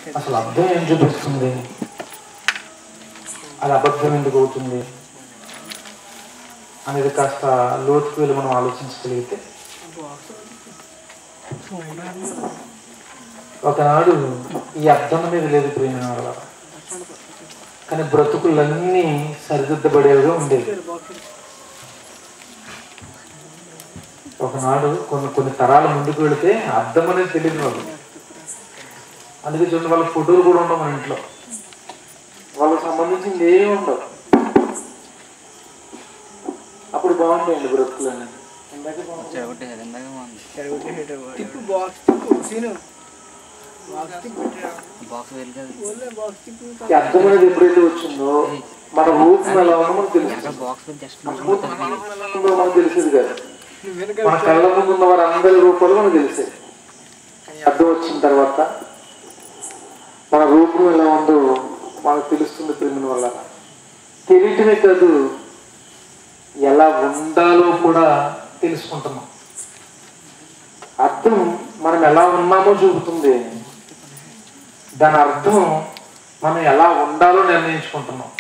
అసలు అర్థం ఏం చూపిస్తుంది అది అబద్ధం ఎందుకు అవుతుంది అనేది కాస్త లోతుకు వెళ్ళి మనం ఆలోచించగలిగితే ఒకనాడు ఈ అర్థం అనేది లేదు ప్రేమ వాళ్ళ కానీ బ్రతుకులన్నీ సరిదిద్దబడేవిగా ఉండేవి ఒకనాడు కొన్ని కొన్ని తరాల ముందుకు వెళితే అర్థం అనేది తెలియదు వాళ్ళు అందుకే చూడండి వాళ్ళ ఫోటోలు కూడా ఉండవు మన ఇంట్లో వాళ్ళకి సంబంధించింది ఏమి ఉండవు అప్పుడు బాగుంటాయండి బ్రతుకులన్నీ ఇందాక బాగుంటాయి. చెడగొట్టే కదా ఇందాక బాగుంది తిప్పు బాక్స్ తిప్పు సీను బాక్స్ తిప్పు బాక్స్ వెళ్ళి కదా ఓన్లీ బాక్స్ తిప్పు ఈ అర్థం అనేది ఎప్పుడైతే వచ్చిందో మన రూపం ఎలా ఉందో మనకు తెలుస్తుంది వెనక బాక్స్ వెళ్ళి జస్ట్ ఉందో మనకు తెలిసేది కదా నువ్వు వెనక మన కళ్ళ ముందు ఉన్న వారి అందరి రూపాలు మనకు తెలిసేది ఈ అర్థం వచ్చిన తర్వాత మన రూపం ఎలా ఉందో మనకు తెలుస్తుంది ప్రేమిన వల్ల తెలియటమే కాదు ఎలా ఉండాలో కూడా తెలుసుకుంటున్నాం అర్థం మనం ఎలా ఉన్నామో చూపుతుంది దాని అర్థం మనం ఎలా ఉండాలో నిర్ణయించుకుంటున్నాం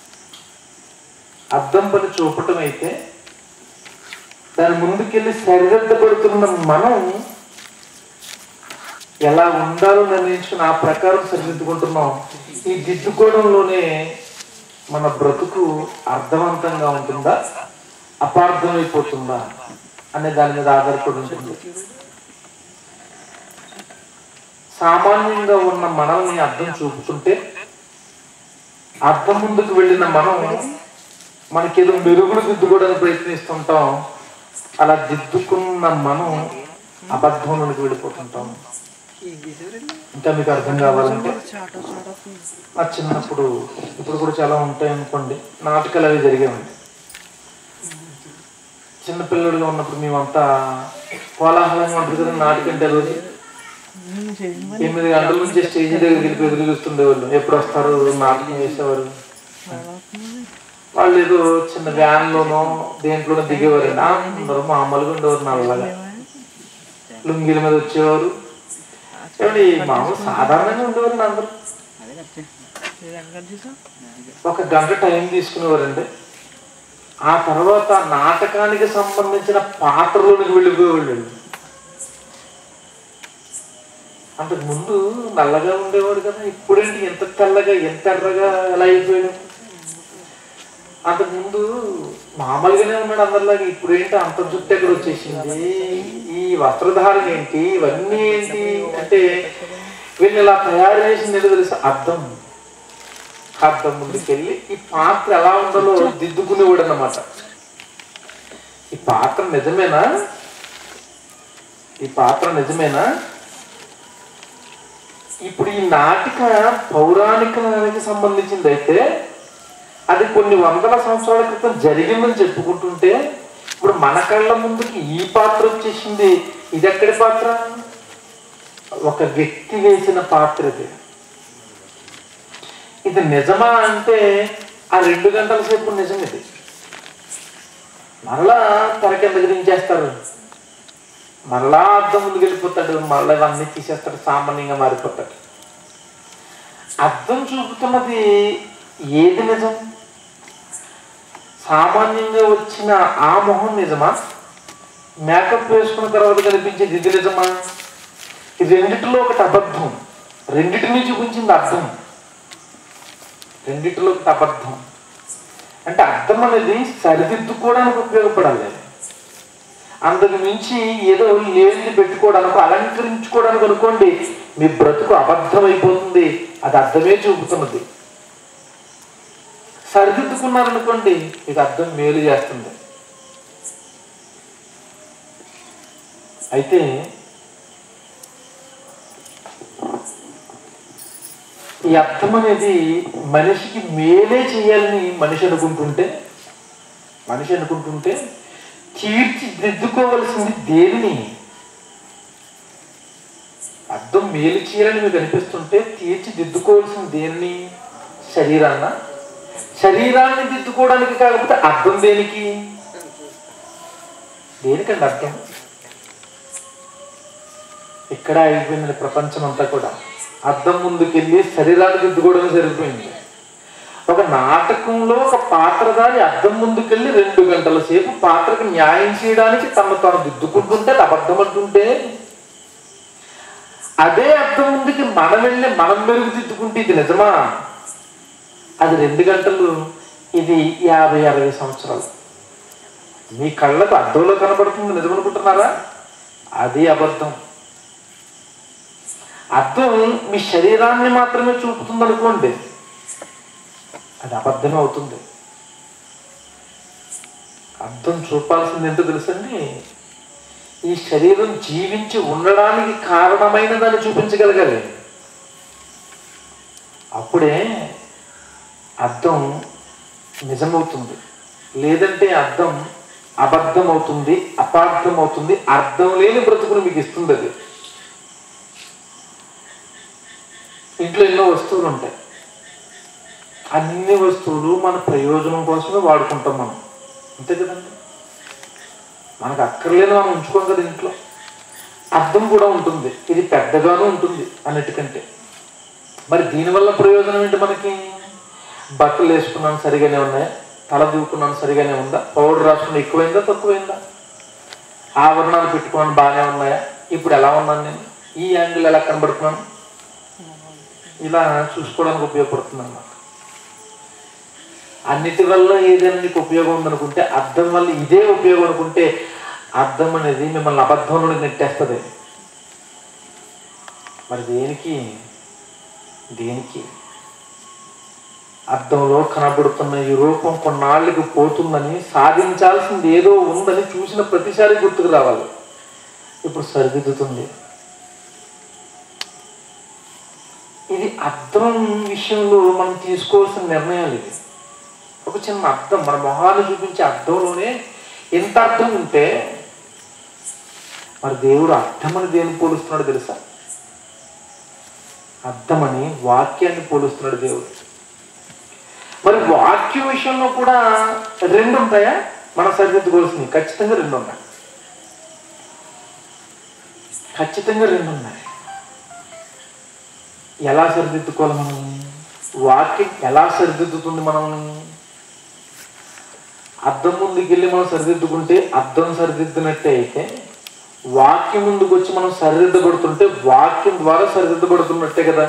అర్థం పని చూపటం అయితే దాని ముందుకెళ్ళి సరిదిద్దబడుతున్న మనం ఎలా ఉండాలో నిర్ణయించుకుని ఆ ప్రకారం సరిదిద్దుకుంటున్నాం ఈ దిద్దుకోవడంలోనే మన బ్రతుకు అర్థవంతంగా ఉంటుందా అపార్థమైపోతుందా అనే దాని మీద ఆధారపడి ఉంటుంది సామాన్యంగా ఉన్న మనల్ని అర్థం చూపుతుంటే అర్థం ముందుకు వెళ్ళిన మనం మనకేదో మెరుగులు దిద్దుకోవడానికి ప్రయత్నిస్తుంటాం అలా దిద్దుకున్న మనం అబద్ధంలోకి వెళ్ళిపోతుంటాం ఈ గీసేదండి ఇంకా మీకు అర్థం కావాలంటే నా చిన్నప్పుడు ఇప్పుడు కూడా చాలా ఉంటాయి అనుకోండి నాటకాలు అవి జరిగేవండి చిన్నపిల్లడిగా ఉన్నప్పుడు మేమంతా కోలాహలంగా ఉంటుంది కదా నాటకం అంటే రోజు ఎనిమిది గంటల నుంచి స్టేజ్ దగ్గరికి వెళ్ళి ఎదురు చూస్తుండేవాళ్ళు ఎప్పుడు వస్తారు నాటకం వేసేవారు వాళ్ళు ఏదో చిన్న వ్యాన్ లోనో దేంట్లోనో దిగేవారండి అందరూ మామూలుగా ఉండేవారు నల్లగా లుంగీల మీద వచ్చేవారు ఏమండి మామూలు సాధారణంగా ఉండేవారు అందరూ అదే చెప్తే ఒక గంట టైం తీసుకునేవారండి ఆ తర్వాత నాటకానికి సంబంధించిన పాత్రలోనికి వెళ్ళిపోయేవాళ్ళు అంతకు ముందు నల్లగా ఉండేవాడు కదా ఇప్పుడేంటి ఎంత తెల్లగా ఎంత ఎర్రగా ఎలా అయిపోయాడు అంతకు ముందు మామూలుగానే ఉన్నాడు అందరిలాగా ఇప్పుడేంటి అంత జుట్టు ఎక్కడ వచ్చేసింది ఈ వస్త్రధారణ ఏంటి ఇవన్నీ ఏంటి అంటే వీళ్ళని ఇలా తయారు చేసింది ఏంటో తెలుసా అర్థం అర్థం ముందుకెళ్ళి ఈ పాత్ర ఎలా ఉండాలో దిద్దుకునేవాడు అన్నమాట ఈ పాత్ర నిజమేనా ఈ పాత్ర నిజమేనా ఇప్పుడు ఈ నాటిక పౌరాణికానికి సంబంధించింది అయితే అది కొన్ని వందల సంవత్సరాల క్రితం జరిగిందని చెప్పుకుంటుంటే ఇప్పుడు మన కళ్ళ ముందుకి ఈ పాత్ర వచ్చేసింది ఇది ఎక్కడి పాత్ర ఒక వ్యక్తి వేసిన పాత్ర ఇది ఇది నిజమా అంటే ఆ రెండు గంటల సేపు నిజం ఇది మరలా తెర కిందకి దించేస్తారు మరలా అర్థం ముందుకు వెళ్ళిపోతాడు మరలా ఇవన్నీ తీసేస్తాడు సామాన్యంగా మారిపోతాడు అర్థం చూపుతున్నది ఏది నిజం సామాన్యంగా వచ్చిన ఆ మొహం నిజమా మేకప్ వేసుకున్న తర్వాత కనిపించేది ఇది నిజమా ఈ రెండిటిలో ఒకటి అబద్ధం రెండిటిని చూపించింది అర్థం రెండిటిలో ఒకటి అబద్ధం అంటే అర్థం అనేది సరిదిద్దుకోవడానికి ఉపయోగపడాలి అందుకు మించి ఏదో లేనిది పెట్టుకోవడానికి అలంకరించుకోవడానికి అనుకోండి మీ బ్రతుకు అబద్ధం అయిపోతుంది అది అర్థమే చూపుతున్నది సరిదిద్దుకున్నారనుకోండి మీకు అర్థం మేలు చేస్తుంది అయితే ఈ అర్థం అనేది మనిషికి మేలే చేయాలని మనిషి అనుకుంటుంటే మనిషి అనుకుంటుంటే తీర్చిదిద్దుకోవలసింది దేనిని అర్థం మేలు చేయాలని మీకు అనిపిస్తుంటే తీర్చిదిద్దుకోవాల్సింది దేన్ని శరీరాన్న శరీరాన్ని దిద్దుకోవడానికి కాకపోతే అర్థం దేనికి దేనికండి అర్థం ఇక్కడ అయిపోయింది ప్రపంచం అంతా కూడా అద్దం ముందుకెళ్ళి శరీరాన్ని దిద్దుకోవడమే సరిపోయింది ఒక నాటకంలో ఒక పాత్రధారి అద్దం ముందుకెళ్ళి రెండు గంటల సేపు పాత్రకు న్యాయం చేయడానికి తను తాను దిద్దుకుంటుంటే అది అబద్ధం అంటుంటే అదే అద్దం ముందుకి మనం వెళ్ళి మనం మెరుగు దిద్దుకుంటే ఇది నిజమా అది రెండు గంటలు ఇది యాభై అరవై సంవత్సరాలు మీ కళ్ళకు అద్దంలో కనబడుతుంది నిజమనుకుంటున్నారా అది అబద్ధం అద్దం మీ శరీరాన్ని మాత్రమే చూపుతుంది అనుకోండి అది అబద్ధమే అవుతుంది అర్థం చూపాల్సింది ఎంతో తెలుసండి ఈ శరీరం జీవించి ఉండడానికి కారణమైన దాన్ని చూపించగలగాలి అప్పుడే అర్థం నిజమవుతుంది లేదంటే అర్థం అబద్ధం అవుతుంది అపార్థం అవుతుంది అర్థం లేని బ్రతుకును మీకు ఇస్తుంది అది ఇంట్లో ఎన్నో వస్తువులు ఉంటాయి అన్ని వస్తువులు మన ప్రయోజనం కోసమే వాడుకుంటాం మనం అంతే కదండి మనకు అక్కర్లేని మనం ఉంచుకోం కదా ఇంట్లో అర్థం కూడా ఉంటుంది ఇది పెద్దగాను ఉంటుంది అన్నిటికంటే మరి దీనివల్ల ప్రయోజనం ఏంటి మనకి బట్టలు వేసుకున్నాను సరిగానే ఉన్నాయా తల దూకున్నాను సరిగానే ఉందా పౌడర్ రాసుకున్న ఎక్కువైందా తక్కువైందా ఆభరణాలు పెట్టుకున్నాను బాగానే ఉన్నాయా ఇప్పుడు ఎలా ఉన్నాను నేను ఈ యాంగిల్ ఎలా కనబడుతున్నాను ఇలా చూసుకోవడానికి ఉపయోగపడుతుంది అన్నమాట అన్నిటి వల్ల ఏదైనా నీకు ఉపయోగం ఉందనుకుంటే అర్థం వల్ల ఇదే ఉపయోగం అనుకుంటే అర్థం అనేది మిమ్మల్ని అబద్ధంలో నెట్టేస్తుంది మరి దేనికి దేనికి అర్థంలో కనబడుతున్న ఈ రూపం కొన్నాళ్ళకి పోతుందని సాధించాల్సింది ఏదో ఉందని చూసిన ప్రతిసారి గుర్తుకు రావాలి ఇప్పుడు సరిదిద్దుతుంది ఇది అర్థం విషయంలో మనం తీసుకోవాల్సిన నిర్ణయాలు ఇది ఒక చిన్న అర్థం మన మొహాన్ని చూపించే అర్థంలోనే ఎంత అర్థం ఉంటే మరి దేవుడు అర్థమని దేని పోలుస్తున్నాడు తెలుసా అర్థమని వాక్యాన్ని పోలుస్తున్నాడు దేవుడు మరి వాక్యం విషయంలో కూడా రెండు ఉంటాయా మనం సరిదిద్దుకోవాల్సినవి ఖచ్చితంగా రెండు ఉన్నాయి ఖచ్చితంగా రెండు ఉన్నాయి ఎలా సరిదిద్దుకోవాలి మనం వాక్యం ఎలా సరిదిద్దుతుంది మనం అద్దం ముందుకు వెళ్ళి మనం సరిదిద్దుకుంటే అద్దం సరిదిద్దినట్టే అయితే వాక్యం ముందుకు వచ్చి మనం సరిదిద్దబడుతుంటే వాక్యం ద్వారా సరిదిద్దబడుతున్నట్టే కదా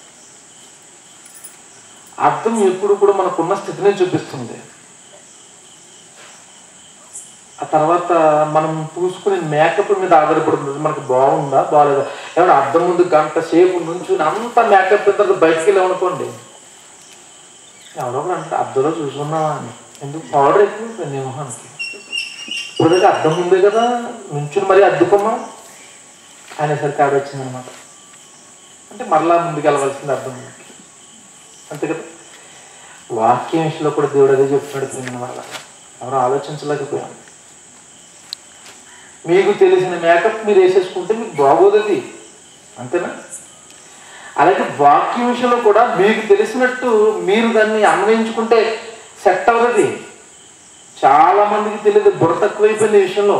అర్థం ఎప్పుడు కూడా మనకున్న స్థితినే చూపిస్తుంది ఆ తర్వాత మనం పూసుకునే మేకప్ మీద ఆధారపడుతుంది మనకు బాగుందా బాగాలేదా ఏమన్నా అర్థం ముందు గంట సేపు నుంచి అంత మేకప్ తర్వాత బయటికి వెళ్ళామనుకోండి ఎవరో ఒకరు అంటే అద్దంలో చూసుకున్నావా అని ఎందుకు పౌడర్ ఎక్కువ నీ మొహానికి ఇప్పుడు అద్దం ఉంది కదా నుంచుని మరీ అద్దుకున్నాం అనేసరికి ఆడ వచ్చిందనమాట అంటే మరలా ముందుకు వెళ్ళవలసింది అర్థం ఉంది అంతే కదా వాక్యం విషయంలో కూడా దేవుడు అదే చెప్తున్నాడు ప్రేమ వల్ల ఎవరు ఆలోచించలేకపోయాం మీకు తెలిసిన మేకప్ మీరు వేసేసుకుంటే మీకు బాగోదు అది అంతేనా అలాగే వాక్యం విషయంలో కూడా మీకు తెలిసినట్టు మీరు దాన్ని అన్వయించుకుంటే సెట్ అవ్వదు చాలా మందికి తెలియదు బుర్ర తక్కువైపోయింది ఈ విషయంలో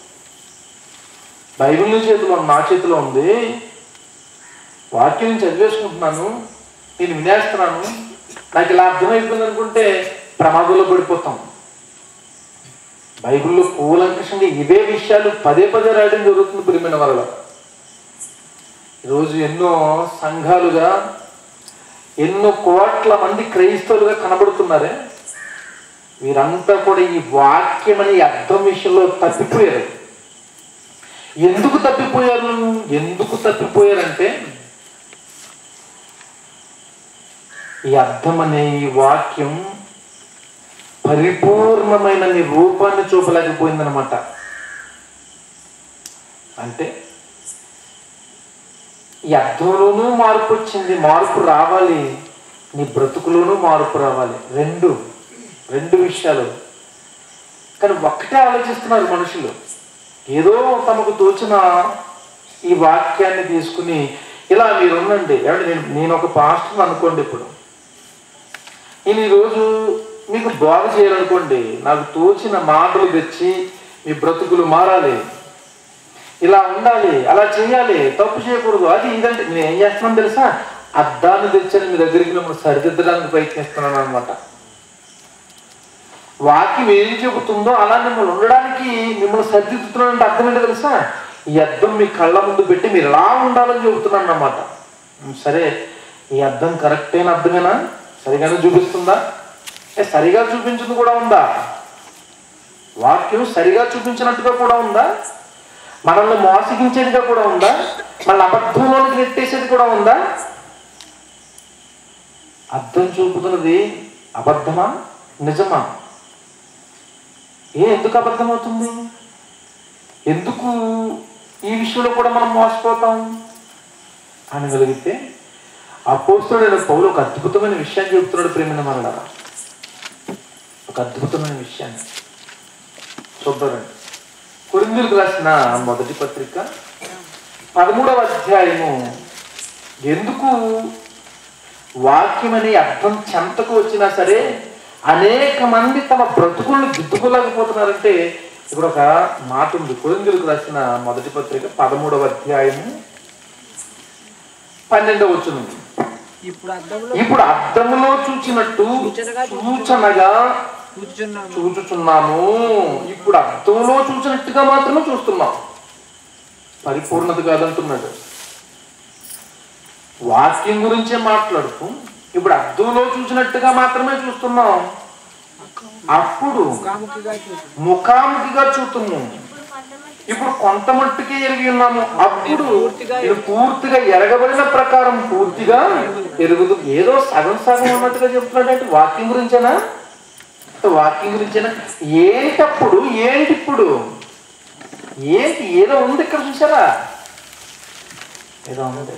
బైబిల్ నీ చేతిలో ఉంది, నా చేతిలో ఉంది వాక్యం నేను చదివేసుకుంటున్నాను నేను వినేస్తున్నాను నాకు ఇలా అర్థమైపోయింది అనుకుంటే ప్రమాదంలో పడిపోతాం బైబిల్లో కూలంకషంగా ఇవే విషయాలు పదే పదే రాయడం జరుగుతుంది ప్రియమైన వల్ల ఈరోజు ఎన్నో సంఘాలుగా ఎన్నో కోట్ల మంది క్రైస్తవులుగా కనబడుతున్నారే వీరంతా కూడా ఈ వాక్యం అనే అర్థం విషయంలో తప్పిపోయారు ఎందుకు తప్పిపోయారు ఎందుకు తప్పిపోయారంటే ఈ అర్థం అనే ఈ వాక్యం పరిపూర్ణమైన నీ రూపాన్ని చూపలేకపోయిందనమాట అంటే ఈ అర్థంలోనూ మార్పు వచ్చింది మార్పు రావాలి నీ బ్రతుకులోనూ మార్పు రావాలి రెండు రెండు విషయాలు కానీ ఒక్కటే ఆలోచిస్తున్నారు మనుషులు ఏదో తమకు తోచిన ఈ వాక్యాన్ని తీసుకుని ఇలా మీరు ఉండండి ఏమంటే నేను నేను ఒక పాస్టర్ అనుకోండి ఇప్పుడు నేను ఈరోజు మీకు బోధ చేయాలనుకోండి నాకు తోచిన మాటలు తెచ్చి మీ బ్రతుకులు మారాలి ఇలా ఉండాలి అలా చేయాలి తప్పు చేయకూడదు అది ఇదంటే నేను ఏం చేస్తున్నాను తెలుసా అద్దాన్ని తెచ్చాను మీ దగ్గరికి మిమ్మల్ని సరిదిద్దడానికి ప్రయత్నిస్తున్నాను అనమాట వాక్యం ఏం చెబుతుందో అలా మిమ్మల్ని ఉండడానికి మిమ్మల్ని సరిదిద్దుతున్నానంటే అర్థం ఏంటో తెలుసా ఈ అద్దం మీ కళ్ళ ముందు పెట్టి మీరు ఎలా ఉండాలని చెబుతున్నాను అన్నమాట ఉమ్, సరే ఈ అద్దం కరెక్ట్ అయిన అర్థమేనా సరిగానే చూపిస్తుందా ఏ సరిగా చూపించింది కూడా ఉందా వాక్యం సరిగా చూపించినట్టుగా కూడా ఉందా మనల్ని మోసగించేదిగా కూడా ఉందా మన అబద్ధంలోనికి నెట్టేసేది కూడా ఉందా అర్థం చూపుతున్నది అబద్ధమా నిజమా ఏ ఎందుకు అబద్ధం అవుతుంది ఎందుకు ఈ విషయంలో కూడా మనం మోసపోతాం అనగలిగితే అపోస్తుడైన పౌలు ఒక అద్భుతమైన విషయాన్ని చెబుతున్నాడు ప్రేమిన మరణ ఒక అద్భుతమైన విషయాన్ని చూద్దారండి కొరిందులకు రాసిన మొదటి పత్రిక పదమూడవ అధ్యాయము ఎందుకు వాక్యం అనే అర్థం చెంతకు వచ్చినా సరే అనేక మంది తమ బ్రతుకులను దిద్దుకోలేకపోతున్నారంటే ఇక్కడ ఒక మాట ఉంది కొరిందులకు రాసిన మొదటి పత్రిక పదమూడవ అధ్యాయము పన్నెండవ వచ్చిన ఇప్పుడు అద్దంలో ఇప్పుడు అర్థములో చూచినట్టు సూచనగా కూర్చున్నాము చూచుచున్నాము ఇప్పుడు అర్థంలో చూసినట్టుగా మాత్రమే చూస్తున్నాం పరిపూర్ణత కాదంటున్నాడు వాక్యం గురించే మాట్లాడుతూ ఇప్పుడు అర్థంలో చూసినట్టుగా మాత్రమే చూస్తున్నాం అప్పుడు ముఖాముఖిగా చూసి ముఖాముఖిగా చూస్తున్నాం ఇప్పుడు కొంత మట్టుకే ఎరిగి ఉన్నాము అప్పుడు ఇది పూర్తిగా ఎరగబడిన ప్రకారం పూర్తిగా ఎరుగుదు ఏదో సగం సగం ఉన్నట్టుగా చెప్తున్నాడంటే వాక్యం గురించేనా వాక్యం గురించేనా ఏంటప్పుడు ఏంటి ఇప్పుడు ఏంటి ఏదో ఉంది ఇక్కడ చూసారా ఏదో ఉంది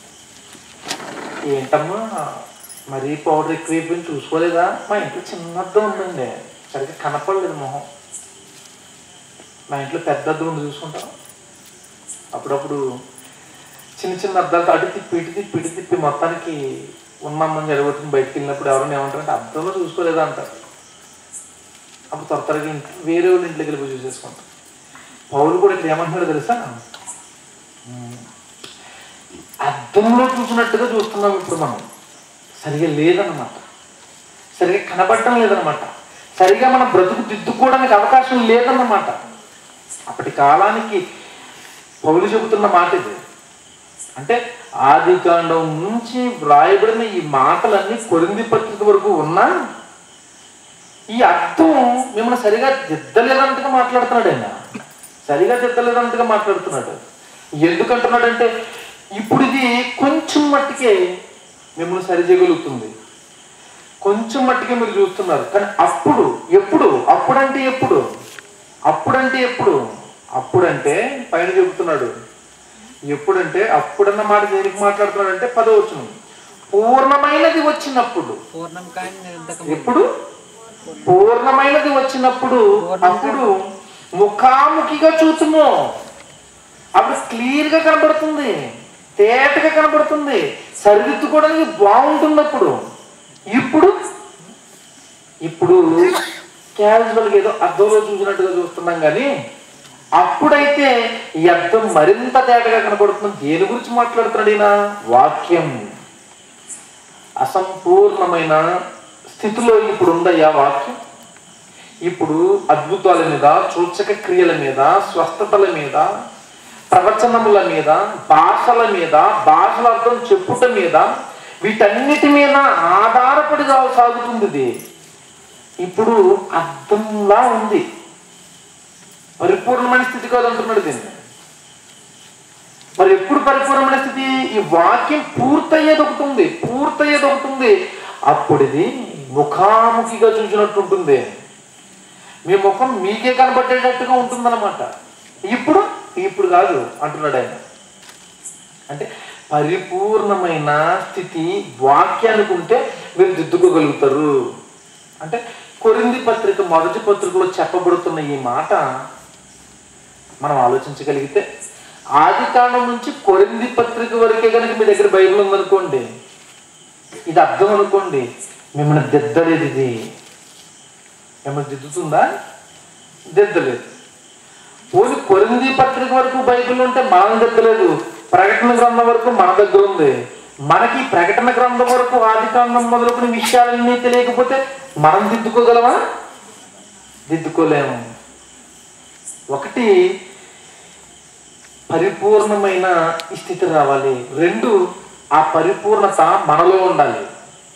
ఏంటమ్మా మరీ పౌడర్ ఎక్కువైపోయింది చూసుకోలేదా మా ఇంట్లో చిన్న అద్దం ఉందండి సరిగ్గా కనపడలేదు మొహం మా ఇంట్లో పెద్ద అద్దం ఉంది చూసుకుంటాం అప్పుడప్పుడు చిన్న చిన్న అద్దాలతో అటు తిప్పి ఇటు తిప్పి ఇటు తిప్పి మొత్తానికి ఉన్నామని జరగబోతుంది బయటికి వెళ్ళినప్పుడు ఎవరైనా ఏమంటారంటే అద్దంలో చూసుకోలేదా అంటారు అప్పుడు త్వర త్వరగా ఇంటి వేరే వాళ్ళ ఇంట్లోకి వెళ్ళి చూసేసుకుంటాం పౌలు కూడా ఇక్కడ ఏమంటున్నాడు తెలుసా ఉమ్, అద్దంలో చూసినట్టుగా చూస్తున్నాం ఇప్పుడు మనం సరిగా లేదన్నమాట సరిగా కనబడటం లేదన్నమాట సరిగా మన బ్రతుకు దిద్దుకోవడానికి అవకాశం లేదన్నమాట అప్పటి కాలానికి పౌలు చెబుతున్న మాట ఇది అంటే ఆది కాండం నుంచి వ్రాయబడిన ఈ మాటలన్నీ కొరింది పత్రిక వరకు ఉన్నా ఈ అర్థం మిమ్మల్ని సరిగా దిద్దలేదంతగా మాట్లాడుతున్నాడు ఆయన సరిగా దిద్దలేదంతగా మాట్లాడుతున్నాడు ఎందుకంటున్నాడంటే ఇప్పుడు ఇది కొంచెం మట్టికే మిమ్మల్ని సరి చేయగలుగుతుంది కొంచెం మట్టికే మీరు చూస్తున్నారు కానీ అప్పుడు ఎప్పుడు అప్పుడంటే ఎప్పుడు అప్పుడంటే ఎప్పుడు అప్పుడంటే పైన చెబుతున్నాడు ఎప్పుడంటే అప్పుడన్న మాట దేనికి మాట్లాడుతున్నాడు అంటే పదవచ్చును పూర్ణమైనది వచ్చినప్పుడు పూర్ణం కానీ నిరంతకం ఎప్పుడు పూర్ణమైనది వచ్చినప్పుడు అప్పుడు ముఖాముఖిగా చూతుము అప్పుడు క్లియర్ గా కనబడుతుంది తేటగా కనబడుతుంది సరిదిద్దుకోవడానికి బాగుంటుంది అప్పుడు ఇప్పుడు ఇప్పుడు క్యాజువల్గా ఏదో అద్దంలో చూసినట్టుగా చూస్తున్నాం కానీ అప్పుడైతే ఈ అర్థం మరింత తేటగా కనబడుతుంది దేని గురించి మాట్లాడుతున్నాడు ఈయన వాక్యం అసంపూర్ణమైన స్థితిలో ఇప్పుడు ఉందయ్యా వాక్యం ఇప్పుడు అద్భుతాల మీద సూచక క్రియల మీద స్వస్థతల మీద ప్రవచనముల మీద భాషల మీద భాషల అర్థం చెప్పుట మీద వీటన్నిటి మీద ఆధారపడి రా- సాగుతుంది ఇది ఇప్పుడు అర్థంలా ఉంది పరిపూర్ణమైన స్థితి కాదు అంటున్నాడు దీన్ని మరి ఎప్పుడు పరిపూర్ణమైన స్థితి ఈ వాక్యం పూర్తయ్యేది ఒకటి ఉంది పూర్తయ్యేది ఒకటి ఉంది అప్పుడు ఇది ముఖాముఖిగా చూసినట్టు ఉంటుంది మీ ముఖం మీకే కనబడేటట్టుగా ఉంటుందన్నమాట ఇప్పుడు ఇప్పుడు కాదు అంటున్నాడు ఆయన అంటే పరిపూర్ణమైన స్థితి వాక్యానికి ఉంటే మీరు దిద్దుకోగలుగుతారు అంటే కొరింది పత్రిక మొదటి పత్రికలో చెప్పబడుతున్న ఈ మాట మనం ఆలోచించగలిగితే ఆది కాండం నుంచి కొరింది పత్రిక వరకే కనుక మీ దగ్గర బైబిల్ ఉందనుకోండి ఇది అర్థం అనుకోండి మిమ్మల్ని దిద్దలేదు ఇది మిమ్మల్ని దిద్దుతుందా దిద్దలేదు పోనీ కొరింది పత్రిక వరకు బైబిల్ ఉంటే మనం దగ్గరలేదు ప్రకటన గ్రంథం వరకు మన దగ్గర ఉంది మనకి ఈ ప్రకటన గ్రంథం వరకు ఆది కాండం మొదలుకుని విషయాలన్నీ తెలియకపోతే మనం దిద్దుకోగలమా దిద్దుకోలేము ఒకటి పరిపూర్ణమైన స్థితి రావాలి రెండు ఆ పరిపూర్ణత మనలో ఉండాలి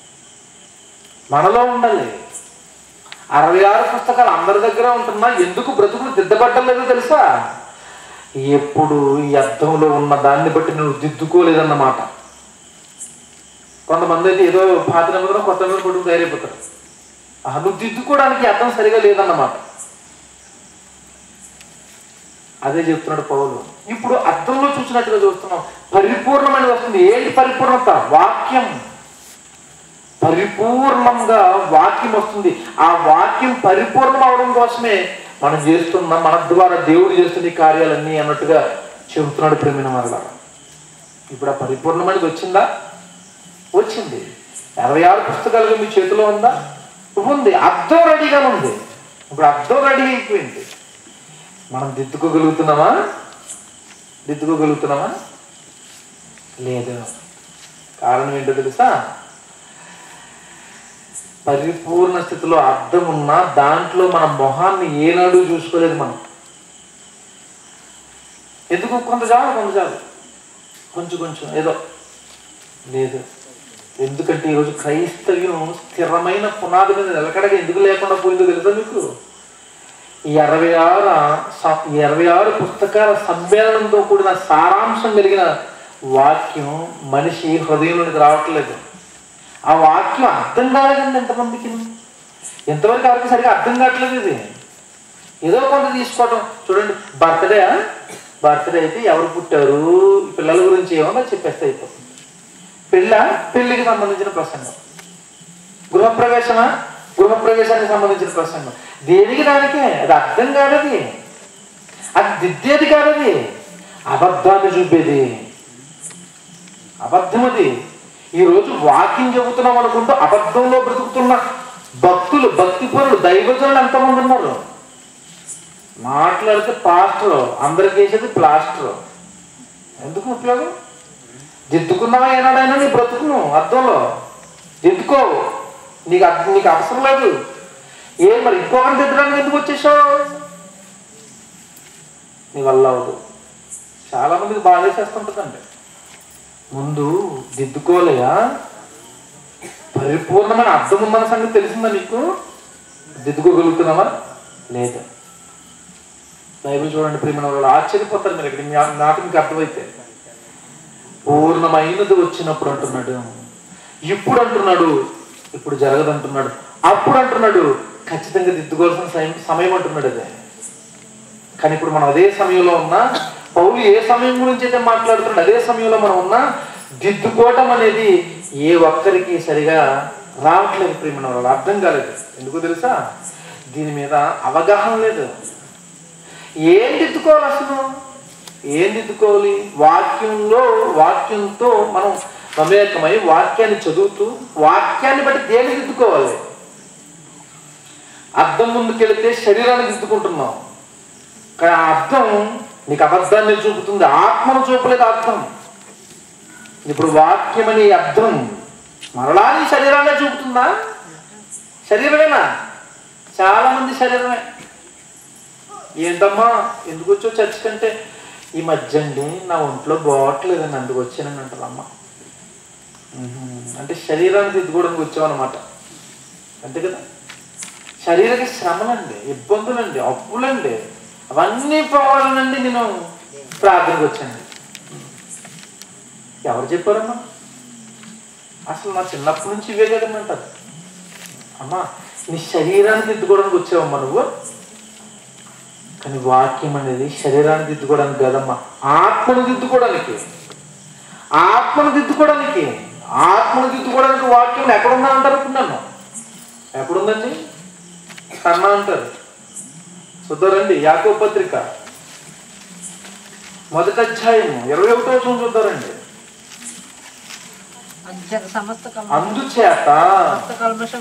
మనలో ఉండాలి అరవై ఆరు పుస్తకాలు అందరి దగ్గర ఉంటున్నా ఎందుకు బ్రతుకులు దిద్దబట్టలేదో తెలుసా ఎప్పుడు ఈ అర్థంలో ఉన్న దాన్ని బట్టి నువ్వు దిద్దుకోలేదన్నమాట కొంతమంది అయితే ఏదో పాత నెంబర్ కొత్త నెంబర్ కొట్టుకు తయారైపోతారు ఆ, నువ్వు దిద్దుకోవడానికి ఈ అర్థం సరిగా లేదన్నమాట అదే చెప్తున్నాడు పౌలు ఇప్పుడు అర్థంలో చూసినట్టుగా చూస్తున్నాం పరిపూర్ణమైనది వస్తుంది ఏంటి పరిపూర్ణత వాక్యం పరిపూర్ణంగా వాక్యం వస్తుంది ఆ వాక్యం పరిపూర్ణం అవడం కోసమే మనం చేస్తున్న మన ద్వారా దేవుడు చేస్తున్న ఈ కార్యాలన్నీ అన్నట్టుగా చెబుతున్నాడు ప్రేమిన మరలా ఇప్పుడు ఆ పరిపూర్ణమైనది వచ్చిందా వచ్చింది ఇరవై ఆరు పుస్తకాలుగా మీ చేతిలో ఉందా ఉంది అర్థం రెడీగా ఉంది ఇప్పుడు అర్థం రెడీ అయిపోయింది మనం దిద్దుకోగలుగుతున్నామా దిద్దుకోగలుగుతున్నామా లేదు కారణం ఏంటో తెలుసా పరిపూర్ణ స్థితిలో అర్థం ఉన్నా దాంట్లో మన మొహాన్ని ఏనాడు చూసుకోలేదు మనం ఎందుకు కొంత చాలు కొంత చాలు కొంచెం కొంచెం ఏదో లేదు ఎందుకంటే ఈరోజు క్రైస్తవ్యం స్థిరమైన పునాది మీద నిలకడగా ఎందుకు లేకుండా పోయిందో తెలుసా మీకు ఈ అరవై ఆరు స- ఈ అరవై ఆరు పుస్తకాల సమ్మేళనంతో కూడిన సారాంశం కలిగిన వాక్యం మనిషి హృదయంలోనికి రావట్లేదు ఆ వాక్యం అర్థం కాలేదండి ఎంతమందికి ఎంతవరకు ఎవరికి సరిగా అర్థం కావట్లేదు ఇది ఏదో కొంత తీసుకోవటం చూడండి బర్త్డే బర్త్డే అయితే ఎవరు పుట్టారు ఈ పిల్లల గురించి ఏమన్నా చెప్పేస్తే అయిపోతుంది పెళ్ళ పెళ్లికి సంబంధించిన ప్రసంగం గృహప్రవేశమా గృహప్రవేశానికి సంబంధించిన ప్రసంగం దేనికి దానికే అది అర్థం కాదది అది దిద్దేది కాదది అబద్ధాన్ని చూపేది అబద్ధం అది ఈరోజు వాక్యం చెబుతున్నాం అనుకుంటూ అబద్ధంలో బ్రతుకుతున్న భక్తులు భక్తి పరులు దైవజనులు ఎంతమంది ఉన్నారు మాట్లాడితే పాస్టర్ అందరికి వేసేది ప్లాస్టర్ ఎందుకు ఉపయోగం దిద్దుకున్నావా ఏనాడైనా నీ బ్రతుకును అర్థంలో దిద్దుకో నీకు అర్థం నీకు అవసరం లేదు ఏ మరి ఇంకొకరిని దిద్దడానికి ఎందుకు వచ్చేసావు నీ వల్ల అవదు చాలా మందికి బాగా చేస్తుంటుందండి ముందు దిద్దుకోలేయా పరిపూర్ణమైన అర్థం ఉందన్న సంగతి తెలిసిందా నీకు దిద్దుకోగలుగుతున్నావా లేదు బైబిల్ చూడండి ప్రేమ వాళ్ళు ఆశ్చర్యపోతారు మీరు ఇక్కడ మీ- నాకు మీకు అర్థమైతే పూర్ణమైనది వచ్చినప్పుడు అంటున్నాడు ఇప్పుడు అంటున్నాడు ఇప్పుడు జరగదంటున్నాడు అప్పుడు అంటున్నాడు ఖచ్చితంగా దిద్దుకోవాల్సిన సమయం- సమయం అంటున్నాడు అదే కానీ ఇప్పుడు మనం అదే సమయంలో ఉన్నా పౌలు ఏ సమయం గురించి అయితే మాట్లాడుతున్నాడు అదే సమయంలో మనం ఉన్నా దిద్దుకోవటం అనేది ఏ ఒక్కరికి సరిగా రావట్లేదు ప్రేమ వాళ్ళు అర్థం కాలేదు ఎందుకు తెలుసా దీని మీద అవగాహన లేదు ఏం దిద్దుకోవాలి అసలు ఏం దిద్దుకోవాలి వాక్యంలో వాక్యంతో మనం మమేకమై వాక్యాన్ని చదువుతూ వాక్యాన్ని బట్టి దేన్ని దిద్దుకోవాలి అర్థం ముందుకెళ్తే శరీరాన్ని దిద్దుకుంటున్నాం కానీ ఆ అర్థం నీకు అబద్ధాన్ని చూపుతుంది ఆత్మను చూపలేదు అర్థం ఇప్పుడు వాక్యం అనే అర్థం మరలా నీ శరీరాన్ని చూపుతుందా శరీరమేనా చాలా మంది శరీరమే ఏంటమ్మా ఎందుకు వచ్చో చర్చ్ కంటే ఈ మధ్య అండి నా ఒంట్లో బాగోట్లేదండి అందుకు వచ్చానని అంటారు అమ్మ ఉహుం. అంటే శరీరాన్ని దిద్దుకోవడానికి వచ్చామన్నమాట అంతే కదా శరీరక శ్రమలండి ఇబ్బందులండి అప్పులండి అవన్నీ పోవాలనండి నేను ప్రార్థనకు వచ్చాను ఎవరు చెప్పారమ్మా అసలు నా చిన్నప్పటి నుంచి ఇవే కదండి అంటారు అమ్మా నీ శరీరాన్ని దిద్దుకోవడానికి వచ్చావమ్మా నువ్వు కానీ వాక్యం అనేది శరీరాన్ని దిద్దుకోవడానికి కాదమ్మా ఆత్మను దిద్దుకోవడానికి ఆత్మను దిద్దుకోవడానికి ఆత్మను దిద్దుకోవడానికి వాక్యం ఎక్కడుందా అంటారు ఇప్పుడు నన్ను ఎక్కడుందండి కన్నా అంటారు చూద్దారండి యాకో పత్రిక మొదటి అధ్యాయం ఇరవై ఒకటో వచ్చిన చూద్దారండి అంత్య సమస్త కల్మ అందుచేత సమస్త కల్మషము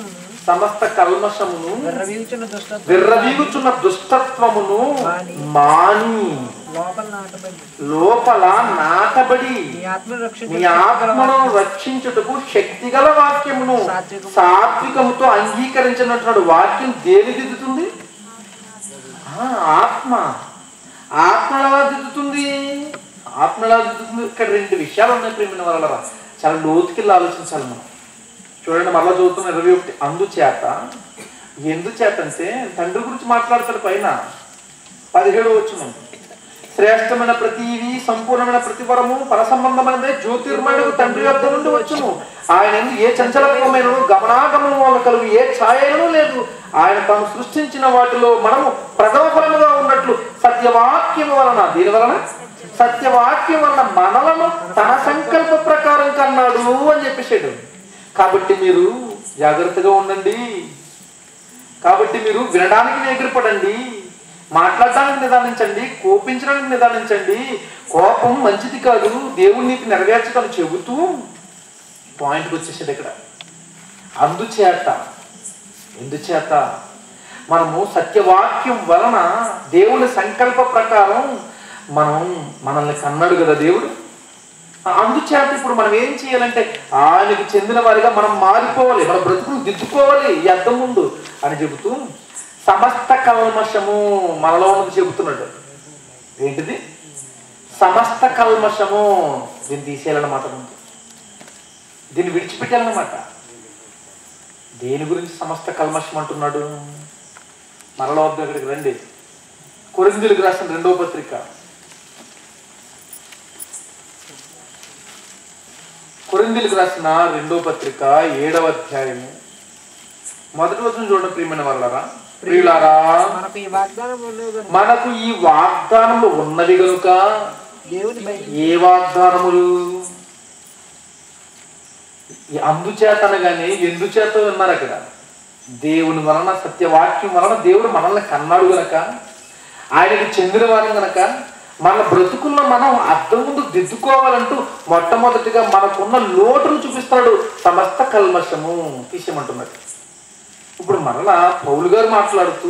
సమస్త కల్మషమును విర్రవీగుచున్న దుష్టత్వం విర్రవీగుచున్న దుష్టత్వమును మాని లోపల నాటబడి లోపల నాటబడి నీ ఆత్మను రక్షించు నీ ఆత్మను రక్షించుటకు శక్తిగల వాక్యమును సాత్వికముతో అంగీకరించినటువంటి వాక్యం దేని దిద్దుతుంది ఆ, ఆత్మ ఆత్మ ఎలా దిద్దుతుంది ఆత్మ ఎలా దిద్దుతుంది ఇక్కడ రెండు విషయాలు ఉన్నాయి ప్రేమిన వల్ల చాలా లోతుకెళ్ళి ఆలోచించాలి మనం చూడండి మరలా చదువుతున్న ఇరవై ఒకటి అందుచేత ఎందుచేత అంటే తండ్రి గురించి మాట్లాడతాడు పైన పదిహేడు వచ్చిన శ్రేష్టమైన ప్రతివి సంపూర్ణమైన ప్రతివరము పర సంబంధమైనదే జ్యోతిర్మయుడు తండ్రి వద్ద నుండి వచ్చును ఆయన ఎందు ఏ చంచలత్వమైన గమనాగమనం వల్ల కలుగు ఏ ఛాయను లేదు ఆయన తాను సృష్టించిన వాటిలో మనము ప్రథమ ఫలముగా ఉన్నట్లు సత్యవాక్యం వలన దీని వలన సత్యవాక్యం వలన మనలను తన సంకల్ప ప్రకారం కన్నాడు అని చెప్పేసాడు కాబట్టి మీరు జాగ్రత్తగా ఉండండి కాబట్టి మీరు వినడానికి ఎగిరిపడండి మాట్లాడడానికి నిదానించండి కోపించడానికి నిదానించండి కోపం మంచిది కాదు దేవుని నీతి నెరవేర్చడం చెబుతూ పాయింట్కి వచ్చేసాడు ఇక్కడ అందుచేత ఎందుచేత మనము సత్యవాక్యం వలన దేవుని సంకల్ప ప్రకారం మనం మనల్ని కన్నాడు కదా దేవుడు అందుచేత ఇప్పుడు మనం ఏం చేయాలంటే ఆయనకు చెందిన వారిగా మనం మారిపోవాలి మన బ్రతుకును దిద్దుకోవాలి ఈ అర్థం ముందు అని చెబుతూ సమస్త కల్మషము మనలో ఉన్నది చెబుతున్నాడు ఏంటిది సమస్త కల్మషము దీన్ని తీసేయాలన్నమాట ముందు దీన్ని విడిచిపెట్టాలన్నమాట దేని గురించి సమస్త కల్మషం అంటున్నాడు మరల వద్ద ఇక్కడికి రండి కొరిందులకు రాసిన రెండవ పత్రిక కొరిందులకు రాసిన రెండో పత్రిక ఏడవ అధ్యాయము మొదటి వచ్చిన చూడండి ప్రియమైన వాళ్ళరా ప్రియులారా మనకు ఈ వాగ్దానం ఉన్నవి కనుక మనకు ఈ వాగ్దానములు ఉన్నవి గనుక దేవుని భయం ఏ వాగ్దానములు ఈ అందుచేత అనగానే ఎందుచేత ఉన్నారు అక్కడ దేవుని వలన సత్యవాక్యం వలన దేవుడు మనల్ని కన్నాడు గనక ఆయనకి చెందిన వారం గనక మన బ్రతుకుల్లో మనం అర్థం ముందు దిద్దుకోవాలంటూ మొట్టమొదటిగా మనకున్న లోటును చూపిస్తాడు సమస్త కల్మషము తీసేయమంటున్నాడు ఇప్పుడు మరలా పౌలు గారు మాట్లాడుతూ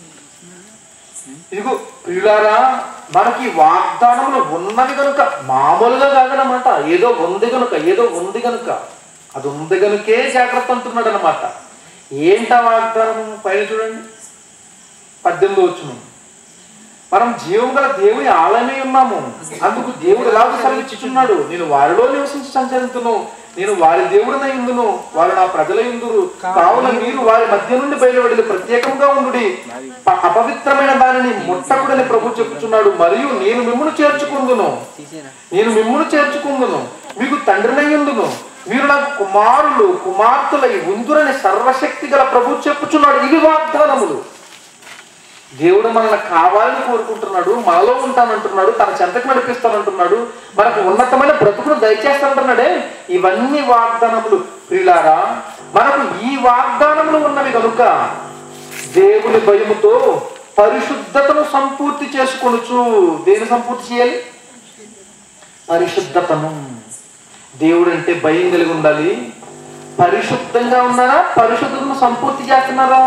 ఇదిగో ప్రియులారా మనకి వాగ్దానములు ఉన్నవి కనుక మామూలుగా కాదనమాట ఏదో ఉంది కనుక ఏదో ఉంది కనుక అది ఉంది కనుకే జాగ్రత్త అంటున్నాడు అనమాట ఏంటా వాగ్దానం పైన చూడండి పద్దెనిమిది వచ్చును మనం జీవం గల దేవుని ఆలయమై ఉన్నాము అందుకు దేవుడు ఎలాగో సెలవిచ్చుచున్నాడు నేను వారిలో నివసించి సంచరించును నేను వారి దేవుడినై ఉందును వారు నా ప్రజలై ఉందురు కావున మీరు వారి మధ్య నుండి బయలువడి ప్రత్యేకంగా ఉండు అపవిత్రమైన దానిని ముట్టకుడని ప్రభు చెప్పుచున్నాడు మరియు నేను మిమ్మును చేర్చుకుందును తీసేరా నేను మిమ్మును చేర్చుకుందును మీకు తండ్రినయ్యుందును మీరు నాకు కుమారులు కుమార్తెలై ఉందురని సర్వశక్తి గల ప్రభు చెప్పుచున్నాడు ఇవి వాగ్దానములు దేవుడు మనల్ని కావాలని కోరుకుంటున్నాడు మనలో ఉంటానంటున్నాడు తన చెంతకు నడిపిస్తానంటున్నాడు మనకు ఉన్నతమైన బ్రతుకును దయచేస్తానంటున్నాడే ఇవన్నీ వాగ్దానములు ప్రియులారా మనకు ఈ వాగ్దానములు ఉన్నవి కనుక దేవుని భయముతో పరిశుద్ధతను సంపూర్తి చేసుకొనుచు దేని సంపూర్తి చేయాలి పరిశుద్ధతను దేవుడు అంటే భయం కలిగి ఉండాలి పరిశుద్ధంగా ఉన్నారా పరిశుద్ధతను సంపూర్తి చేస్తున్నారా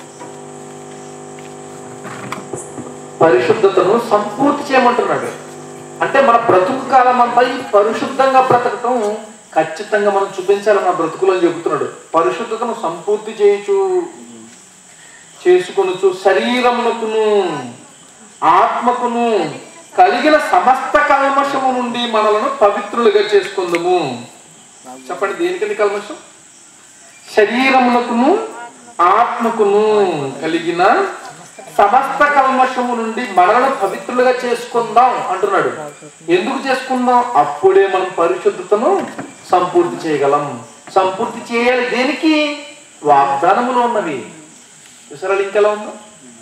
పరిశుద్ధతను సంపూర్తి చేయమంటున్నాడు అంటే మన బ్రతుకు కాలం అంతా ఈ పరిశుద్ధంగా బ్రతకటం ఖచ్చితంగా మనం చూపించాలి మన బ్రతుకులో అని చెబుతున్నాడు పరిశుద్ధతను సంపూర్తి చేయొచ్చు చేసుకొనుచు శరీరమునకును ఆత్మకును కలిగిన సమస్త కల్మషము నుండి మనలను పవిత్రులుగా చేసుకుందాము చెప్పండి దేనికండి కల్మషం శరీరమునకును ఆత్మకును కలిగిన సమస్త కల్మషము నుండి మనలను పవిత్రులుగా చేసుకుందాం అంటున్నాడు ఎందుకు చేసుకుందాం అప్పుడే మనం పరిశుద్ధతను సంపూర్తి చేయగలం సంపూర్తి చేయాలి దేనికి వాగ్దానములు ఉన్నవి చూసారా లింక్ ఎలా ఉందో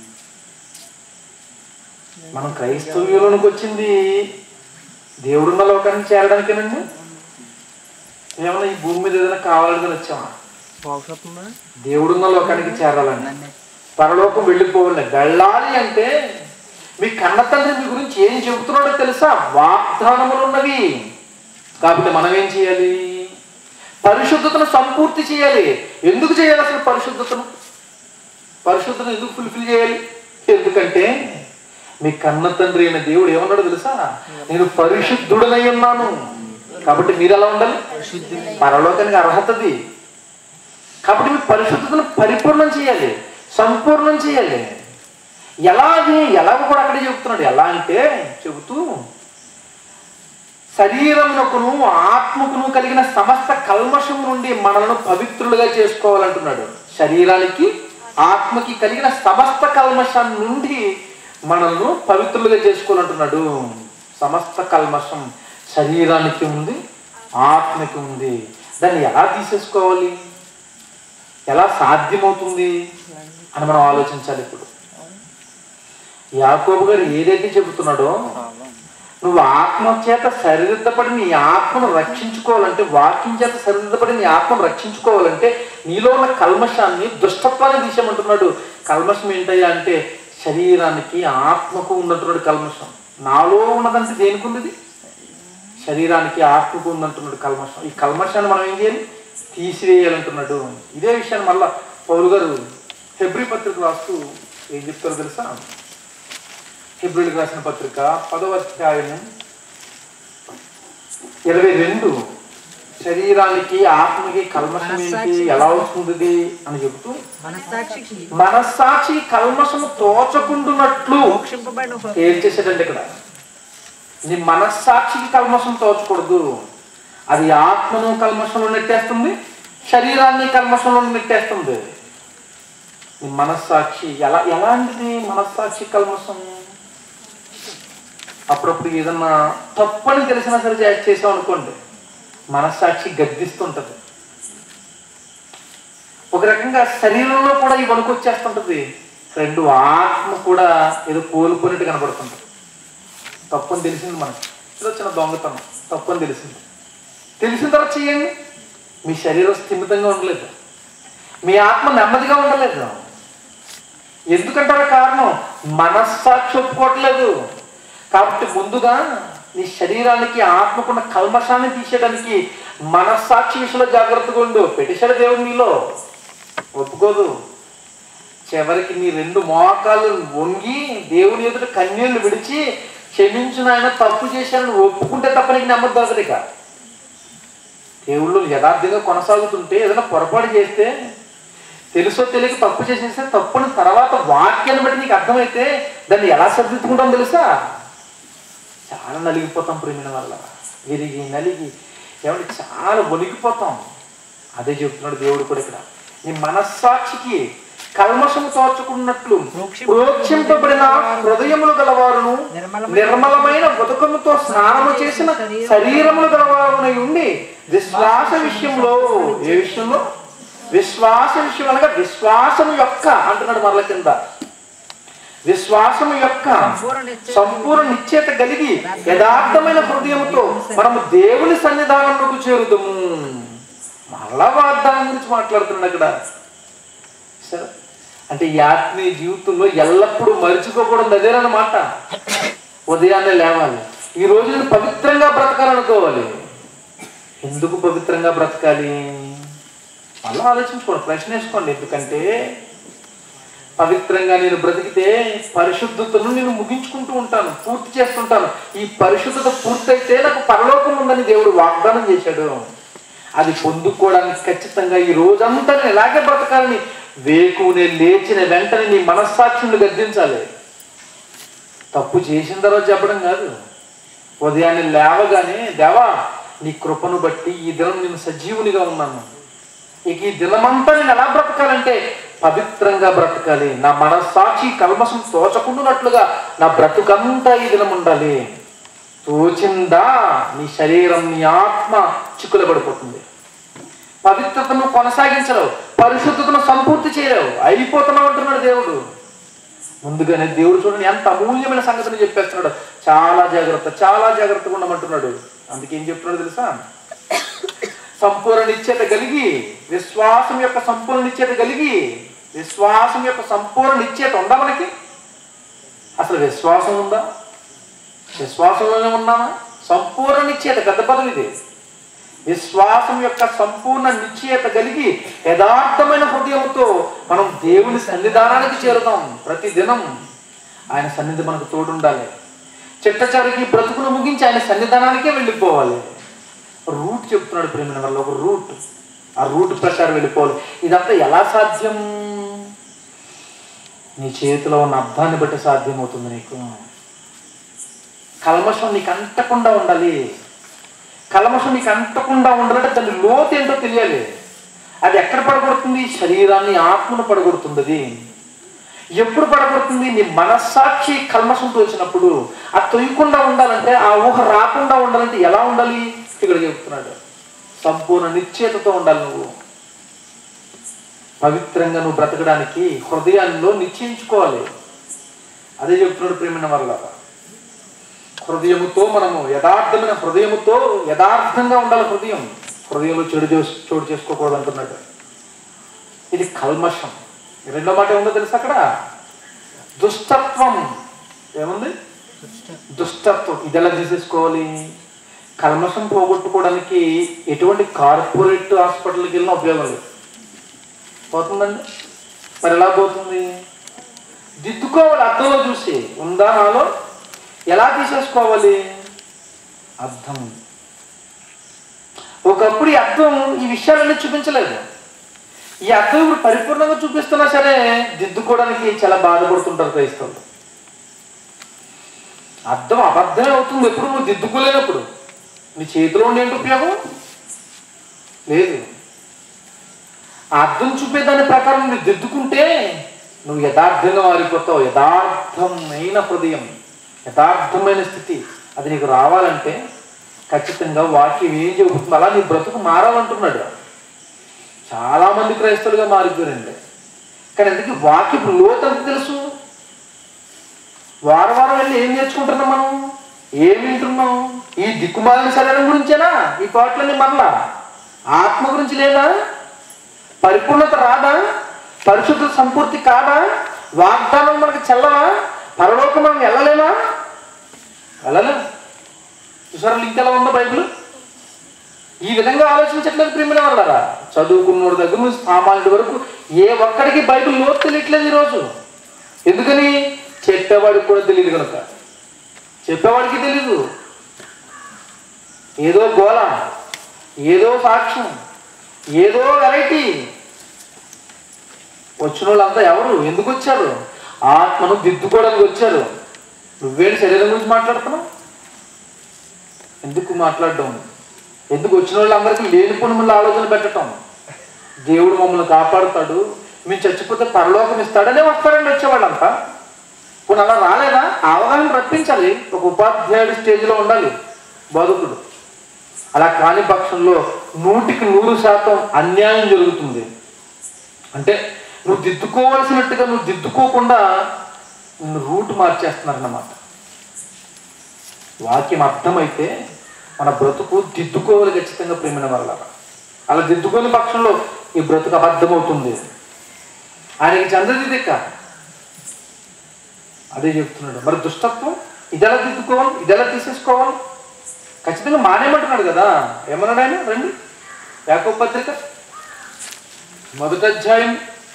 మనం క్రైస్తవ్యంలోనికి వచ్చింది దేవుడున్న లోకానికి చేరడానికేనండి ఏమన్నా ఈ భూమి మీద ఏదైనా కావాలని వచ్చామా బాగుంటుందా దేవుడున్న లోకానికి చేరాలండి నన్నే పరలోకం వెళ్ళిపోవాలి వెళ్ళాలి అంటే మీ కన్న తండ్రి మీ గురించి ఏం చెబుతున్నాడో తెలుసా వాగ్దానములు ఉన్నవి కాబట్టి మనం ఏం చేయాలి పరిశుద్ధతను సంపూర్తి చేయాలి ఎందుకు చేయాలి అసలు పరిశుద్ధతను పరిశుద్ధతను ఎందుకు ఫుల్ఫిల్ చేయాలి ఎందుకంటే మీ కన్న తండ్రి అయిన దేవుడు ఏమన్నాడు తెలుసా నేను పరిశుద్ధుడనై ఉన్నాను కాబట్టి మీరు ఎలా ఉండాలి పరలోకానికి అర్హతది కాబట్టి మీరు పరిశుద్ధతను పరిపూర్ణం చేయాలి సంపూర్ణం చేయాలి ఎలా అది ఎలాగో కూడా అక్కడే చెబుతున్నాడు ఎలా అంటే చెబుతూ శరీరమునకును ఆత్మకును కలిగిన సమస్త కల్మషం నుండి మనలను పవిత్రులుగా చేసుకోవాలంటున్నాడు శరీరానికి ఆత్మకి కలిగిన సమస్త కల్మషం నుండి మనల్ని పవిత్రులుగా చేసుకోవాలంటున్నాడు సమస్త కల్మషం శరీరానికి ఉంది ఆత్మకి ఉంది దాన్ని ఎలా తీసేసుకోవాలి ఎలా సాధ్యమవుతుంది అని మనం ఆలోచించాలి ఇప్పుడు యాకోబు గారు ఏదైతే చెబుతున్నాడో నువ్వు ఆత్మ చేత సరిదిద్దపడి నీ ఆత్మను రక్షించుకోవాలంటే వాక్యం చేత సరిదిద్దపడి నీ ఆత్మను రక్షించుకోవాలంటే నీలో ఉన్న కల్మషాన్ని దుష్టత్వాన్ని తీసేయమంటున్నాడు కల్మషం ఏంటయ్యా అంటే శరీరానికి ఆత్మకు ఉన్నట్టున్నాడు కల్మషం నాలో ఉన్నదంటే దేనికి ఉంది ఇది? శరీరానికి ఆత్మకు ఉందంటున్నాడు కల్మషం ఈ కల్మషాన్ని మనం ఏం చేయాలి తీసివేయాలంటున్నాడు ఇదే విషయాన్ని మళ్ళా పౌరు గారు ఫిబ్రి పత్రిక రాస్తూ ఏం చెప్తారో తెలుసా ఫిబ్రిల్కి రాసిన పత్రిక పదవ అధ్యాయం ఇరవై రెండు శరీరానికి ఆత్మకి కల్మషం ఏంటి ఎలా వస్తుంది ఇది అని చెబుతూ మనస్సాక్షికి మనస్సాక్షి కల్మషము తోచకుండునట్లు మోక్షింపబడిన హృ- ఏం చేశాడండి ఇక్కడ నీ మనస్సాక్షికి కల్మషం తోచకూడదు అది ఆత్మను కల్మషంలో నెట్టేస్తుంది శరీరాన్ని కల్మషంలో నెట్టేస్తుంది నీ మనస్సాక్షి ఎలా ఎలాంటిది మనస్సాక్షి కల్మషం అప్పుడప్పుడు ఏదన్నా తప్పని తెలిసినా సరే చే- చేసాం అనుకోండి మనస్సాక్షి గద్దిస్తుంటది ఒక రకంగా శరీరంలో కూడా ఈ వణుకు వచ్చేస్తుంటది రెండు ఆత్మ కూడా ఏదో కోల్పోయినట్టు కనబడుతుంటది తప్పని తెలిసింది మనకి ఏదో చిన్న దొంగతనం తప్పని తెలిసింది తెలిసిన తర్వాత చేయండి మీ శరీరం స్థిమితంగా ఉండలేదు మీ ఆత్మ నెమ్మదిగా ఉండలేదు ఎందుకంటారా కారణం మనస్సాక్షి ఒప్పుకోవట్లేదు కాబట్టి ముందుగా నీ శరీరానికి ఆత్మకున్న కల్మషాన్ని తీసేయడానికి మనస్సాక్షి విషయంలో జాగ్రత్తగా ఉండు పెట్టేశాడు దేవుడు నీలో ఒప్పుకోదు చివరికి నీ రెండు మోకాలు వంగి దేవుని ఎదుట కన్నీళ్లు విడిచి క్షమించిన ఆయన తప్పు చేశానని ఒప్పుకుంటే తప్ప నీకు నెమ్మది దొరకదు ఇక దేవుళ్ళు యథార్థంగా కొనసాగుతుంటే ఏదైనా పొరపాటు చేస్తే తెలుసో తెలియక తప్పు చేసేస్తే తప్పుని తర్వాత వాక్యాన్ని బట్టి నీకు అర్థమైతే దాన్ని ఎలా సరిదిద్దుకుంటాం తెలుసా చాలా నలిగిపోతాం ప్రేమిన వల్ల విరిగి నలిగి ఏమంటే చాలా వణికిపోతాం అదే చెప్తున్నాడు దేవుడు కూడా ఇక్కడ నీ మనస్సాక్షికి కల్మషము తోచుకున్నట్లు ప్రోక్షింపబడిన హృదయములు గలవారును నిర్మలమైన ఉదకముతో స్నానము చేసిన శరీరములు గలవారునై ఉండి విశ్వాస విషయంలో ఏ విషయంలో విశ్వాస విషయం అనగా విశ్వాసము యొక్క అంటున్నాడు మరల కింద విశ్వాసము యొక్క సంపూర్ణ నిశ్చేత కలిగి యథార్థమైన హృదయముతో మనము దేవుని సన్నిధానంలోకి చేరుదాము మళ్ళా వాగ్దానం గురించి మాట్లాడుతున్నాడు అక్కడ సరే అంటే ఈ ఆత్మీయ జీవితంలో ఎల్లప్పుడూ మర్చిపోకూడదు అదేనమాట ఉదయాన్నే లేవాలి ఈ రోజు నేను పవిత్రంగా బ్రతకాలనుకోవాలి ఎందుకు పవిత్రంగా బ్రతకాలి మళ్ళీ ఆలోచించుకోండి ప్రశ్న వేసుకోండి ఎందుకంటే పవిత్రంగా నేను బ్రతికితే పరిశుద్ధతను నేను ముగించుకుంటూ ఉంటాను పూర్తి చేస్తుంటాను ఈ పరిశుద్ధత పూర్తయితే నాకు పరలోకం ఉందని దేవుడు వాగ్దానం చేశాడు అది పొందుకోవడానికి ఖచ్చితంగా ఈ రోజంతా నేను ఇలాగే బ్రతకాలని వేకునే లేచిన వెంటనే నీ మనస్సాక్షిని గద్దించాలి తప్పు చేసిన తర్వాత చెప్పడం కాదు ఉదయాన్నే లేవగానే దేవా నీ కృపను బట్టి ఈ దినం నేను సజీవునిగా ఉన్నాను ఇక ఈ దినమంతా నేను ఎలా బ్రతకాలంటే పవిత్రంగా బ్రతకాలి నా మనస్సాక్షి కల్మషం తోచకుండానట్లుగా నా బ్రతుకంతా ఈ దినం ఉండాలి తోచిందా నీ శరీరం నీ ఆత్మ చిక్కుల పడిపోతుంది పవిత్రతను కొనసాగించలేవు పరిశుద్ధతను సంపూర్తి చేయలేవు అయిపోతున్నావు అంటున్నాడు దేవుడు ముందుగానే దేవుడు చూడండి ఎంత అమూల్యమైన సంగతిని చెప్పేస్తున్నాడు చాలా జాగ్రత్త చాలా జాగ్రత్తగా ఉండమంటున్నాడు అందుకే ఏం చెప్తున్నాడు తెలుసా సంపూర్ణ నిశ్చేత కలిగి విశ్వాసం యొక్క సంపూర్ణ నిశ్చేత కలిగి విశ్వాసం యొక్క సంపూర్ణ నిశ్చేత ఉందా మనకి అసలు విశ్వాసం ఉందా విశ్వాసంలోనే ఉన్నామా సంపూర్ణ నిశ్చేత పెద్ద పదం ఇది విశ్వాసం యొక్క సంపూర్ణ నిశ్చయత కలిగి యథార్థమైన హృదయంతో మనం దేవుని సన్నిధానానికి చేరుతాం ప్రతి దినం ఆయన సన్నిధి మనకు తోడుండాలి చిట్ట చివరికి బ్రతుకును ముగించి ఆయన సన్నిధానానికే వెళ్ళిపోవాలి రూట్ చెప్తున్నాడు ప్రేమిన వల్ల ఒక రూట్ ఆ రూట్ ప్రకారం వెళ్ళిపోవాలి ఇదంతా ఎలా సాధ్యం నీ చేతిలో ఉన్న అర్థాన్ని బట్టి సాధ్యమవుతుంది నీకు కల్మషం నీకు అంటకుండా ఉండాలి కల్మషం నీకు అంటకుండా ఉండాలంటే దాని లోతు ఏంటో తెలియాలి అది ఎక్కడ పడగొడుతుంది శరీరాన్ని ఆత్మను పడగొడుతుంది అది ఎప్పుడు పడగొడుతుంది నీ మనస్సాక్షి కల్మషంతో వచ్చినప్పుడు ఆ తొయ్యకుండా ఉండాలంటే ఆ ఊహ రాకుండా ఉండాలంటే ఎలా ఉండాలి ఇక్కడ చెప్తున్నాడు సంపూర్ణ నిశ్చేతతో ఉండాలి నువ్వు పవిత్రంగా నువ్వు బ్రతకడానికి హృదయాల్లో నిశ్చయించుకోవాలి అదే చెప్తున్నాడు ప్రేమిన వల్ల హృదయముతో మనము యథార్థమైన హృదయముతో యథార్థంగా ఉండాలి హృదయం హృదయంలో చెడు చేసు చోటు చేసుకోకూడదు అంటున్నాడు ఇది కల్మషం ఈ రెండో మాట ఏముందో తెలుసు అక్కడ దుష్టత్వం ఏముంది దుష్టత్వం ఇది ఎలా తీసేసుకోవాలి కల్మషం పోగొట్టుకోవడానికి ఎటువంటి కార్పొరేట్ హాస్పిటల్కి వెళ్ళినా ఉపయోగం లేదు పోతుందండి మరి ఎలా పోతుంది దిద్దుకోవాలి అర్థంలో చూసి ఉందా నాలో ఎలా తీసేసుకోవాలి అర్థం ఒకప్పుడు ఈ అర్థం ఈ విషయాలన్నీ చూపించలేదు ఈ అర్థం ఇప్పుడు పరిపూర్ణంగా చూపిస్తున్నా సరే దిద్దుకోవడానికి చాలా బాధపడుతుంటారు క్రైస్తవులు అర్థం అబద్ధమే అవుతుంది ఎప్పుడు నువ్వు దిద్దుకోలేనప్పుడు నీ చేతిలో ఉండే ఏంటి ఉపయోగం లేదు ఆ అర్థం చూపే దాని ప్రకారం నువ్వు దిద్దుకుంటే నువ్వు యథార్థంగా మారిపోతావు యథార్థమైన హృదయం యథార్థమైన స్థితి అది నీకు రావాలంటే ఖచ్చితంగా వాక్యం ఏం చెబుతుంది అలా నీ బ్రతుకు మారాలంటున్నాడు చాలా మంది క్రైస్తవులుగా మారిపోయారండి కానీ అందుకే వాక్యపు లోతంత తెలుసు వారం వారం వెళ్ళి ఏం నేర్చుకుంటున్నాం మనం ఏం వింటున్నాం ఈ దిక్కుమాలిన శరీరం గురించేనా ఈ కోట్లన్నీ మరలా ఆత్మ గురించి లేదా పరిపూర్ణత రాదా పరిశుద్ధ సంపూర్తి కాదా వాగ్దానం మనకు చెల్లవా పరలోకం మనం వెళ్ళలేమా వెళ్ళలేం చూసారా లింక్ ఎలా ఉందో బైబిల్ ఈ విధంగా ఆలోచించట్లేదు ప్రేమిన వాళ్ళరా చదువుకున్నోడి దగ్గర నుంచి సామాన్యుడి వరకు ఏ ఒక్కడికి బైబిల్ లోతు తెలియట్లేదు ఈరోజు ఎందుకని చెప్పేవాడికి కూడా తెలియదు కనుక చెప్పేవాడికి తెలీదు ఏదో గోళ ఏదో సాక్ష్యం ఏదో వెరైటీ వచ్చిన వాళ్ళంతా ఎవరు ఎందుకు వచ్చారు ఆత్మను దిద్దుకోవడానికి వచ్చారు నువ్వేంటి శరీరం గురించి మాట్లాడుతున్నావు ఎందుకు మాట్లాడడం ఎందుకు వచ్చిన వాళ్ళందరికీ లేనిపోని మళ్ళీ ఆలోచన పెట్టడం దేవుడు మమ్మల్ని కాపాడుతాడు మేము చచ్చిపోతే పరలోకం ఇస్తాడనే వస్తారండి వచ్చేవాళ్ళంతా ఇప్పుడు అలా రాలేదా ఆ అవగాహన రప్పించాలి ఒక ఉపాధ్యాయుడి స్టేజ్లో ఉండాలి బోధకుడు అలా కాని పక్షంలో నూటికి నూరు శాతం అన్యాయం జరుగుతుంది అంటే నువ్వు దిద్దుకోవాల్సినట్టుగా నువ్వు దిద్దుకోకుండా నిన్ను రూట్ మార్చేస్తున్నారన్నమాట వాక్యం అర్థమైతే మన బ్రతుకు దిద్దుకోవాలి ఖచ్చితంగా ప్రేమిన వల్ల అలా దిద్దుకోని పక్షంలో ఈ బ్రతుకు అబద్ధమవుతుంది ఆయనకి చంద్రది దిక్క అదే చెప్తున్నాడు మరి దుష్టత్వం ఇదెలా దిద్దుకోవాలి ఇదెలా తీసేసుకోవాలి ఖచ్చితంగా మానేమంటున్నాడు కదా ఏమన్నాడు ఆయన రండి యాకో పత్రిక మొదటి అధ్యాయం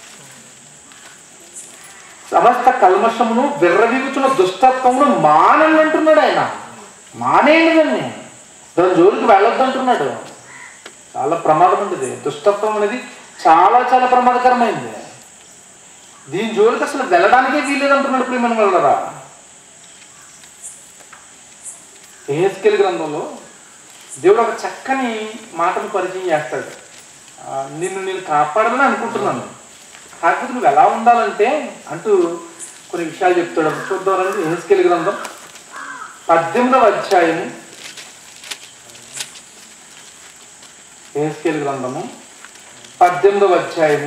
సమస్త కల్మషమును విర్రవీగుచున్న దుష్టత్వమును మానండి అంటున్నాడు ఆయన మానేయండి దాన్ని దాని జోలికి వెళ్ళొద్దు అంటున్నాడు చాలా ప్రమాదం ఉంటుంది దుష్టత్వం అనేది చాలా చాలా ప్రమాదకరమైంది దీని జోలికి అసలు వెళ్ళడానికే వీలేదు అంటున్నాడు ప్రియమైన వాళ్ళరా ఏహెస్కెల్ గ్రంథంలో దేవుడు ఒక చక్కని మాటను పరిచయం చేస్తాడు ఆ, నిన్ను నేను కాపాడాలని అనుకుంటున్నాను కాకపోతే నువ్వు ఎలా ఉండాలంటే అంటూ కొన్ని విషయాలు చెప్తాడు చూద్దామండి ఏహెస్కెల్ గ్రంథం పద్దెనిమిదవ అధ్యాయము ఏహెస్కేల్ గ్రంథము పద్దెనిమిదవ అధ్యాయము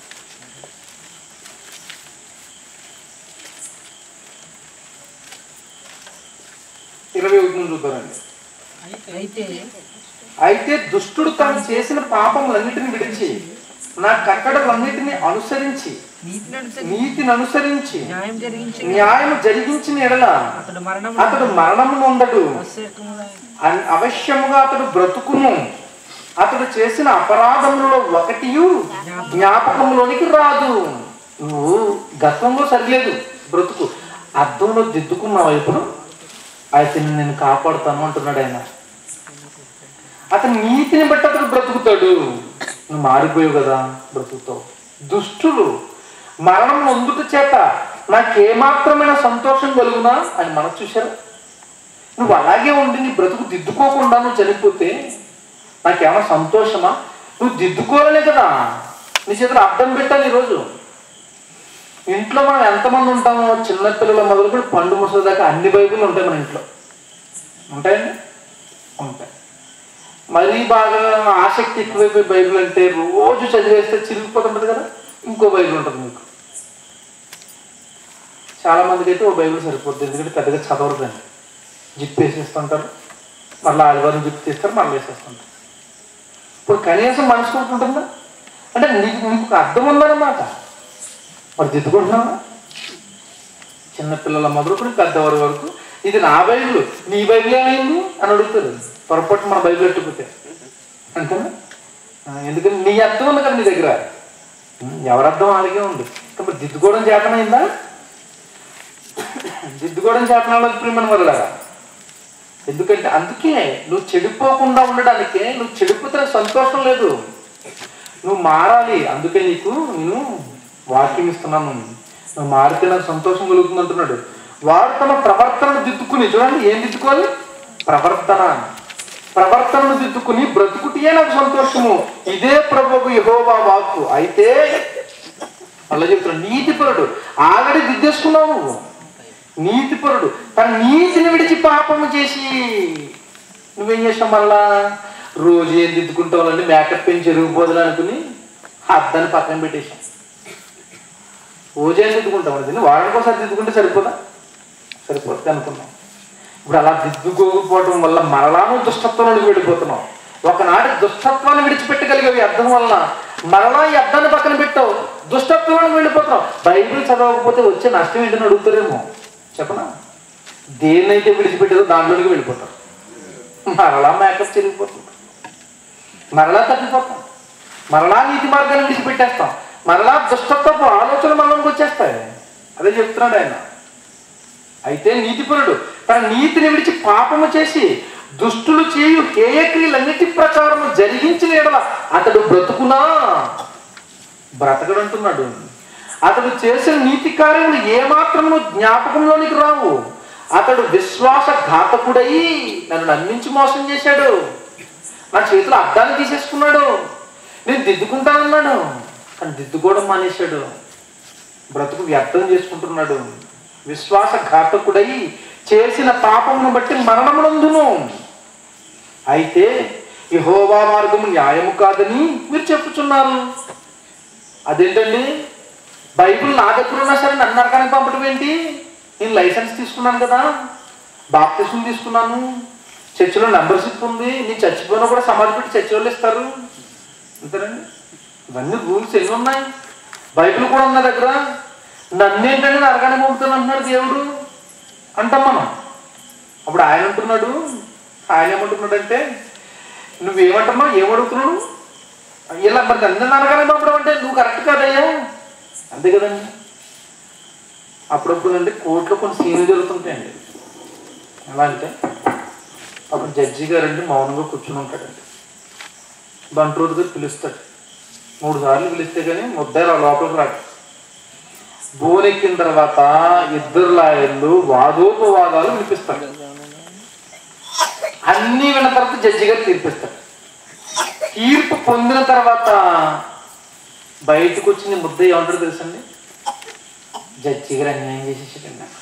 ఇరవై ఒకటి నుంచి చూద్దారండి అయితే అయితే దుష్టుడు తాను చేసిన పాపములన్నిటిని విడిచి నా కట్టడలన్నిటిని అనుసరించి నీతిని అనుసరించి నీతిని అనుసరించి న్యాయం జరిగించి న్యాయం జరిగించిన ఎడల అతడు మరణం అతడు మరణము నొందడు అవశ్యకముగా అన్- అవశ్యముగా అతడు బ్రతుకును అతడు చేసిన అపరాధములలో ఒకటి జ్ఞాపకంలోనికి రాదు నువ్వు గతంలో సరిలేదు బ్రతుకు అద్దంలో దిద్దుకున్నావు ఇప్పుడు అతన్ని నేను కాపాడుతాను అంటున్నాడు ఆయన అతని నీతిని బట్టి అతడు బ్రతుకుతాడు నువ్వు మారిపోయావు కదా బ్రతుకుతావు దుష్టులు మరణం నొందుట చేత నాకేమాత్రమైన సంతోషం కలుగునా అని మనసు చూశారా నువ్వు అలాగే ఉండి నీ బ్రతుకు దిద్దుకోకుండా నువ్వు చనిపోతే నాకేమైనా సంతోషమా నువ్వు దిద్దుకోవాలనే కదా నీ చేతులు అర్థం పెట్టాలి ఈరోజు ఇంట్లో మనం ఎంతమంది ఉంటామో చిన్నపిల్లల మొదలుకొని పండు ముసలి దాకా అన్ని బైబిల్ ఉంటాయి మన ఇంట్లో ఉంటాయండి ఉంటాయి మరీ బాగా ఆసక్తి ఎక్కువైపోయి బైబిల్ అంటే రోజు చదివేస్తే చిరిగిపోతుంటుంది కదా ఇంకో బైబిల్ ఉంటుంది మీకు చాలా మందికి అయితే ఓ బైబిల్ సరిపోతుంది ఎందుకంటే పెద్దగా చదవరు దాన్ని జిప్ వేసేస్తుంటారు మళ్ళీ ఆదివారం జిప్ తీస్తారు మళ్ళీ వేసేస్తుంటారు ఇప్పుడు కనీసం మనసు ఉంటుందా అంటే నీకు నీకు అర్థం ఉందన్నమాట మరి దిద్దుకుంటున్నావా చిన్నపిల్లల మొదలుకొని పెద్దవారి వరకు ఇది నా బైబిల్ నీ బైబిల్ ఏమైంది అని అడుగుతారు పొరపాటు మన బైబిల్ ఎట్టుకుతే అంతేనా ఆ, ఎందుకని నీ అర్థం ఉంది కదా నీ దగ్గర ఉమ్, ఎవరి అర్థం అలాగే ఉంది కాబట్టి దిద్దుకోవడం చేతనైందా దిద్దుకోవడం చేతనాలో ప్రియమైన వల్ల ఎందుకంటే అందుకే నువ్వు చెడిపోకుండా ఉండడానికే నువ్వు చెడిపోతే సంతోషం లేదు నువ్వు మారాలి అందుకే నీకు నేను వాక్యం ఇస్తున్నాను నువ్వు మారితే నాకు సంతోషం కలుగుతుంది అంటున్నాడు వాడు తమ ప్రవర్తనను దిద్దుకుని చూడండి ఏం దిద్దుకోవాలి ప్రవర్తన ప్రవర్తనను దిద్దుకుని బ్రతుకుటియే నాకు సంతోషము ఇదే ప్రభుకు యహోవా వాక్కు అయితే అలా చెప్తున్నాడు నీతిపరుడు ఆల్రెడీ దిద్దేసుకున్నావు నువ్వు నీతిపరుడు తన నీతిని విడిచి పాపము చేసి నువ్వేం చేసావు మళ్ళా రోజు ఏం దిద్దుకుంటావు అంటే మేకప్ ఏం చెరుగుపోదులు అనుకుని అద్దాన్ని పక్కన పెట్టేసాం రోజు ఏం దిద్దుకుంటాం దీన్ని వారానికి ఒకసారి దిద్దుకుంటే సరిపోదా సరిపోతుంది అనుకున్నాం ఇప్పుడు అలా దిద్దుకోకపోవడం వల్ల మరలాను దుష్టత్వంలోకి వెళ్ళిపోతున్నాం ఒకనాటి దుష్టత్వాన్ని విడిచిపెట్టగలిగేవి అర్థం వల్ల మరలా ఈ అర్థాన్ని పక్కన పెట్టావు దుష్టత్వంలోకి వెళ్ళిపోతున్నావు బైబిల్ చదవకపోతే వచ్చే నష్టం ఏంటని అడుగుతారేమో చెప్పనా దేన్నైతే విడిచిపెట్టారో దాంట్లోకి వెళ్ళిపోతారు మరలా మేకప్ చెరిగిపోతుంది మరలా తప్పిపోతాం మరలా నీతి మార్గాన్ని విడిచిపెట్టేస్తాం మరలా దుష్టత్వపు ఆలోచన మనలోకి వచ్చేస్తాయి అదే చెప్తున్నాడు ఆయన అయితే నీతిపరుడు తన నీతిని విడిచి పాపము చేసి దుష్టులు చేయు హేయక్రియలన్నిటి ప్రకారం జరిగించిన ఎడల అతడు బ్రతుకునా బ్రతకడంటున్నాడు అతడు చేసిన నీతి కార్యములు ఏమాత్రము జ్ఞాపకంలోనికి రావు అతడు విశ్వాస ఘాతకుడై నన్ను నమ్మించి మోసం చేశాడు నా చేతిలో అద్దాన్ని తీసేసుకున్నాడు నేను దిద్దుకుంటానన్నాడు కానీ దిద్దుకోవడం మానేశాడు బ్రతుకు వ్యర్థం చేసుకుంటున్నాడు విశ్వాస ఘాతకుడై చేసిన పాపమును బట్టి మరణమునందును అయితే యెహోవా మార్గము న్యాయము కాదని మీరు చెప్పుచున్నారు అదేంటండి బైబిల్ నా దగ్గర ఉన్నా సరే నన్ను నరకానికి పంపడం ఏంటి నేను లైసెన్స్ తీసుకున్నాను కదా బాప్తిసం తీసుకున్నాను చర్చిలో మెంబర్షిప్ ఉంది నేను చచ్చిపోయినా కూడా సమాధి పెట్టి చర్చి వాళ్ళు ఇస్తారు అంతేనండి ఇవన్నీ రూల్స్ ఎన్ని ఉన్నాయి బైబిల్ కూడా ఉన్న దగ్గర నన్నేంటంటే నరకాన్ని పంపుతాను అంటున్నాడు దేవుడు అంటాం మనం అప్పుడు ఆయన అంటున్నాడు ఆయన ఏమంటున్నాడంటే నువ్వేమంటున్నావు ఏమడుగుతున్నావు ఇలా మరి నన్ను నరకాన్ని పంపడం అంటే నువ్వు కరెక్ట్ కాదయ్యా అంతే కదండి అప్పుడప్పుడు అంటే కోర్టులో కొన్ని సీన్లు జరుగుతుంటాయండి ఎలా అంటే అప్పుడు జడ్జి గారు అంటే మౌనంగా కూర్చుని ఉంటాడండి బంట్రోజు గారు పిలుస్తాడు మూడు సార్లు పిలిస్తే కానీ ముద్దాయి ఆ లోపలికి రాడు బోనెక్కిన తర్వాత ఇద్దరు లాయర్లు వాదోపవాదాలు వినిపిస్తారు అన్నీ విన్న తర్వాత జడ్జి గారు తీర్పిస్తారు తీర్పు పొందిన తర్వాత బయటకు వచ్చిన ముద్ద ఏమంటారు తెలుసండి జడ్జి గారు అన్యాయం చేసేసాడండి నాకు.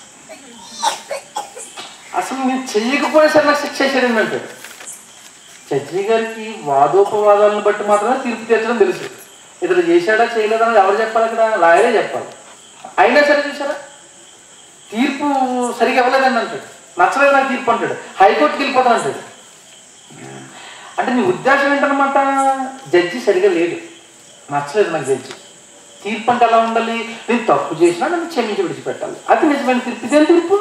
అసలు నేను చెయ్యకపోయినా సరే నాకు శిక్ష వేసాడండి అంటాడు జడ్జి గారికి వాదోపవాదాలను బట్టి మాత్రమే తీర్పు తీర్చడం తెలుసు ఇతడు చేశాడా చేయలేదా అని ఎవరు చెప్పాలి అక్కడ లాయరే చెప్పాలి అయినా సరే చూసారా తీర్పు సరిగా ఇవ్వలేదండి అంటాడు నచ్చలేదు నాకు తీర్పు అంటాడు హైకోర్టుకి వెళ్ళిపోతాను అంటాడు అంటే నీ ఉద్దేశం ఏంటనమాట జడ్జి సరిగా లేడు నచ్చలేదు నాకు జడ్జి తీర్పు అంటే ఎలా ఉండాలి నేను తప్పు చేసినా నన్ను క్షమించి విడిచిపెట్టాలి అది నిజమైన తీర్పు ఇదేం తీర్పు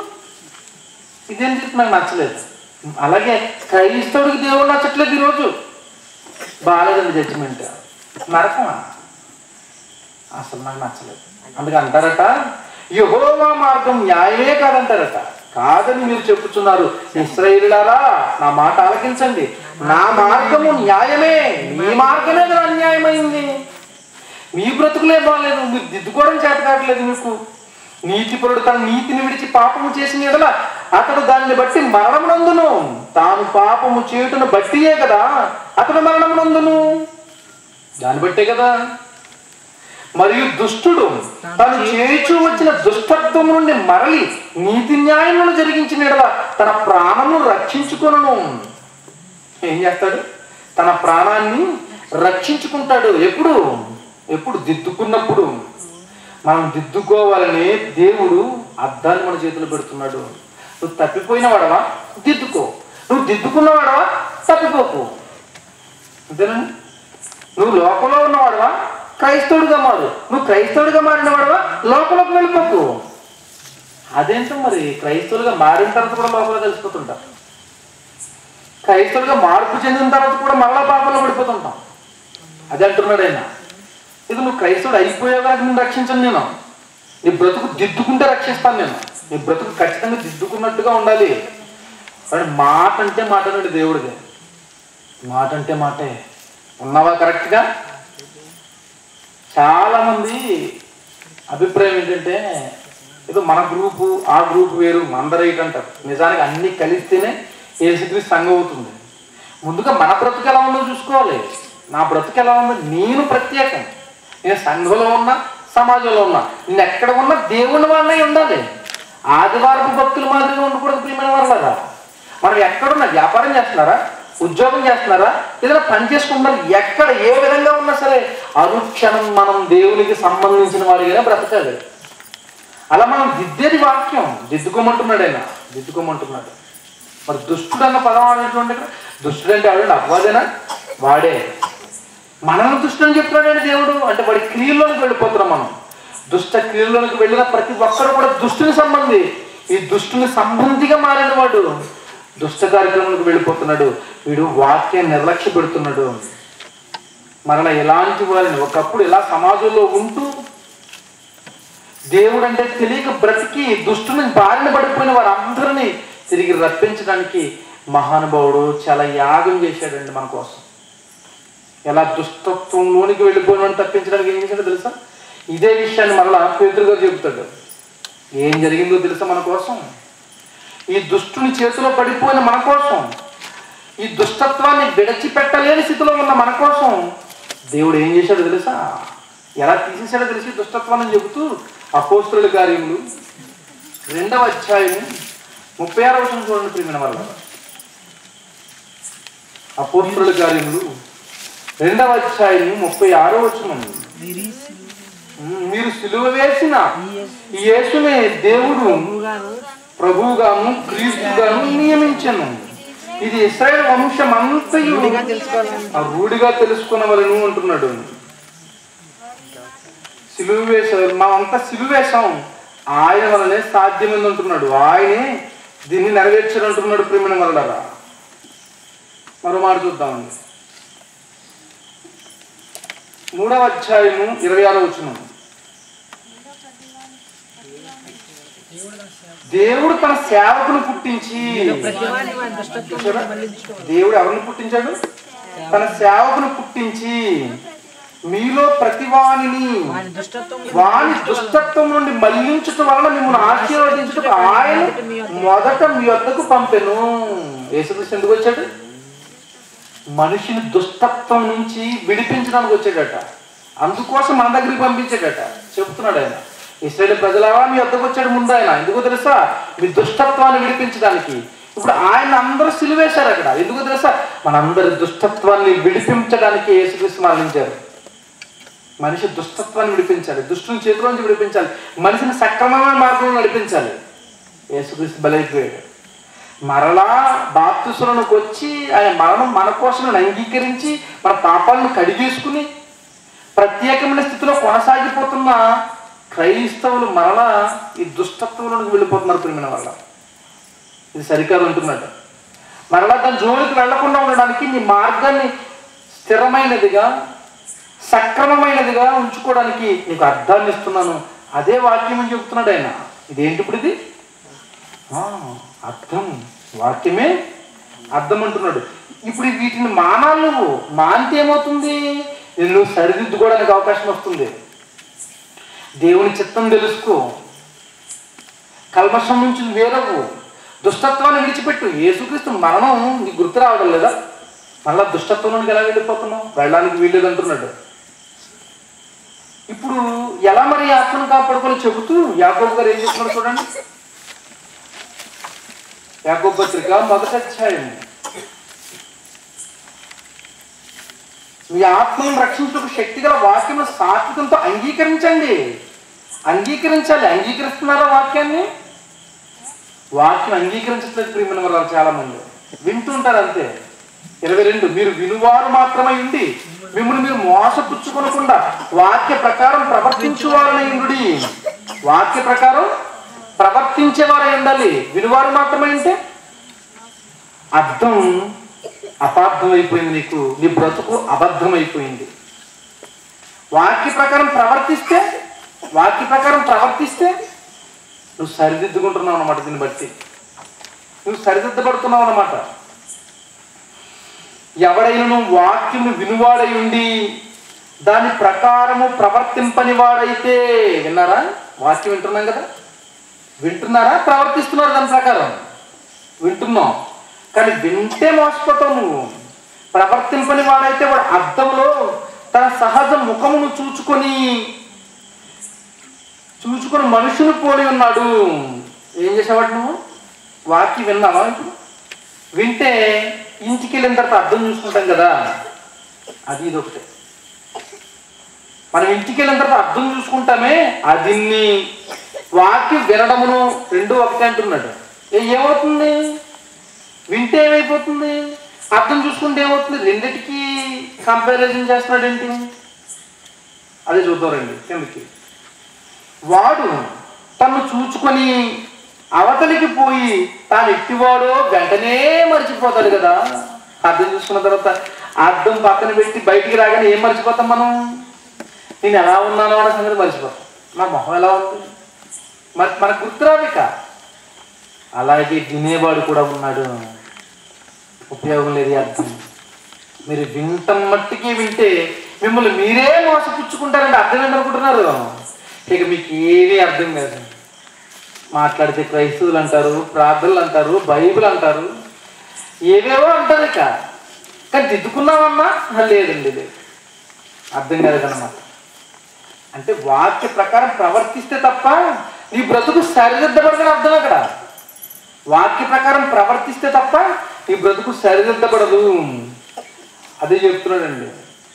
ఇదేం తీర్పు నాకు నచ్చలేదు అలాగే క్రైస్తవుడికి దేవుడు నచ్చట్లేదు ఈరోజు బాగాలేదండి జడ్జిమెంట్ నరకమా అసలు నాకు నచ్చలేదు అందుకే అంటారట యహోవా మార్గం న్యాయమే కాదంటారట కాదని మీరు చెప్పుచున్నారు ఇస్రాయిలారా నా మాట ఆలకించండి నా మార్గము న్యాయమే మీ మార్గమే కదా అన్యాయమైంది మీ బ్రతుకులే బాగాలేదు మీరు దిద్దుకోవడం చేత కావట్లేదు మీకు నీతిపరుడు తన నీతిని విడిచి పాపము చేసిన ఎడల అతడు దాన్ని బట్టి మరణమునందును తాను పాపము చేయుటను బట్టియే కదా అతడు మరణమునందును దాన్ని బట్టే కదా మరియు దుష్టుడు తను చేయిచూ వచ్చిన దుష్టత్వం నుండి మరలి నీతి న్యాయములను జరిగించిన ఎడల తన ప్రాణమును రక్షించుకొనును ఏం చేస్తాడు తన ప్రాణాన్ని రక్షించుకుంటాడు ఎప్పుడు ఎప్పుడు దిద్దుకున్నప్పుడు మనం దిద్దుకోవాలని దేవుడు అద్దాన్ని మన చేతిలో పెడుతున్నాడు నువ్వు తప్పిపోయిన వాడవా దిద్దుకో నువ్వు దిద్దుకున్న వాడవా తప్పిపోకు అంతేనండి నువ్వు లోకంలో ఉన్నవాడవా క్రైస్తవుడిగా మారు నువ్వు క్రైస్తవుడిగా మారిన వాడవా లోకంలోకి వెళ్ళిపోకు అదేంటో మరి క్రైస్తవులుగా మారిన తర్వాత కూడా లోపల కలిసిపోతుంటారు క్రైస్తవులుగా మార్పు చెందిన తర్వాత కూడా మళ్ళా పాపంలో పడిపోతుంటాం అది అంటున్నాడు ఆయన ఇది నువ్వు క్రైస్తవుడు అయిపోయావు కానీ నేను రక్షించను నేను నీ బ్రతుకు దిద్దుకుంటే రక్షిస్తాను నేను నీ బ్రతుకు ఖచ్చితంగా దిద్దుకున్నట్టుగా ఉండాలి కానీ మాట అంటే మాట అన్నాడు దేవుడిది మాట అంటే మాటే ఉన్నావా కరెక్ట్గా చాలా మంది అభిప్రాయం ఏంటంటే ఏదో మన గ్రూపు ఆ గ్రూప్ వేరు అందరూ అంటారు నిజానికి అన్ని కలిస్తేనే ఏసుక్రీస్తు సంఘం అవుతుంది ముందుగా మన బ్రతుకు ఎలా ఉందో చూసుకోవాలి నా బ్రతుకు ఎలా ఉందో నేను ప్రత్యేకం నేను సంఘంలో ఉన్నా సమాజంలో ఉన్నా నేను ఎక్కడ ఉన్నా దేవుని వాళ్ళే ఉండాలి ఆదివారపు భక్తుల మాదిరిగా ఉండకూడదు ప్రియమైన వాళ్ళరా మనం ఎక్కడున్నా వ్యాపారం చేస్తున్నారా ఉద్యోగం చేస్తున్నారా ఏదైనా పని చేసుకుంటున్నారు ఎక్కడ ఏ విధంగా ఉన్నా సరే అనుక్షణం మనం దేవునికి సంబంధించిన వాడిగానే బ్రతకాలి అలా మనం దిద్దేది వాక్యం దిద్దుకోమంటున్నాడు ఆయన దిద్దుకోమంటున్నాడు మరి దుష్టుడు అన్న పదం అనేటువంటి దుష్టుడు అంటే ఎవడండి అవ్వదేనా వాడే మనల్ని దుష్టుడు అని చెప్తున్నాడు దేవుడు అంటే వాడి క్రియల్లోనికి వెళ్ళిపోతున్నాం మనం దుష్ట క్రియల్లోనికి వెళ్ళిన ప్రతి ఒక్కరు కూడా దుష్టుని సంబంధి ఈ దుష్టుని సంబంధిగా మారిన వాడు దుష్ట కార్యక్రమానికి వెళ్ళిపోతున్నాడు వీడు వాక్యాన్ని నిర్లక్ష్య పెడుతున్నాడు మరలా ఎలాంటి వారిని ఒకప్పుడు ఇలా సమాజంలో ఉంటూ దేవుడు అంటే తెలియక బ్రతికి దుష్టుని బారిన పడిపోయిన వారందరినీ తిరిగి రప్పించడానికి మహానుభావుడు చాలా యాగం చేశాడండి మన కోసం ఎలా దుష్టత్వంలోనికి వెళ్ళిపోయిన వాడిని తప్పించడానికి ఏం చేశాడో తెలుసా ఇదే విషయాన్ని మరలా పేతురు గారు చెబుతాడు ఏం జరిగిందో తెలుసా మన కోసం ఈ దుష్టుని చేతిలో పడిపోయిన మన కోసం ఈ దుష్టత్వాన్ని విడచిపెట్టలేని స్థితిలో ఉన్న మన కోసం దేవుడు ఏం చేశాడో తెలుసా ఎలా తీసేశాడో తెలిసి ఈ దుష్టత్వాన్ని చెబుతూ అపోస్తుల కార్యములు రెండవ అధ్యాయం ముప్పై ఆరో వచనం చూడండి ప్రియమైన వల్ల అపోస్తుల కార్యములు రెండవ అధ్యాయం ముప్పై ఆరో వచనం ఉమ్, మీరు సిలువ వేసిన ఈ యేసునే దేవుడు ప్రభువుగాను క్రీస్తుగాను నియమించను ఇది ఇస్రాయేల్ వంశం అంతయు ఆ రూఢిగా తెలుసుకునవలను అంటున్నాడు సిలువ వేశారు మనమంతా సిలువ వేశాం ఆయన వలనే సాధ్యమైంది అంటున్నాడు ఆయనే దీన్ని నెరవేర్చారు అంటున్నాడు ప్రేమిన వలరా మరో మాట చూద్దామండి మూడవ అధ్యాయము ఇరవై ఆరో వచ్చినాము దేవుడు తన సేవకును పుట్టించి చూసారా? దేవుడు ఎవరిని పుట్టించాడు తన సేవకును పుట్టించి మీలో ప్రతివానిని వాని దుష్టత్వం నుండి మళ్లించటం వలన మిమ్మల్ని ఆశీర్వదించటం ఆయన మొదట మీ వద్దకు పంపెను యేసుక్రీస్తు ఎందుకు వచ్చాడు మనిషిని దుష్టత్వం నుంచి విడిపించడానికి వచ్చాడట అందుకోసం మన దగ్గరికి పంపించాడట చెప్తున్నాడు ఆయన ఇస్రాయేల్ ప్రజలవా మీ వద్దకు వచ్చాడు ముందు ఆయన ఎందుకు తెలుసా మీ దుష్టత్వాన్ని విడిపించడానికి ఇప్పుడు ఆయన అందరూ సిలువేశారు అక్కడ ఎందుకు తెలుసా మనందరి దుష్టత్వాన్ని విడిపించడానికి యేసుక్రీస్తు మరణించారు మనిషి దుష్టత్వాన్ని విడిపించాలి దుష్టుని చేతిలో నుంచి విడిపించాలి మనిషిని సక్రమమైన మార్గంలో నడిపించాలి యేసుక్రీస్తు బలైపోయాడు మరలా బాప్తిసులకు వచ్చి ఆయన మరణం మన కోసం అంగీకరించి మన పాపాలను కడిగేసుకుని ప్రత్యేకమైన స్థితిలో కొనసాగిపోతున్న క్రైస్తవులు మరలా ఈ దుష్టత్వంలోకి వెళ్ళిపోతున్నారు ప్రేమిన వల్ల ఇది సరికాదు అంటున్నాడు మరలా దాని జోలికి వెళ్లకుండా ఉండడానికి నీ మార్గాన్ని స్థిరమైనదిగా సక్రమమైనదిగా ఉంచుకోవడానికి నీకు అర్థాన్ని ఇస్తున్నాను అదే వాక్యం అని చెప్తున్నాడు ఆయన ఇదేంటి ఇప్పుడు ఇది ఆ, అర్థం వాక్యమే అర్థం అంటున్నాడు ఇప్పుడు వీటిని మానాలు నువ్వు మానితే ఏమవుతుంది నువ్వు సరిదిద్దుకోవడానికి అవకాశం వస్తుంది దేవుని చిత్తం తెలుసుకో కల్మషం నుంచి వేరవు దుష్టత్వాన్ని విడిచిపెట్టు యేసుక్రీస్తు మరణం నీకు గుర్తు రావడం లేదా మళ్ళా దుష్టత్వం నుండి ఎలా వెళ్ళిపోతున్నావు వెళ్ళడానికి వీల్లేదు అంటున్నాడు ఇప్పుడు ఎలా మరి ఈ ఆత్మను కాపాడుకొని చెబుతూ యాకోబు గారు ఏం చేస్తున్నాడు చూడండి యాకోబు పత్రిక మొదటి అధ్యాయం మీ ఆత్మను రక్షించుటకు శక్తిగల వాక్యము సాత్వికంతో అంగీకరించండి అంగీకరించాలి అంగీకరిస్తున్నారా వాక్యాన్ని వాక్యం అంగీకరించట్లేదు ప్రియమైన వాళ్ళు చాలా మంది వింటుంటారు అంతే ఇరవై రెండు మీరు వినువారు మాత్రమై ఉండి మిమ్మల్ని మీరు మోసపుచ్చుకొనకుండా వాక్య ప్రకారం ప్రవర్తించువారనై ఉండు వాక్య ప్రకారం ప్రవర్తించేవారై ఉండాలి వినువారు మాత్రమే ఉంటే అర్థం అపార్థం అయిపోయింది నీకు నీ బ్రతుకు అబద్ధం అయిపోయింది వాక్య ప్రకారం ప్రవర్తిస్తే వాక్య ప్రకారం ప్రవర్తిస్తే నువ్వు సరిదిద్దుకుంటున్నావు అన్నమాట దీన్ని బట్టి నువ్వు సరిదిద్దబడుతున్నావు అన్నమాట ఎవడైనా వాక్యము వినువాడై ఉండి దాని ప్రకారము ప్రవర్తింపని వాడైతే విన్నారా వాక్యం వింటున్నాం కదా వింటున్నారా ప్రవర్తిస్తున్నారు దాని ప్రకారం వింటున్నాం కానీ వింటే మోసపోతావు నువ్వు ప్రవర్తింపని వాడైతే వాడు అర్థంలో తన సహజ ముఖమును చూచుకొని చూచుకొని మనుషుని పోలి ఉన్నాడు ఏం చేసేవాడు నువ్వు వాక్యం విన్నావా ఇప్పుడు వింటే ఇంటికి వెళ్ళిన తర్వాత అర్థం చూసుకుంటాం కదా అది ఇది ఒకటే మనం ఇంటికి వెళ్ళిన తర్వాత అర్థం చూసుకుంటామే అది వాక్యం వినడమును రెండు ఒకటే అంటున్నాడు ఏ ఏమవుతుంది వింటే ఏమైపోతుంది అర్థం చూసుకుంటే ఏమవుతుంది రెండిటికి కంపారిజన్ చేస్తున్నాడు ఏంటి అదే చూద్దాం రండి కిందకి వాడు తను చూచుకొని అవతలికి పోయి తాను ఎట్టివాడో వెంటనే మర్చిపోతాడు కదా అర్థం చూసుకున్న తర్వాత అర్థం పక్కన పెట్టి బయటికి రాగానే ఏం మర్చిపోతాం మనం నేను ఎలా ఉన్నానో అనే సంగతి మర్చిపోతాం నా మొహం ఎలా ఉంది మరి మనకు గుర్తురావిక అలాగే వినేవాడు కూడా ఉన్నాడు ఉపయోగం లేదు ఈ అర్థం మీరు వింటం మట్టికి వింటే మిమ్మల్ని మీరే మోసపుచ్చుకుంటారంటే అర్థం ఏంటనుకుంటున్నారు ఇక మీకు ఏమీ అర్థం కాదు మాట్లాడితే క్రైస్తవులు అంటారు ప్రార్థనలు అంటారు బైబిల్ అంటారు ఏవేవో అంటారు ఇక కానీ దిద్దుకున్నామన్నా "ఆ, లేదండి లేదు అర్థం కాలేదన్నమాట అంటే వాక్య ప్రకారం ప్రవర్తిస్తే తప్ప నీ బ్రతుకు సరిదిద్దబడదని అర్థం అక్కడ వాక్య ప్రకారం ప్రవర్తిస్తే తప్ప నీ బ్రతుకు సరిదిద్దబడదు అదే చెప్తున్నాడండి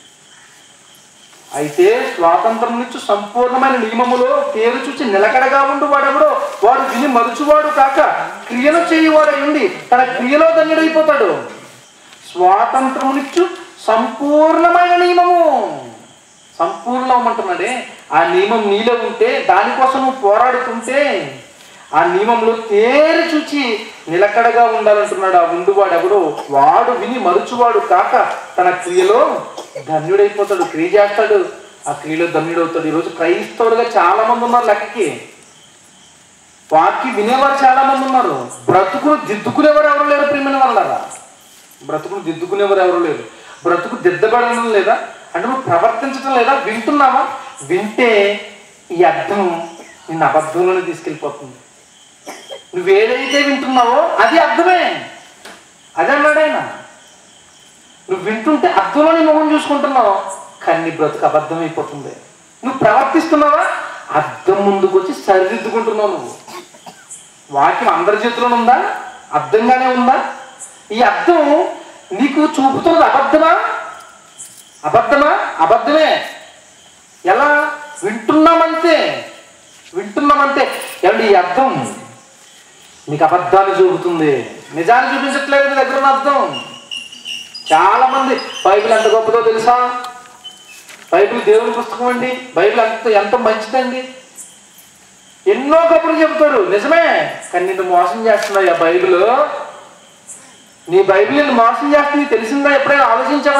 అయితే స్వాతంత్రం నుంచి సంపూర్ణమైన నియమములో పేరు చూచి నిలకడగా ఉండు వాడెవడో వాడు విని మరుచువాడు కాక క్రియను చేయువాడై ఉండి తన క్రియలో ధన్యుడైపోతాడు స్వాతంత్రం నుంచి సంపూర్ణమైన నియమము సంపూర్ణం అంటున్నాడే ఆ నియమం నీలో ఉంటే దానికోసం నువ్వు పోరాడుతుంటే ఆ నియమంలో తేరి చూచి నిలకడగా ఉండాలంటున్నాడు ఆ ఉండువాడు ఎవడు వాడు విని మరుచువాడు కాక తన క్రియలో ధన్యుడైపోతాడు క్రియ చేస్తాడు ఆ క్రియలో ధన్యుడవుతాడు ఈరోజు క్రైస్తవులుగా చాలా మంది ఉన్నారు లెక్కకి వాక్య వినేవారు చాలా మంది ఉన్నారు బ్రతుకును దిద్దుకునేవారు ఎవరు లేరు ప్రియమైన వాళ్ళరా బ్రతుకును దిద్దుకునేవారు ఎవరు లేరు బ్రతుకు దిద్దబడడం లేదా అంటే నువ్వు ప్రవర్తించడం లేదా వింటున్నావా వింటే ఈ అర్థం నిన్ను అబద్ధంలోనే తీసుకెళ్ళిపోతుంది నువ్వు ఏదైతే వింటున్నావో అది అర్థమే అదే అన్నాడు ఆయన నువ్వు వింటుంటే అర్థంలోనే మొహం చూసుకుంటున్నావు కానీ నీ బ్రతుకు అబద్ధమైపోతుంది నువ్వు ప్రవర్తిస్తున్నావా అర్థం ముందుకు వచ్చి సరిదిద్దుకుంటున్నావు నువ్వు వాక్యం అందరి చేతిలోనే ఉందా అర్థంగానే ఉందా ఈ అర్థం నీకు చూపుతున్నది అబద్ధమా అబద్ధమా అబద్ధమే ఎలా వింటున్నామంతే వింటున్నామంతే ఏమండి ఈ అర్థం నీకు అబద్ధాన్ని చూపుతుంది నిజాన్ని చూపించట్లేదు నీ దగ్గర ఉన్న అర్థం చాలా మంది బైబిల్ ఎంత గొప్పదో తెలుసా బైబిల్ దేవుని పుస్తకం అండి బైబిల్ ఎంత ఎంత మంచిదండి ఎన్నో కబుర్లు చెబుతారు నిజమే కానీ నిన్ను మోసం చేస్తున్నాయి ఆ బైబిల్ నీ బైబిల్ నిన్ను మోసం చేస్తుంది తెలిసిందా ఎప్పుడైనా ఆలోచించావా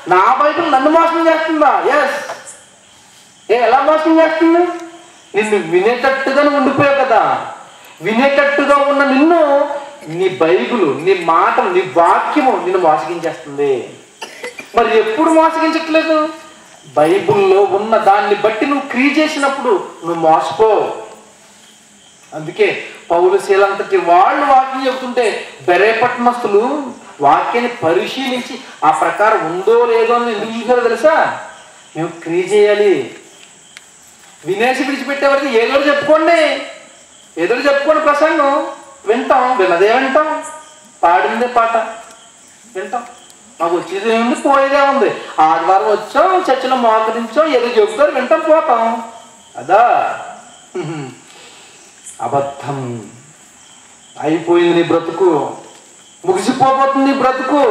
నా బైబిల్ నన్ను మోసం చేస్తుందా ఎస్ ఏ ఎలా మోసం చేస్తుంది నిన్ను వినేటట్టుగానే ఉండిపోయావు కదా వినేటట్టుగా ఉన్న నిన్ను నీ బైబిల్ నీ మాటలు నీ వాక్యము నిన్ను మోసగించేస్తుంది మరి ఎప్పుడు మోసగించట్లేదు బైబిల్లో ఉన్న దాన్ని బట్టి నువ్వు క్రియ చేసినప్పుడు నువ్వు మోసపో అందుకే పౌలు శీలంతటి వాళ్ళు వాక్యం చెబుతుంటే బెరేపట్నస్తులు వాక్యాన్ని పరిశీలించి ఆ ప్రకారం ఉందో లేదో అని ఎందుకు చూసారో తెలుసా మేము క్రియ చేయాలి వినేసి విడిచిపెట్టేవారికి ఏదో చెప్పుకోండి ఏదో చెప్పుకోండి ప్రసంగం వింటాం విన్నదే వింటాం పాడిందే పాట వింటాం మాకు వచ్చేది ఏముంది పోయేదే ఉంది ఆదివారం వచ్చాం చర్చలో మోకరించాం ఏదో చెబుతారు వింటాం పోతాం అదా హ్మ్. అబద్ధం అయిపోయింది నీ బ్రతుకు ముగిసిపోబోతుంది నీ బ్రతుకు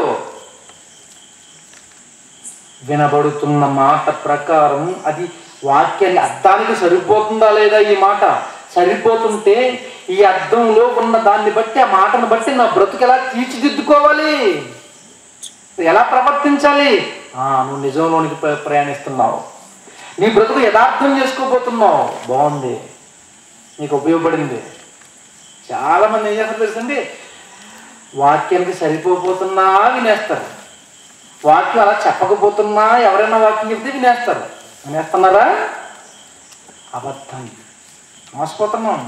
వినబడుతున్న మాట ప్రకారం అది వాక్యాన్ని అర్థానికి సరిపోతుందా లేదా ఈ మాట సరిపోతుంటే ఈ అర్థంలో ఉన్న దాన్ని బట్టి ఆ మాటను బట్టి నా బ్రతుకు ఎలా తీర్చిదిద్దుకోవాలి ఎలా ప్రవర్తించాలి ఆ, నువ్వు నిజంలోనికి ప్ర- ప్రయాణిస్తున్నావు నీ బ్రతుకు యథార్థం చేసుకోబోతున్నావు బాగుంది నీకు ఉపయోగపడింది చాలా మంది ఏం చేస్తారు తెలుసండి వాక్యానికి సరిపోతున్నా వినేస్తారు వాక్యం అలా చెప్పకపోతున్నా ఎవరైనా వాక్యం చెప్తే వినేస్తారు వినేస్తున్నారా అబద్ధం మోసపోతున్నాం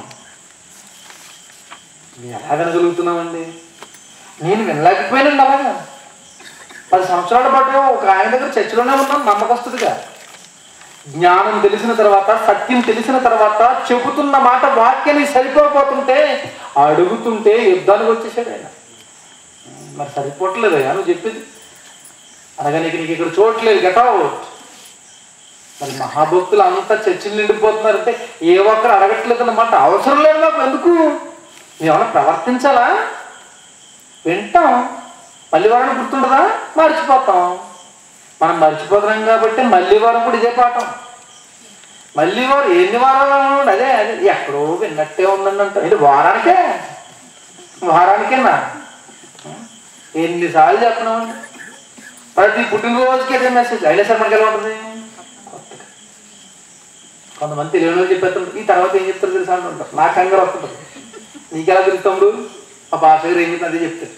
మేము ఎలా వినగలుగుతున్నామండి నేను వినలేకపోయానండి అలాగా పది సంవత్సరాల పాటు ఒక ఆయన దగ్గర చర్చలోనే ఉన్నాను నమ్మకస్తుడిగా జ్ఞానం తెలిసిన తర్వాత సత్యం తెలిసిన తర్వాత చెబుతున్న మాట వాక్యానికి సరిపోకపోతుంటే అడుగుతుంటే యుద్ధానికి వచ్చేసాడు ఆయన మరి సరిపోవట్లేదు అయ్యా నువ్వు చెప్పింది అనగా నీకు నీకు ఇక్కడ చూడట్లేదు గెటౌట్ మరి మహాభక్తులు అంతా చర్చలు నిండిపోతున్నారంటే ఏ ఒక్కరు అడగట్లేదు అన్నమాట అవసరం లేదు మాకు ఎందుకు మేమన్నా ప్రవర్తించాలా వింటాం మళ్ళీ వారం గుర్తుండదా మర్చిపోతాం మనం మర్చిపోతున్నాం కాబట్టి మళ్ళీ వారం కూడా ఇదే పాఠం మళ్ళీ వారం ఎన్ని వారాలు అదే అదే ఎక్కడో విన్నట్టే ఉందండి అంట ఇది వారానికే వారానికేనా ఎన్నిసార్లు చెప్తున్నామండి ప్రతి పుట్టినరోజుకి అదే మెసేజ్ అయినా సరే మనకి ఎలా ఉంటుంది కొత్తగా కొంతమంది తెలియని వాళ్ళు చెప్పేస్తుంటారు ఈ తర్వాత ఏం చెప్తారు తెలుసా అంటుంటారు నాకు కంగారు వస్తుంటారు నీకెలా తెలుస్తాడు ఆ భాష గారు ఏం చెప్తుంది అదే చెప్తారు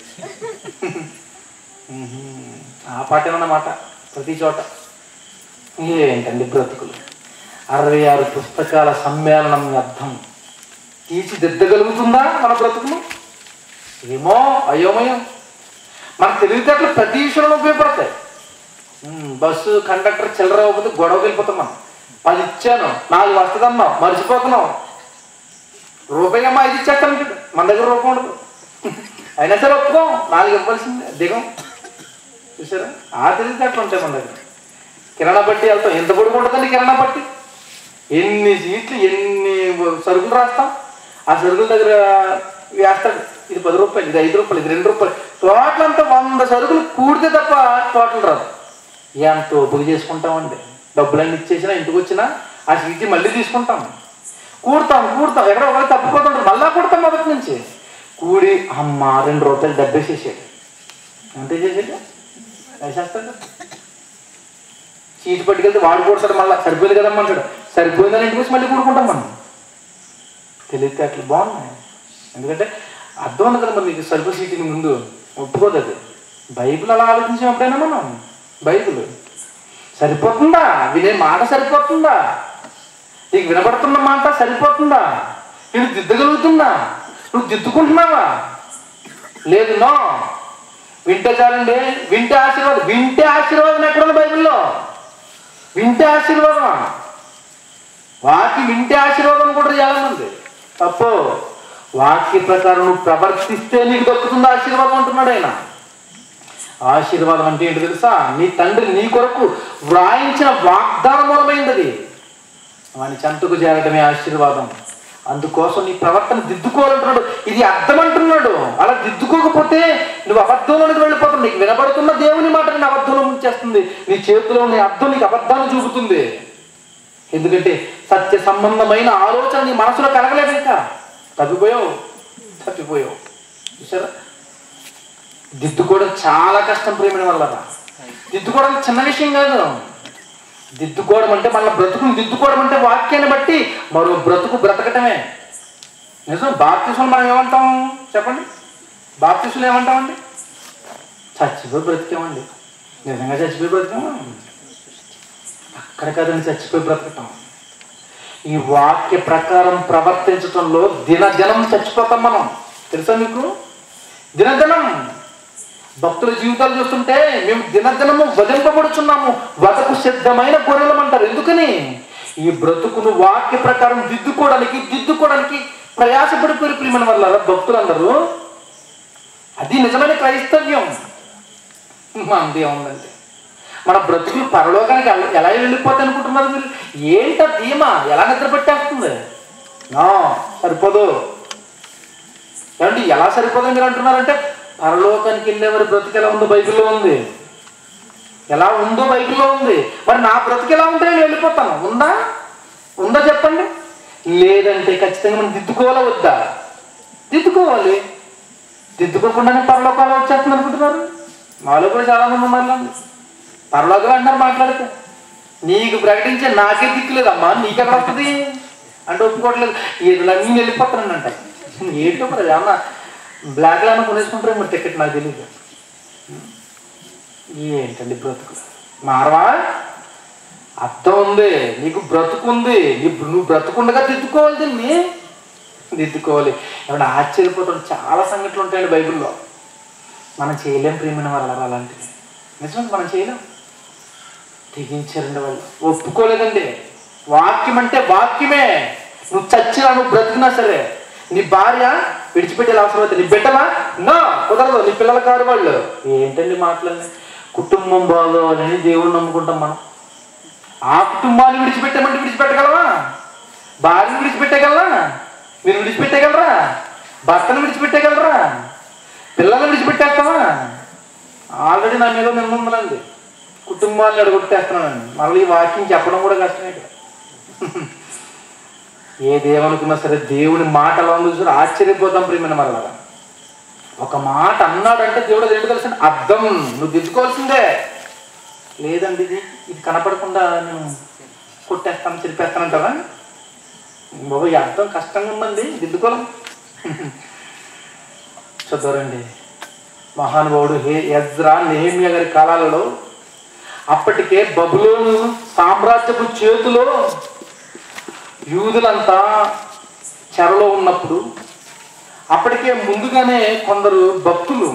ఉహుం. ఆ పాట ఏమన్నమాట ప్రతి చోట ఏంటండి బ్రతుకులు అరవై ఆరు పుస్తకాల సమ్మేళనం అర్థం తీర్చిదిద్దగలుగుతుందా మన బ్రతుకును ఏమో అయోమయం మన తెలివితేటలు ప్రతి విషయంలో ఉపయోగపడతాయి ఉమ్, బస్సు కండక్టర్ చిల్లర అవ్వకపోతే గొడవకి వెళ్ళిపోతాం మనం పది ఇచ్చాను నాలుగు వస్తుందన్నాం మర్చిపోతున్నాం రూపాయి అమ్మా ఐదు ఇచ్చేస్తాను చూడు. మన దగ్గర రూపాయి ఉండదు అయినా సరే ఒప్పుకోం నాలుగు ఇవ్వాల్సిందే దిగం చూసారా ఆ తెలివితేటలు ఉంటాయి మన దగ్గర కిరాణా బట్టి వెళ్తాం ఎంత పొడుగు ఉంటుందండి కిరాణా బట్టి ఎన్ని సీట్లు ఎన్ని సరుకులు రాస్తాం ఆ సరుకుల దగ్గర వేస్తాడు ఇది పది రూపాయలు ఇది ఐదు రూపాయలు ఇది రెండు రూపాయలు టోటల్ అంతా వంద సరుకులు కూడితే తప్ప టోటల్ రాదు ఎంతో పొడి చేసుకుంటామండి డబ్బులన్నీ ఇచ్చేసినా ఇంటికి వచ్చినా ఆ సీట్ మళ్ళీ తీసుకుంటాం కూడతాం కూడతాం ఎక్కడ ఒకటి తప్పిపోతుంటారు మళ్ళా కూడతాం మొదటి నుంచి కూడి అమ్మ రెండు రూపాయలు డబ్బేసేసాడు అంతే చేసాడు వేసేస్తాడు సీటు పట్టుకెళ్తే వాడు కూడతాడు మళ్ళీ సరిపోయింది కదమ్మా అంటాడు సరిపోయిందని ఇంటికి వచ్చి మళ్ళీ కూడుకుంటాం మనం తెలియతే అట్లా బాగున్నాయి ఎందుకంటే అర్థం ఉంది కదా మరి నీకు సరిపో సీటుకి ముందు ఒప్పుకోదు అది బైబిల్ అలా ఆలోచించాం ఎప్పుడైనా మనం బైబిల్ సరిపోతుందా వినే మాట సరిపోతుందా నీకు వినబడుతున్న మాట సరిపోతుందా నేను దిద్దగలుగుతుందా నువ్వు దిద్దుకుంటున్నావా లేదు నో వింటే చాలండి వింటే ఆశీర్వాదం వింటే ఆశీర్వాదం ఎక్కడుంది బైబిల్లో వింటే ఆశీర్వాదమా వాకి వింటే ఆశీర్వాదం కూడా చాలా మంది తప్పు వాక్య ప్రకారం నువ్వు ప్రవర్తిస్తే నీకు దక్కుతుంది ఆశీర్వాదం అంటున్నాడు ఆయన ఆశీర్వాదం అంటే ఏంటి తెలుసా నీ తండ్రి నీ కొరకు వ్రాయించిన వాగ్దాన మూలమైంది అది వాని చెంతకు చేరడమే ఆశీర్వాదం అందుకోసం నీ ప్రవర్తన దిద్దుకోవాలంటున్నాడు ఇది అర్థం అంటున్నాడు అలా దిద్దుకోకపోతే నువ్వు అబద్ధంలోనికి వెళ్ళిపోతావు నీకు వినబడుతున్న దేవుని మాట నేను అబద్ధంలో ముంచేస్తుంది నీ చేతిలో ఉన్న అర్థం నీకు అబద్ధాన్ని చూపుతుంది ఎందుకంటే సత్య సంబంధమైన ఆలోచన నీ మనసులో కలగలేదు ఇంకా తప్పిపోయావు తప్పిపోయావు చూసారా దిద్దుకోవడం చాలా కష్టం ప్రేమిన వల్ల దిద్దుకోవడం చిన్న విషయం కాదు దిద్దుకోవడం అంటే మళ్ళీ బ్రతుకుని దిద్దుకోవడం అంటే వాక్యాన్ని బట్టి మరో బ్రతుకు బ్రతకటమే నిజం బాప్తిసులు మనం ఏమంటాం చెప్పండి బాప్తిసులు ఏమంటామండి చచ్చిపోయి బ్రతికామండి నిజంగా చచ్చిపోయి బ్రతికామా అక్కడ కదండి చచ్చిపోయి బ్రతకటం ఈ వాక్య ప్రకారం ప్రవర్తించటంలో దినదినం చచ్చిపోతాం మనం తెలుసా మీకు దినదినం భక్తుల జీవితాలు చూస్తుంటే మేము దినదినము వదింపబడుచున్నాము వదకు సిద్ధమైన గొర్రెలం అంటారు ఎందుకని ఈ బ్రతుకును వాక్య ప్రకారం దిద్దుకోవడానికి దిద్దుకోవడానికి ప్రయాసపడిపోయి ప్రియమైన వల్ల భక్తులందరూ అది నిజమైన క్రైస్తవ్యం మనది ఏముందండి మన బ్రతుకులు పరలోకానికి ఎల- ఎలా వెళ్ళిపోతాయి అనుకుంటున్నారు మీరు ఏంట ధీమా ఎలా నిద్ర పెట్టేస్తుంది నా సరిపోదు ఏమండి ఎలా సరిపోదని మీరు అంటున్నారంటే పరలోకానికి వెళ్ళేవారి బ్రతుకు ఎలా ఉందో బైబిల్లో ఉంది ఎలా ఉందో బైబిల్లో ఉంది మరి నా బ్రతుకు ఎలా ఉంటే నేను వెళ్ళిపోతాను ఉందా ఉందా చెప్పండి లేదంటే ఖచ్చితంగా మనం దిద్దుకోవాలా వద్దా దిద్దుకోవాలి దిద్దుకోకుండానే పరలోకాలు వచ్చేస్తుంది అనుకుంటున్నారు మాలో కూడా చాలా మంది ఉన్నారు పరలోకాలు అంటారు మాట్లాడితే నీకు ప్రకటించే నాకే దిక్కులేదమ్మా నీకెక్కడ వస్తుంది అంటే ఒప్పుకోవట్లేదు ఇదిలన్నీ వెళ్ళిపోతానంట ఏంటో మరి ఏమన్నా బ్లాక్ లాగా కొనేసుకుంటారు మరి టికెట్ నాకు తెలియదు ఏంటండి బ్రతుకు మారవా అర్థం ఉంది నీకు బ్రతుకు ఉంది నీ నువ్వు బ్రతుకుండగా దిద్దుకోవాలి దీన్ని దిద్దుకోవాలి ఏమన్నా ఆశ్చర్యపోతాడు చాలా సంఘటనలు ఉంటాయండి బైబిల్లో మనం చేయలేం ప్రియమైన వాళ్ళు అలాంటివి నిజంగా మనం చేయలేం తెగించారండి వాళ్ళు ఒప్పుకోలేదండి వాక్యం అంటే వాక్యమే నువ్వు చచ్చినా నువ్వు బ్రతికినా సరే నీ భార్య విడిచిపెట్టే అవసరం అయితే నీ బిడ్డలా నా కుదరదు నీ పిల్లల కారు వాళ్ళు ఏంటండి మాటలన్నీ కుటుంబం బాగోవాలని దేవుడిని నమ్ముకుంటాం మనం ఆ కుటుంబాన్ని విడిచిపెట్టమంటే విడిచిపెట్టగలవా భార్యను విడిచిపెట్టగలరా మీరు విడిచిపెట్టగలరా భర్తను విడిచిపెట్టగలరా పిల్లల్ని విడిచిపెట్టేస్తావా ఆల్రెడీ నా మీద నిమ్మందండి కుటుంబాన్ని అడగొట్టేస్తున్నానండి మళ్ళీ ఈ వాక్యం చెప్పడం కూడా కష్టమే ఇక్కడ ఏదేమనుకున్నా సరే దేవుని మాట ఎలా ఉందో చూసి ఆశ్చర్యపోతాం ప్రియమైన మరలా ఒక మాట అన్నాడంటే దేవుడు అది ఏంటో తెలుసు అర్థం నువ్వు దిద్దుకోవాల్సిందే లేదండి ఇది ఇది కనపడకుండా నేను కొట్టేస్తాను చెరిపేస్తానంటారా బాబు ఈ అర్థం కష్టంగా ఉందండి దిద్దుకోలేం చదవరండి మహానుభావుడు హే ఎజ్రా నెహమ్య గారి కాలాలలో అప్పటికే బబులోను సామ్రాజ్యపు చేతిలో యూదులంతా చెరలో ఉన్నప్పుడు అప్పటికే ముందుగానే కొందరు భక్తులు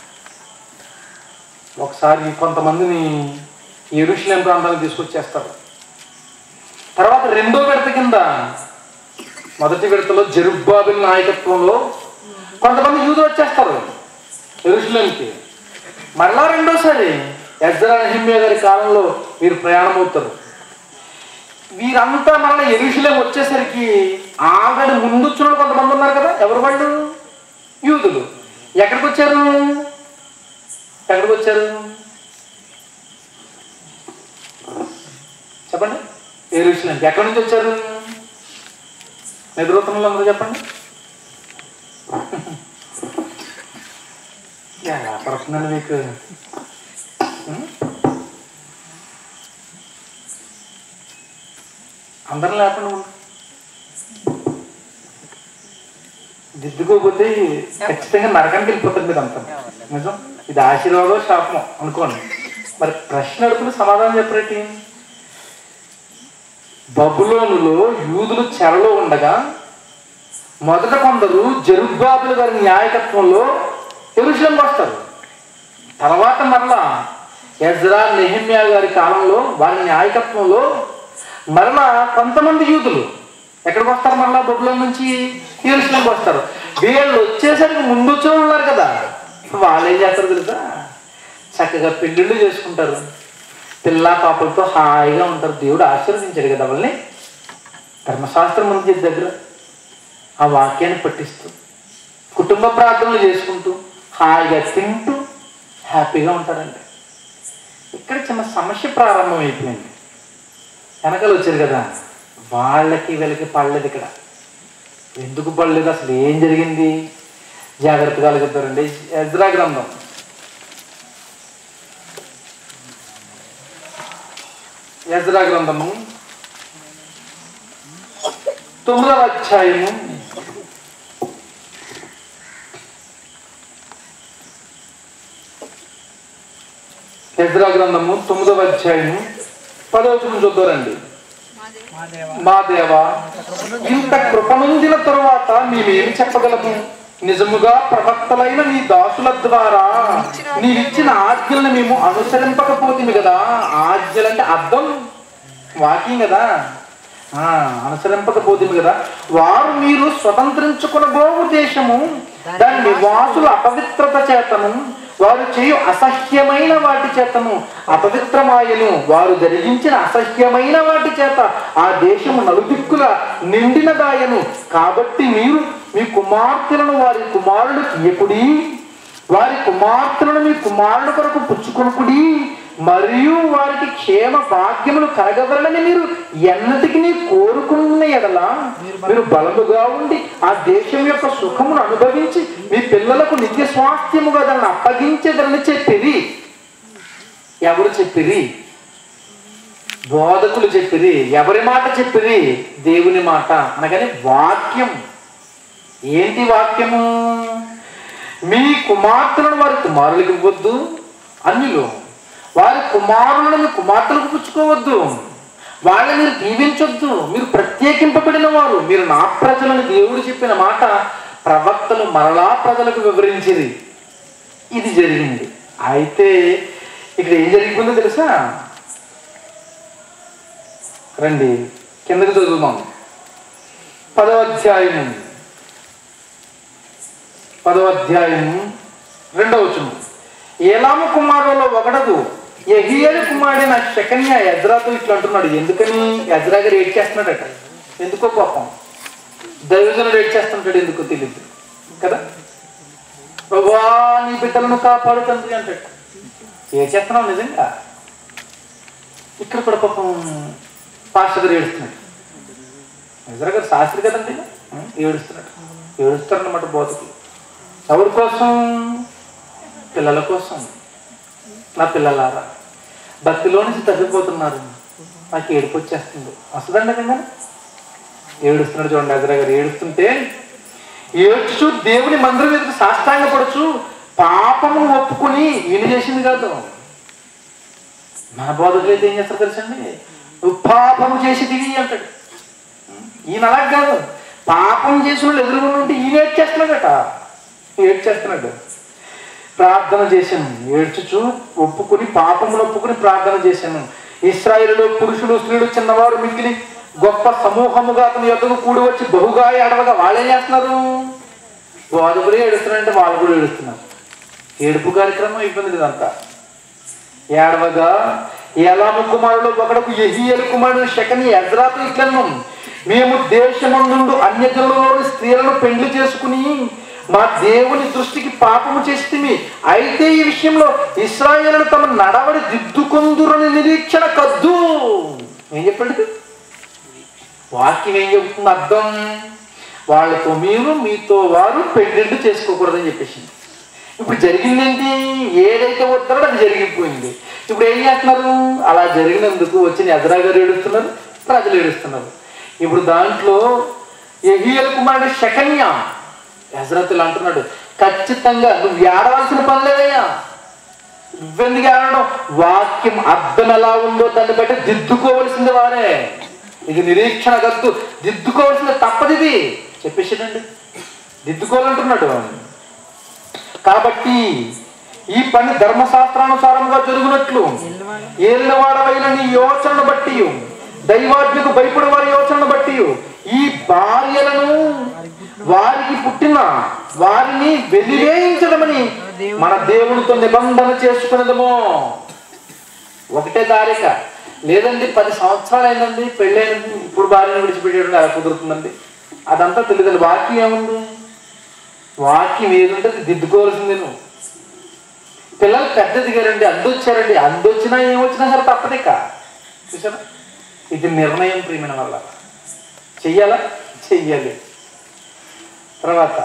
ఒకసారి కొంతమందిని ఎరుషులేం ప్రాంతానికి తీసుకొచ్చేస్తారు తర్వాత రెండో విడత కింద మొదటి విడతలో జరుబ్బాబిల్ నాయకత్వంలో కొంతమంది యూదులు వచ్చేస్తారు ఎరుషులేంకి మరలా రెండోసారి ఎజ్రా నెహమ్య గారి కాలంలో వీరు ప్రయాణం అవుతారు వీరంతా మన ఎరుషులేం వచ్చేసరికి ఆల్రెడీ ముందు వచ్చిన వాళ్ళు కొంతమంది ఉన్నారు కదా ఎవరు వాళ్ళు యూదులు ఎక్కడికి వచ్చారు ఎక్కడికి వచ్చారు చెప్పండి ఎరుషులేం ఎక్కడి నుంచి వచ్చారు నిద్రోత్తంలో అందరూ చెప్పండి ఎలా పడుతుందండి మీకు ఉం? అందరం లేకుండా ఉండు. దిద్దుకోకపోతే ఖచ్చితంగా నరకానికి వెళ్ళిపోతారు మీరు అంతా నిజం ఇది ఆశీర్వాదం శాపం అనుకోండి మరి ప్రశ్న అడుగుతున్న సమాధానం చెప్పరేటి బబులోనులో యూదులు చెరలో ఉండగా మొదట కొందరు జరుబాబుల గారి నాయకత్వంలో ఎరుషులంకి వస్తారు తర్వాత మరలా ఎజ్రా నెహమ్యా గారి కాలంలో వారి నాయకత్వంలో మరలా కొంతమంది యూదులు ఎక్కడికి వస్తారు మరలా బొబ్బులో నుంచి ఎరుషులంకి వస్తారు వీళ్ళు వచ్చేసరికి ముందు వచ్చిన వాళ్ళు ఉన్నారు కదా వాళ్ళు ఏం చేస్తారు తెలుసా చక్కగా పెళ్ళిళ్ళు చేసుకుంటారు పిల్ల పాపలతో హాయిగా ఉంటారు దేవుడు ఆశీర్వదించాడు కదా వాళ్ళని ధర్మశాస్త్రం ఉంది దగ్గర ఆ వాక్యాన్ని పట్టిస్తూ కుటుంబ ప్రార్థనలు చేసుకుంటూ హాయిగా తింటూ హ్యాపీగా ఉంటారండి ఇక్కడ చిన్న సమస్య ప్రారంభం అయిపోయింది వెనకాల వచ్చారు కదా వాళ్ళకి వీళ్ళకి పడలేదు ఇక్కడ ఎందుకు పడలేదు అసలు ఏం జరిగింది జాగ్రత్తగా చెప్తారండి ఎజ్రా గ్రంథం యజ్రా గ్రంథము తొమ్మిదవ అధ్యాయము యజ్రా గ్రంథము తొమ్మిదవ అధ్యాయము పదవచనం చూద్దారండి మా దేవ మా దేవ ఇంత కృప నొందిన తరువాత మేమేమి చెప్పగలము నిజముగా ప్రవక్తలైన నీ దాసుల ద్వారా నీవిచ్చిన ఆజ్ఞలను మేము అనుసరింపకపోతుంది కదా ఆజ్ఞలంటే అర్థం వాకింగ్ కదా ఆ, అనుసరింపకపోతుంది కదా వారు మీరు స్వతంత్రించుకునబోవు దేశము దాని నివాసుల అపవిత్రత చేతను వారు చేయు అసహ్యమైన వాటి చేతను అపవిత్రమాయను వారు జరిగించిన అసహ్యమైన వాటి చేత ఆ దేశము నలుదిక్కుల నిండినదాయను కాబట్టి మీరు మీ కుమార్తెలను వారి కుమారులకు ఇయ్యకుడి వారి కుమార్తెలను మీ కుమారుల కొరకు పుచ్చుకొనుకుడి మరియు వారికి క్షేమ భాగ్యములు కలగవలనని మీరు ఎన్నటికి కోరుకున్న ఎడల మీరు బలముగా ఉండి ఆ దేశం యొక్క సుఖమును అనుభవించి మీ పిల్లలకు నిత్య స్వాస్థ్యముగా దాన్ని అప్పగించేదని చెప్పిరి ఎవరు చెప్పిరి బోధకులు చెప్పిరి ఎవరి మాట చెప్పిరి దేవుని మాట అనగానే వాక్యం ఏంటి వాక్యము మీ కుమార్తెలను వారి కుమారులకు ఇవ్వద్దు అన్నిలో వారి కుమారులను మీ కుమార్తెలకు పుచ్చుకోవద్దు వాళ్ళని మీరు దీవించొద్దు మీరు ప్రత్యేకింపబడిన వారు మీరు నా ప్రజలను దేవుడు చెప్పిన మాట ప్రవక్తలు మరలా ప్రజలకు వివరించింది ఇది జరిగింది అయితే ఇక్కడ ఏం జరిగిపోయిందో తెలుసా రండి కిందకి చదువుదాం పదవ అధ్యాయం పదవ అధ్యాయం రెండవ వచనం ఏలాము కుమారులలో ఒకడదు ఎహియలు కుమారుడైన శకన్య ఎజ్రాతో ఇట్లా అంటున్నాడు ఎందుకని ఎజ్రా గారు ఏడ్ చేస్తున్నాడట ఎందుకో పాపం దైవజనుడు ఏడ్ చేస్తుంటాడు ఎందుకో తెలియదు కదా ప్రభా నీ బిడ్డలను కాపాడు తండ్రి అంటాడు ఏ చేస్తున్నావు నిజంగా ఇక్కడ కూడా పాపం పాస్టర్ గారు ఏడుస్తున్నాడు ఎజ్రా గారు శాస్త్రి కదండి ఏడుస్తున్నాడు ఏడుస్తారన్నమాట బోధకులు ఎవరి కోసం పిల్లల కోసం నా పిల్లలారా భక్తిలో నుంచి తగ్గిపోతున్నారు నాకు ఏడుపు వచ్చేస్తుంది వస్తుందండి కదా ఏడుస్తున్నాడు చూడండి అజరా గారు ఏడుస్తుంటే ఏడ్చు దేవుని మందిరం ఎదురు సాష్టాంగపడుచు పాపము ఒప్పుకొని ఈయన చేసింది కాదు మన బోధకులు అయితే ఏం చేస్తారు తెలుసండి నువ్వు పాపము చేసి దిగి అంటాడు ఈయన అలా కాదు పాపం చేసిన వాళ్ళు ఎదురుగుండా ఉంటే ఈయన ఏడ్చేస్తున్నాడట ఏడ్చేస్తున్నాడు ప్రార్థన చేశాను ఏడ్చుచు ఒప్పుకుని పాపములు ఒప్పుకుని ప్రార్థన చేశాను ఇస్రాయిల్లో పురుషులు స్త్రీలు చిన్నవారు మిగిలి గొప్ప సమూహముగా అతని యొద్దకు కూడి వచ్చి బహుగా ఏడవగా వాళ్ళు ఏం చేస్తున్నారు బోధకులు ఏడుస్తున్నారంటే వాళ్ళు కూడా ఏడుస్తున్నారు ఏడుపు కార్యక్రమం అయిపోయింది ఇదంతా ఏడవగా ఏలాము కుమారుడు ఒకడకు ఎహియలు కుమారుడు శకని ఎజ్రాతో ఇట్లను మేము దేశమందుండు అన్యజనులలోని స్త్రీలను పెళ్లి చేసుకుని మా దేవుని దృష్టికి పాపము చేస్తుంది అయితే ఈ విషయంలో ఇస్రాయేలు తమ నడవడి దిద్దుకొందురని నిరీక్షణ కద్దు ఏం చెప్పండి వాక్యం ఏం చెబుతుంది అర్థం వాళ్ళతో మీరు మీతో వారు పెళ్ళిళ్ళు చేసుకోకూడదని చెప్పేసి ఇప్పుడు జరిగిందేంటి ఏదైతే వస్తారో అది జరిగిపోయింది ఇప్పుడు ఏం చేస్తున్నారు అలా జరిగినందుకు వచ్చిన ఎదరా గారు ఏడుస్తున్నారు ప్రజలు ఏడుస్తున్నారు ఇప్పుడు దాంట్లో ఎహియల్ కుమారుడు శకన్య హజరతులు అంటున్నాడు ఖచ్చితంగా నువ్వు ఏడవలసిన పని లేదయ్యా నువ్వెందుకు ఏడవడం వాక్యం అర్థం ఎలా ఉందో దాన్ని బట్టి దిద్దుకోవలసింది వారే ఇది నిరీక్షణ గద్దు దిద్దుకోవాల్సింది తప్పది ఇది చెప్పేసాడండి దిద్దుకోవాలంటున్నాడు కాబట్టి ఈ పని ధర్మశాస్త్రానుసారంగా జరుగునట్లు ఏళ్ళవాడవైన నీ యోచనను బట్టి దైవాజ్ఞకు భయపడే వారి యోచనను బట్టి ఈ భార్యలను వారికి పుట్టిన వారిని వెలివేయించడమని మన దేవునితో నిబంధన చేసుకున్నదమో ఒకటే దారిక లేదండి పది సంవత్సరాలు అయిందండి పెళ్ళైంది ఇప్పుడు భార్యను విడిచిపెట్టేయడం ఎలా కుదురుతుందండి అదంతా తెలియదండి వాక్యం ఏముంది వాక్యం ఏదుంటే అది దిద్దుకోవాల్సింది నువ్వు పిల్లలు పెద్ద దిగారండి అందొచ్చారండి అందొచ్చినా ఏమొచ్చినా సరే తప్పదిక చూసారా ఇది నిర్ణయం ప్రియమైన వల్ల చెయ్యాలా చెయ్యాలి తర్వాత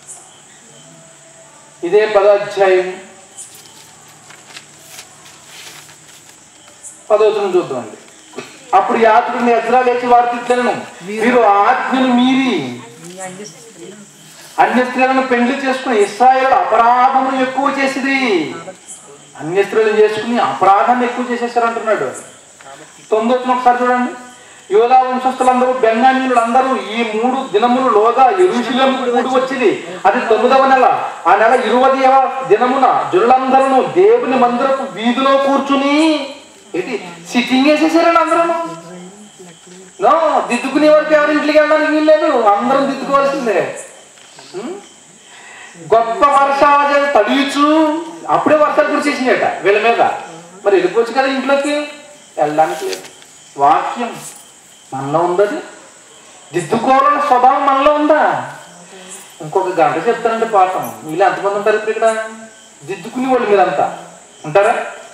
ఇదే పదాధ్యాయం పదవచనం చూద్దామండి అప్పుడు యాత్రికుని ఎజ్రా లేచి వారు తిట్లను మీరు ఆజ్ఞను మీరి ఈ అన్ని స్త్రీలు అన్య స్త్రీలను పెండ్లి చేసుకుని ఇస్రాయేల్ అపరాధమును ఎక్కువ చేసిది అన్య స్త్రీలను చేసుకుని అపరాధాన్ని ఎక్కువ చేసేసారు అంటున్నాడు తొమ్మిది వచ్చిన ఒకసారి చూడండి యోధా వంశస్థులందరూ బెంగామీనులు అందరూ ఈ మూడు దినములలోగా ఎరుశలేము కూడి వచ్చింది అది తొమ్మిదవ నెల ఆ నెల ఇరవదవ దినమున జనులందరూ దేవుని మందిరపు వీధిలో కూర్చుని ఏంటి సిట్టింగ్ వేసేసారండి అందరూ నో దిద్దుకునే వరకు ఎవరి ఇంటికి వెళ్ళడానికి వీల్లేదు అందరం దిద్దుకోవాల్సిందే ఉం? గొప్ప వర్షాలు తడియచ్చు అప్పుడే వర్షాలు కురిసేసినాయట వీళ్ళ మీద మరి వెళ్ళిపోవచ్చు కదా ఇంట్లోకి వెళ్ళడానికి లేదు వాక్యం మనలో ఉందది దిద్దుకోవాలన్న స్వభావం మనలో ఉందా ఇంకొక గంట చెప్తానండి పాఠం వీళ్ళు ఎంతమంది ఉంటారు ఇప్పుడు ఇక్కడ దిద్దుకునే వాళ్ళు మీరంతా ఉంటారా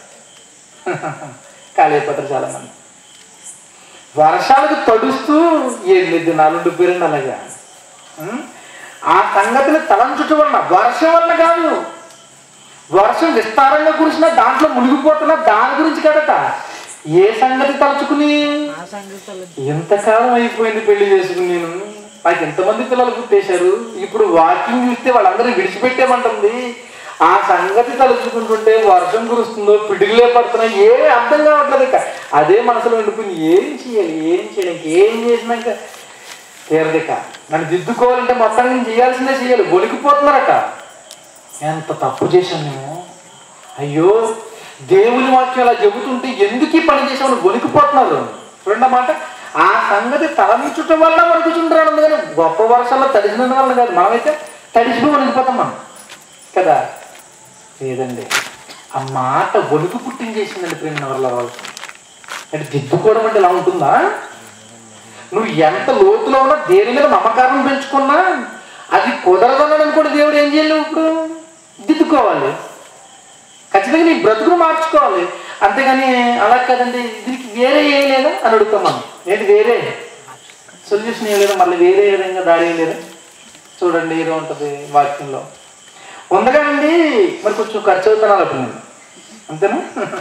ఖాళీ అయిపోతారు చాలా మంది వర్షాలకు తడుస్తూ ఎన్ని దినాలు ఉండిపోయారండి అలాగా ఉం? ఆ సంగతిని తలంచుట వలన వర్షం వలన కాదు వర్షం విస్తారంగా కురిసినా దాంట్లో మునిగిపోతున్నా దాని గురించి కదట ఏ సంగతి తలుచుకుని ఆ సంగతులు ఎంతకాలం అయిపోయింది పెళ్లి చేసుకుని నేను నాకు ఎంతమంది పిల్లలు పుట్టేశారు ఇప్పుడు వాకింగ్ చూస్తే వాళ్ళందరూ విడిచిపెట్టేమంటుంది ఆ సంగతి తలుచుకుంటుంటే వర్షం కురుస్తుందో పిడుగులే పడుతున్నాయి ఏ అర్థం కావట్లేదు ఇక అదే మనసులో ఉండిపోయింది ఏం చేయాలి ఏం చేయాలి ఏం చేసినాక తీరదిక నన్ను దిద్దుకోవాలంటే మొత్తం నేను చేయాల్సిందే చేయాలి వణికిపోతున్నారట ఎంత తప్పు చేశాను నేను అయ్యో దేవుని వాక్యం అలా చెబుతుంటే ఎందుకు ఈ పని చేసామని వణికిపోతున్నారు చూడండి మాట ఆ సంగతి తలమించుట వల్ల వణుకుతుంటారు అందుకని గొప్ప వర్షాల్లో తడిసిన వల్ల కాదు మనమైతే తడిసిపోయి వణికిపోతాం మనం కదా లేదండి ఆ మాట వణుకు పుట్టించేసిందండి ప్రేమ వల్ల వాళ్ళు అంటే దిద్దుకోవడం అంటే ఇలా ఉంటుందా నువ్వు ఎంత లోతులో ఉన్నా దేని మీద నమ్మకాన్ని పెంచుకున్నా అది కుదరదన్నాడు అనుకోండి దేవుడు ఏం చేయలేవు ఇప్పుడు దిద్దుకోవాలి ఖచ్చితంగా నీ బ్రతుకును మార్చుకోవాలి అంతేగాని అలా కదండి దీనికి వేరే ఏం లేదా అని అడుగుతాం మనం ఏంటి వేరే సొల్యూషన్ ఏం లేదా మళ్ళీ వేరే విధంగా దారి ఏం లేదా చూడండి ఏదో ఉంటుంది వాక్యంలో ఉందగానండి మరి కొంచెం ఖర్చు అవుతున్నాను అప్పుడు నేను అంతేనా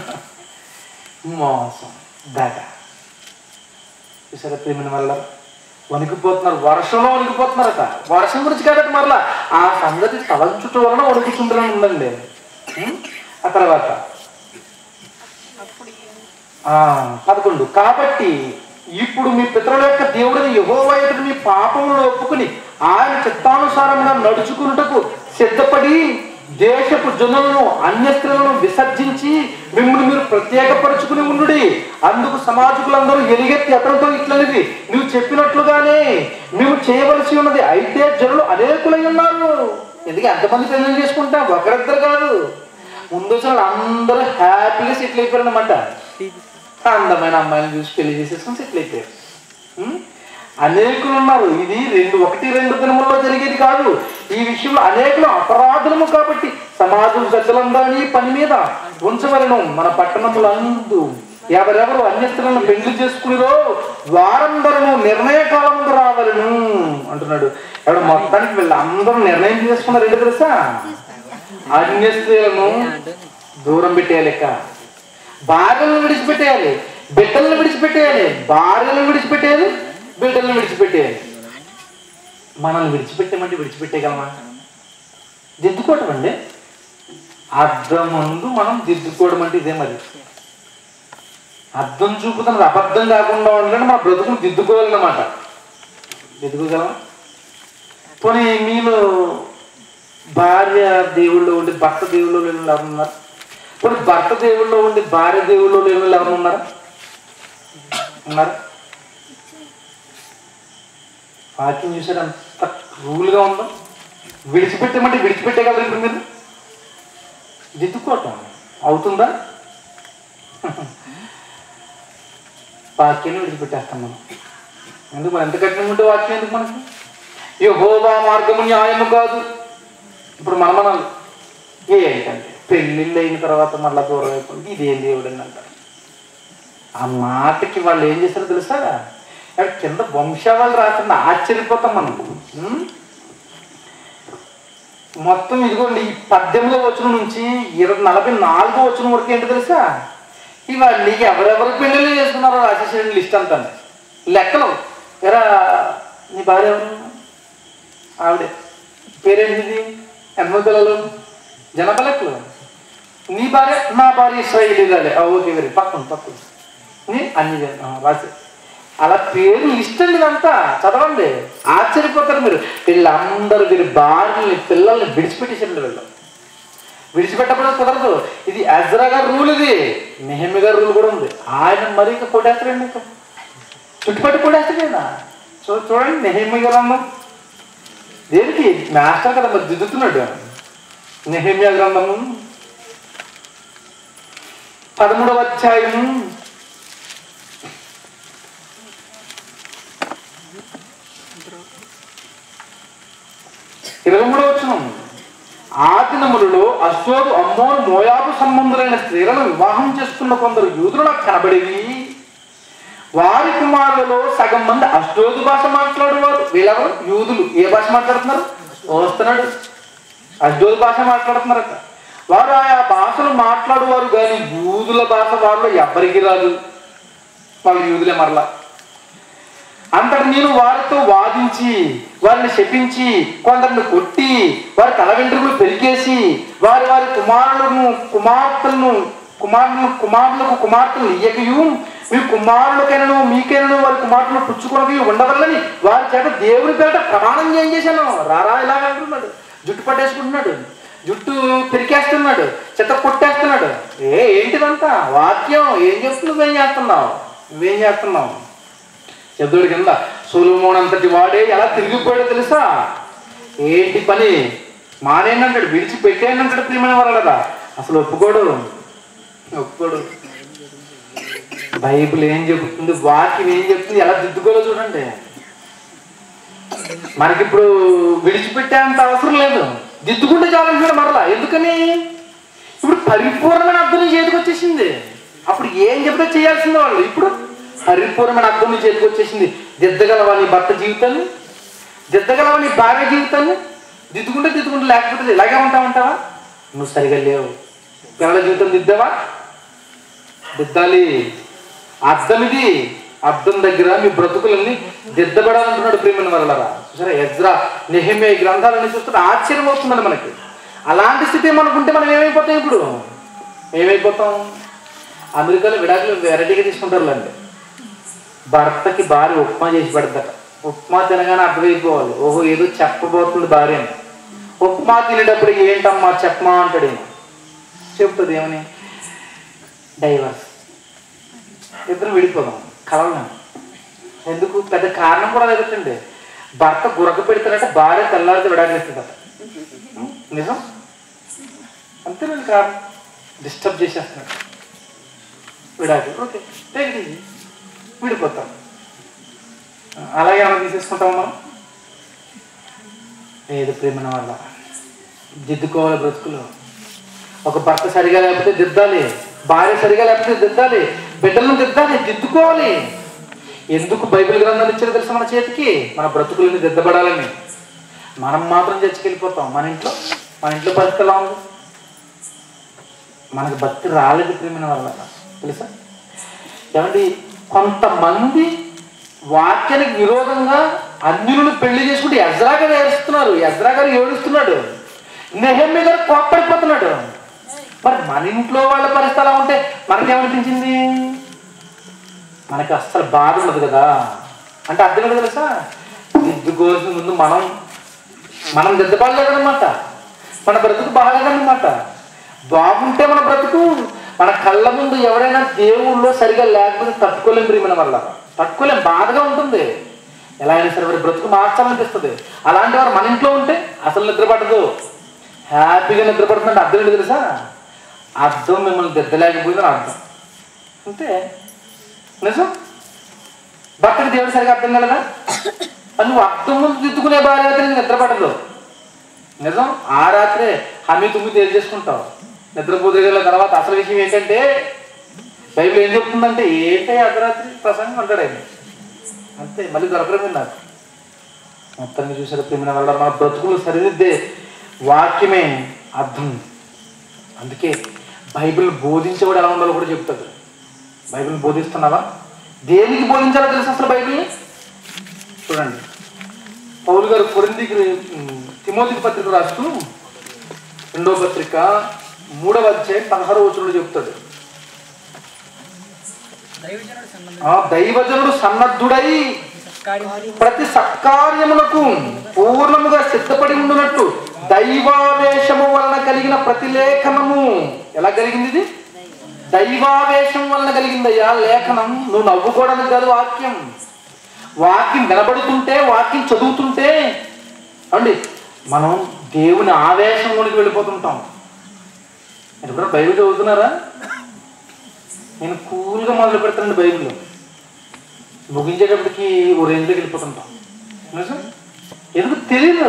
మోసం దాకా చూసారా ప్రేమిన వల్ల వణికిపోతున్నారు వర్షంలో వణికిపోతున్నారట వర్షం గురించి కాబట్టి మరలా ఆ సంగతి తలంచుట వలన వణుకుతుంటారని ఉందండి ఉం? ఆ తర్వాత ఆ, పదకొండు కాబట్టి ఇప్పుడు మీ పితరుల యొక్క దేవుడిని యహోవా ఎదుట మీ పాపములను ఒప్పుకుని ఆయన చిత్తానుసారంగా నడుచుకున్నటకు సిద్ధపడి దేశపు జనులను అన్య స్త్రీలను విసర్జించి మిమ్మల్ని మీరు ప్రత్యేకపరుచుకుని ఉండుడి అందుకు సమాజకులందరూ ఎలిగెత్తి అతనితో ఇట్లనిది నువ్వు చెప్పినట్లుగానే మేము చేయవలసి ఉన్నది అయితే జనులు అనేకులై ఉన్నారు ఎందుకు ఎంతమంది పెళ్లి చేసుకుంటా ఒకరిద్దరు కాదు ముందు వచ్చిన వాళ్ళు అందరూ హ్యాపీగా సెటిల్ అయిపోయారన్నమాట అందమైన అమ్మాయిని చూసి పెళ్లి చేసేసుకొని సెటిల్ అయిపోయారు ఉం? అనేకులు ఉన్నారు ఇది రెండు ఒకటి రెండు దినముల్లో జరిగేది కాదు ఈ విషయంలో అనేకులు అపరాధులము కాబట్టి సమాజం పెద్దలందరినీ పని మీద ఉంచవలను మన పట్టణములందు ఎవరెవరు అన్యస్త్రులను పెళ్లి చేసుకునిరో వారందరూ నిర్ణయ కాలం రావాలను అంటున్నాడు ఎవడు మొత్తానికి వీళ్ళందరూ నిర్ణయం చేసుకున్నారు ఏంటో తెలుసా అన్య స్త్రీలను దూరం పెట్టేయాలి లెక్క భార్యలను విడిచిపెట్టేయాలి బిడ్డలను విడిచిపెట్టేయాలి భార్యలను విడిచిపెట్టేయాలి బిడ్డలను విడిచిపెట్టేయాలి మనల్ని విడిచిపెట్టేమంటే విడిచిపెట్టేయగలమా దిద్దుకోవటం అండి అర్థం ముందు మనం దిద్దుకోవడం అంటే ఇదే మరి అర్థం చూపుతున్నది అబద్ధం కాకుండా ఉండాలంటే మన బ్రతుకును దిద్దుకోవాలన్నమాట దిద్దుకోగలమా పోనీ మీలో భార్య దేవుళ్ళు ఉండి భర్త దేవుళ్ళు లేని వాళ్ళు ఎవరు ఉన్నారు ఇప్పుడు భర్త దేవుళ్ళు ఉండి భార్య దేవుళ్ళు లేని వాళ్ళు ఎవరు ఉన్నారా ఉన్నారు వాక్యం చూసారు అంత రూల్గా ఉందో విడిచిపెట్టమంటే విడిచిపెట్టగలరు ఇప్పుడు మీరు దిద్దుకోవటం అవుతుందా వాక్యాన్ని విడిచిపెట్టేస్తాం మనం ఎందుకు మనం ఎంత కఠినంగా ఉంటే వాక్యం ఎందుకు మనకి యెహోవా మార్గము న్యాయము కాదు ఇప్పుడు మన మనలు ఏంటంటే పెళ్ళిళ్ళు అయిన తర్వాత మళ్ళా దూరం అయిపోయింది ఇదేం దేవుడు అని అంటారు ఆ మాటకి వాళ్ళు ఏం చేస్తారో తెలుసా అక్కడ కింద వంశావాళ్ళు రాకుండా ఆశ్చర్యపోతాం మనం ఉం? మొత్తం ఇదిగోండి ఈ పద్దెనిమిదో వచనం నుంచి ఇరవై నలభై నాలుగో వచనం వరకు ఏంటో తెలుసా ఇవన్నీ ఎవరెవరు పెళ్ళిళ్ళు చేసుకున్నారో రాసేసిన లిస్ట్ అంతా లెక్కలు ఎరా నీ భార్య ఎవరు ఆవిడే పేరేంటిది ఎంతమంది పిల్లలు జనాభా లెక్కలు నీ భార్య నా భార్య ఇస్రాయిలీలే ఓకే వెరీ పక్కన పక్కన నీ అన్ని జన- ఆ, రాసి అలా పేరు లిస్ట్ అండి ఇదంతా చదవండి ఆశ్చర్యపోతారు మీరు వీళ్ళందరూ వీరి భార్యని పిల్లల్ని విడిచిపెట్టేసారండి వీళ్ళు విడిచిపెట్టడం కుదరదు ఇది అజ్రా గారి రూల్ ఇది నెహమి గారి రూల్ కూడా ఉంది ఆయన మరి ఇంకా కొట్టేస్తారండి ఇంకా చుట్టుపట్టి కొట్టేస్తాడేనా చూ చూడండి నెహమి గారు అన్నాం దేనికి మాస్టర్ కదా మరి దిద్దుతున్నాడు నెహమ్యా గ్రంథము పదమూడవ అధ్యాయం ఇరవై మూడవ వచనం ఆ దినములలో అశ్వదు అమ్మోను మోయాబు సంబంధులైన స్త్రీలను వివాహం చేసుకున్న కొందరు యూదులు నాకు కనబడేవి వారి కుమారులలో సగం మంది అష్టోదు భాష మాట్లాడేవారు వీళ్ళెవరు యూదులు ఏ భాష మాట్లాడుతున్నారు వస్తున్నాడు అష్టోదు భాష మాట్లాడుతున్నారట వారు ఆయా భాషలు మాట్లాడువారు కానీ యూదుల భాష వారిలో ఎవ్వరికి రాదు వాళ్ళు యూదులే మరలా అంతటి నేను వారితో వాదించి వారిని శపించి కొందరిని కొట్టి వారి తల వెంట్రుకలు పెరికేసి వారి వారి కుమారులను కుమార్తెలను కుమారులను కుమారులకు కుమార్తెలు ఇయ్యకయు మీ కుమారులకైనను మీకైనను వారి కుమార్తెలు పుచ్చుకొనకి ఉండవల్లని వారి చేత దేవుని పేట ప్రమాణం ఏం చేశాను రారా ఇలా అంటున్నాడు జుట్టు పట్టేసుకుంటున్నాడు జుట్టు పెరికేస్తున్నాడు చెత్త కొట్టేస్తున్నాడు ఏ ఏంటిదంతా వాక్యం ఏం చెప్తుంది నువ్వేం చేస్తున్నావు నువ్వేం చేస్తున్నావు శబ్దుడి కింద సోలోమోన్ అంతటి వాడే ఎలా తిరిగిపోయాడో తెలుసా ఏంటి పని మానేనంటాడు విడిచిపెట్టేనంటాడు ప్రియమైన వాళ్ళదా అసలు ఒప్పుకోడు ఒప్పుకోడు బైబిల్ ఏం చెబుతుంది వాక్యం ఏం చెప్తుంది ఎలా దిద్దుకోలో చూడండి మనకిప్పుడు విడిచిపెట్టేంత అవసరం లేదు దిద్దుకుంటే చాలంటున్నాడు మరలా ఎందుకని ఇప్పుడు పరిపూర్ణమైన అర్థం నీ చేతికి వచ్చేసింది అప్పుడు ఏం చెప్తే చేయాల్సింది వాళ్ళు ఇప్పుడు పరిపూర్ణమైన అర్థం నీ చేతికి వచ్చేసింది దిద్దగలవా నీ భర్త జీవితాన్ని దిద్దగలవా నీ భార్య జీవితాన్ని దిద్దుకుంటే దిద్దుకుంటే లేకపోతే ఇలాగే ఉంటావంటావా నువ్వు సరిగా లేవు పిల్లల జీవితం దిద్దావా దిద్దాలి అర్థం ఇది అర్థం దగ్గర మీ బ్రతుకులన్నీ దిద్దబడాలంటున్నాడు ప్రేమని వరలరా సరే ఎజ్రా నెహమే ఈ గ్రంథాలన్నీ చూస్తుంటే ఆశ్చర్యం అవుతుందండి మనకి అలాంటి స్థితి మనకుంటే మనం ఏమైపోతాం ఇప్పుడు ఏమైపోతాం అమెరికాలో విడాకులు వెరైటీగా తీసుకుంటారులేండి భర్తకి భార్య ఉప్మా చేసి పెడతాట ఉప్మా తినగానే అర్థమైపోవాలి ఓహో ఏదో చెప్పబోతుంది భార్య అని ఉప్మా తినేటప్పుడు ఏంటమ్మా చెప్పమా అంటాడు ఈయన. చెప్తుంది ఏమని డైవర్స్ ఇద్దరు విడిపోదాం కలవలేము ఎందుకు పెద్ద కారణం కూడా లేదండి భర్త గురక పెడతాడంటే భార్య తెల్లారితే విడాకులిస్తుందట నిజం అంతేనండి కారణం డిస్టర్బ్ చేసేస్తున్నాడు విడాకులు ఓకే టేక్ ఇట్ ఈజీ విడిపోతాం అలాగే ఏమైనా తీసేసుకుంటాం మనం లేదు ప్రేమన వల్ల దిద్దుకోవాలి బ్రతుకులు ఒక భర్త సరిగా లేకపోతే దిద్దాలి భార్య సరిగా లేకపోతే దిద్దాలి బిడ్డలను దిద్దాలి దిద్దుకోవాలి ఎందుకు బైబిల్ గ్రంథాలు ఇచ్చారో తెలుసా మన చేతికి మన బ్రతుకులని దిద్దబడాలని మనం మాత్రం చర్చకెళ్ళిపోతాం మన ఇంట్లో మన ఇంట్లో పరిస్థితి ఎలా ఉంది మనకు భక్తి రాలేదు ప్రేమిన వల్ల తెలుసా ఏమండి కొంతమంది వాక్యానికి విరోధంగా అన్యులను పెళ్లి చేసుకుంటే ఎజ్రా గారు ఏడుస్తున్నారు ఎజ్రా గారు ఏడుస్తున్నాడు నెహమ్మి గారు కోప్పడిపోతున్నాడు మరి మన ఇంట్లో వాళ్ళ పరిస్థితి అలా ఉంటే మనకేమనిపించింది మనకి అస్సలు బాధ ఉండదు కదా అంటే అర్థం కదా తెలుసా దిద్దుకోవాల్సిన ముందు మనం మనం దిద్దపడలేదన్నమాట మన బ్రతుకు బాగాలేదన్నమాట బాగుంటే మన బ్రతుకు మన కళ్ళ ముందు ఎవరైనా దేవుళ్ళో సరిగా లేకపోతే తట్టుకోలేం ప్రియమైన వల్ల తట్టుకోలేం బాధగా ఉంటుంది ఎలా అయినా సరే వారి బ్రతుకు మార్చాలనిపిస్తుంది అలాంటి వారు మన ఇంట్లో ఉంటే అసలు నిద్ర పట్టదు హ్యాపీగా నిద్ర పడుతుందంటే అర్థం ఏంటి తెలుసా అర్థం మిమ్మల్ని దిద్దలేకపోయిందని అర్థం అంతే నిజం భర్తకి దేవుడు సరిగా అర్థం కలదా అది నువ్వు అర్థం ముందు దిద్దుకునే భార్య అయితే నీకు నిద్ర పడదు నిజం ఆ రాత్రే హమీ తుమ్మి తేల్చేసుకుంటావు నిద్రపోతున్న తర్వాత అసలు విషయం ఏంటంటే బైబిల్ ఏం చెప్తుందంటే ఏంటి అర్ధరాత్రి ప్రసంగం అంటాడు ఆయన అంతే మళ్ళీ దొరకడం నాకు మొత్తాన్ని చూసారు ప్రేమిన వల్ల మన బ్రతుకులు సరిదిద్దే వాక్యమే అర్థం అందుకే బైబిల్ బోధించేవాడు ఎలా ఉండాలో కూడా చెప్తాడు బైబిల్ బోధిస్తున్నావా దేనికి బోధించాలో తెలుసు అసలు బైబిల్ని చూడండి పౌలు గారు కొరిందికి తిమోతికి పత్రిక రాస్తూ రెండో పత్రిక మూడవ అధ్యాయం పదహారు వచనంలో చెప్తాడు దైవజనుడు సంబంధం ఆ దైవజనుడు సన్నద్ధుడై సత్కార్యం ప్రతి సత్కార్యములకు పూర్ణముగా సిద్ధపడి ఉండునట్టు దైవావేశము వలన కలిగిన ప్రతిలేఖనము ఎలా కలిగింది ఇది దైవావేశం వలన కలిగిందయ్యా లేఖనం నువ్వు నవ్వుకోవడానికి కాదు వాక్యం వాక్యం వినబడుతుంటే వాక్యం చదువుతుంటే అండి మనం దేవుని ఆవేశంలోనికి వెళ్ళిపోతుంటాం మీరు కూడా బైబిల్ చదువుతున్నారా నేను కూల్గా మొదలు పెడతానండి బైబిల్ ముగించేటప్పటికి ఓ రేంజ్లోకి వెళ్ళిపోతుంటాం నిజం ఎందుకు తెలియదు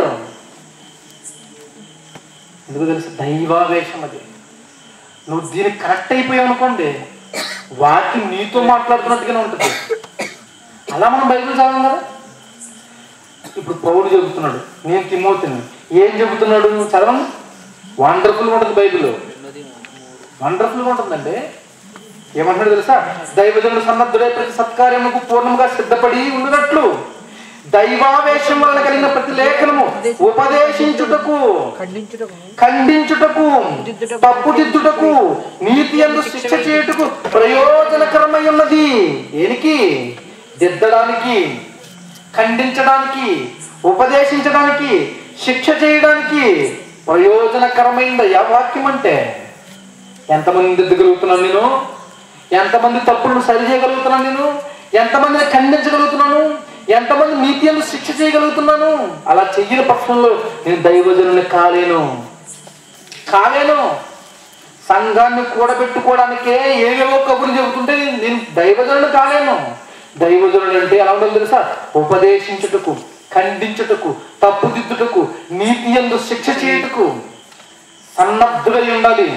ఎందుకు తెలుసు దైవావేశం అది నువ్వు దీనికి కరెక్ట్ అయిపోయావు అనుకోండి వాక్యం నీతో మాట్లాడుతున్నట్టుగానే ఉంటుంది అలా మనం బైబిల్ చదవం కదా ఇప్పుడు పౌరుడు చెబుతున్నాడు నేను తిమ్మవుతాను ఏం చెబుతున్నాడు చదవండి వండర్ఫుల్గా ఉంటుంది బైబిల్ వండర్ఫుల్గా ఉంటుందండి ఏమంటున్నాడు తెలుసా దైవజనుడు సన్నద్ధుడే ప్రతి సత్కార్యముకు పూర్ణముగా సిద్ధపడి ఉన్నట్లు దైవావేశం వలన కలిగిన ప్రతి లేఖనము ఉపదేశించుటకు ఖండించుటకు ఖండించుటకు తప్పుదిద్దుటకు నీతి అందు శిక్ష చేయుటకు ప్రయోజనకరమై ఉన్నది దేనికి దిద్దడానికి ఖండించడానికి ఉపదేశించడానికి శిక్ష చేయడానికి ప్రయోజనకరమైందయ్యా వాక్యం అంటే ఎంతమంది దిద్దగలుగుతున్నాను నేను ఎంతమంది తప్పులను సరి చేయగలుగుతున్నాను నేను ఎంతమందిని ఖండించగలుగుతున్నాను ఎంతమంది నీతి అందు శిక్ష చేయగలుగుతున్నాను అలా చెయ్యని పక్షంలో నేను దైవజనుని కాలేను కాలేను సంఘాన్ని కూడబెట్టుకోవడానికే ఏవేవో కబుర్లు చెబుతుంటే నేను- నేను దైవజనుడు కాలేను దైవజనుడు అంటే ఎలా ఉండాలి తెలుసా ఉపదేశించుటకు ఖండించుటకు తప్పుదిద్దుటకు నీతి ఎందు శిక్ష చేయుటకు సన్నద్ధుడై ఉండాలి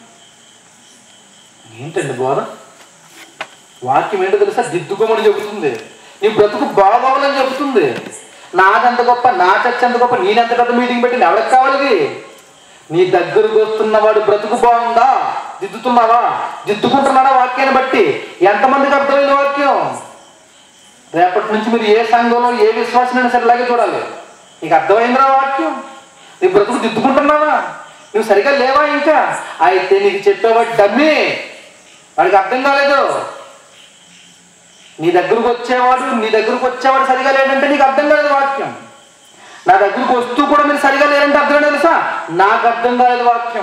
ఏంటండి బోధ వాక్యం ఏంటో తెలుసా దిద్దుకోమని చెబుతుంది నీ బ్రతుకు బాగోవాలని చెబుతుంది నాదెంత గొప్ప నా చర్చ ఎంత గొప్ప నేనెంత పెద్ద మీటింగ్ పెట్టి ఎవరికి కావాలి ఇది? నీ దగ్గరకు వస్తున్నవాడు బ్రతుకు బాగుందా దిద్దుతున్నావా దిద్దుకుంటున్నాడా వాక్యాన్ని బట్టి ఎంతమందికి అర్థమైన వాక్యం రేపటి నుంచి మీరు ఏ సంఘంలో ఏ విశ్వాసమైనా సరే ఇలాగే చూడాలి నీకు అర్థమైందిరా వాక్యం నీ బ్రతుకు దిద్దుకుంటున్నావా నువ్వు సరిగా లేవా ఇంకా అయితే నీకు చెప్పేవాడు డమ్మి వాడికి అర్థం కాలేదు నీ దగ్గరకు వచ్చేవాడు నీ దగ్గరకు వచ్చేవాడు సరిగా లేడంటే నీకు అర్థం కాలేదు వాక్యం నా దగ్గరకు వస్తూ కూడా మీరు సరిగా లేరంటే అర్థం ఏంటో తెలుసా నాకు అర్థం కాలేదు వాక్యం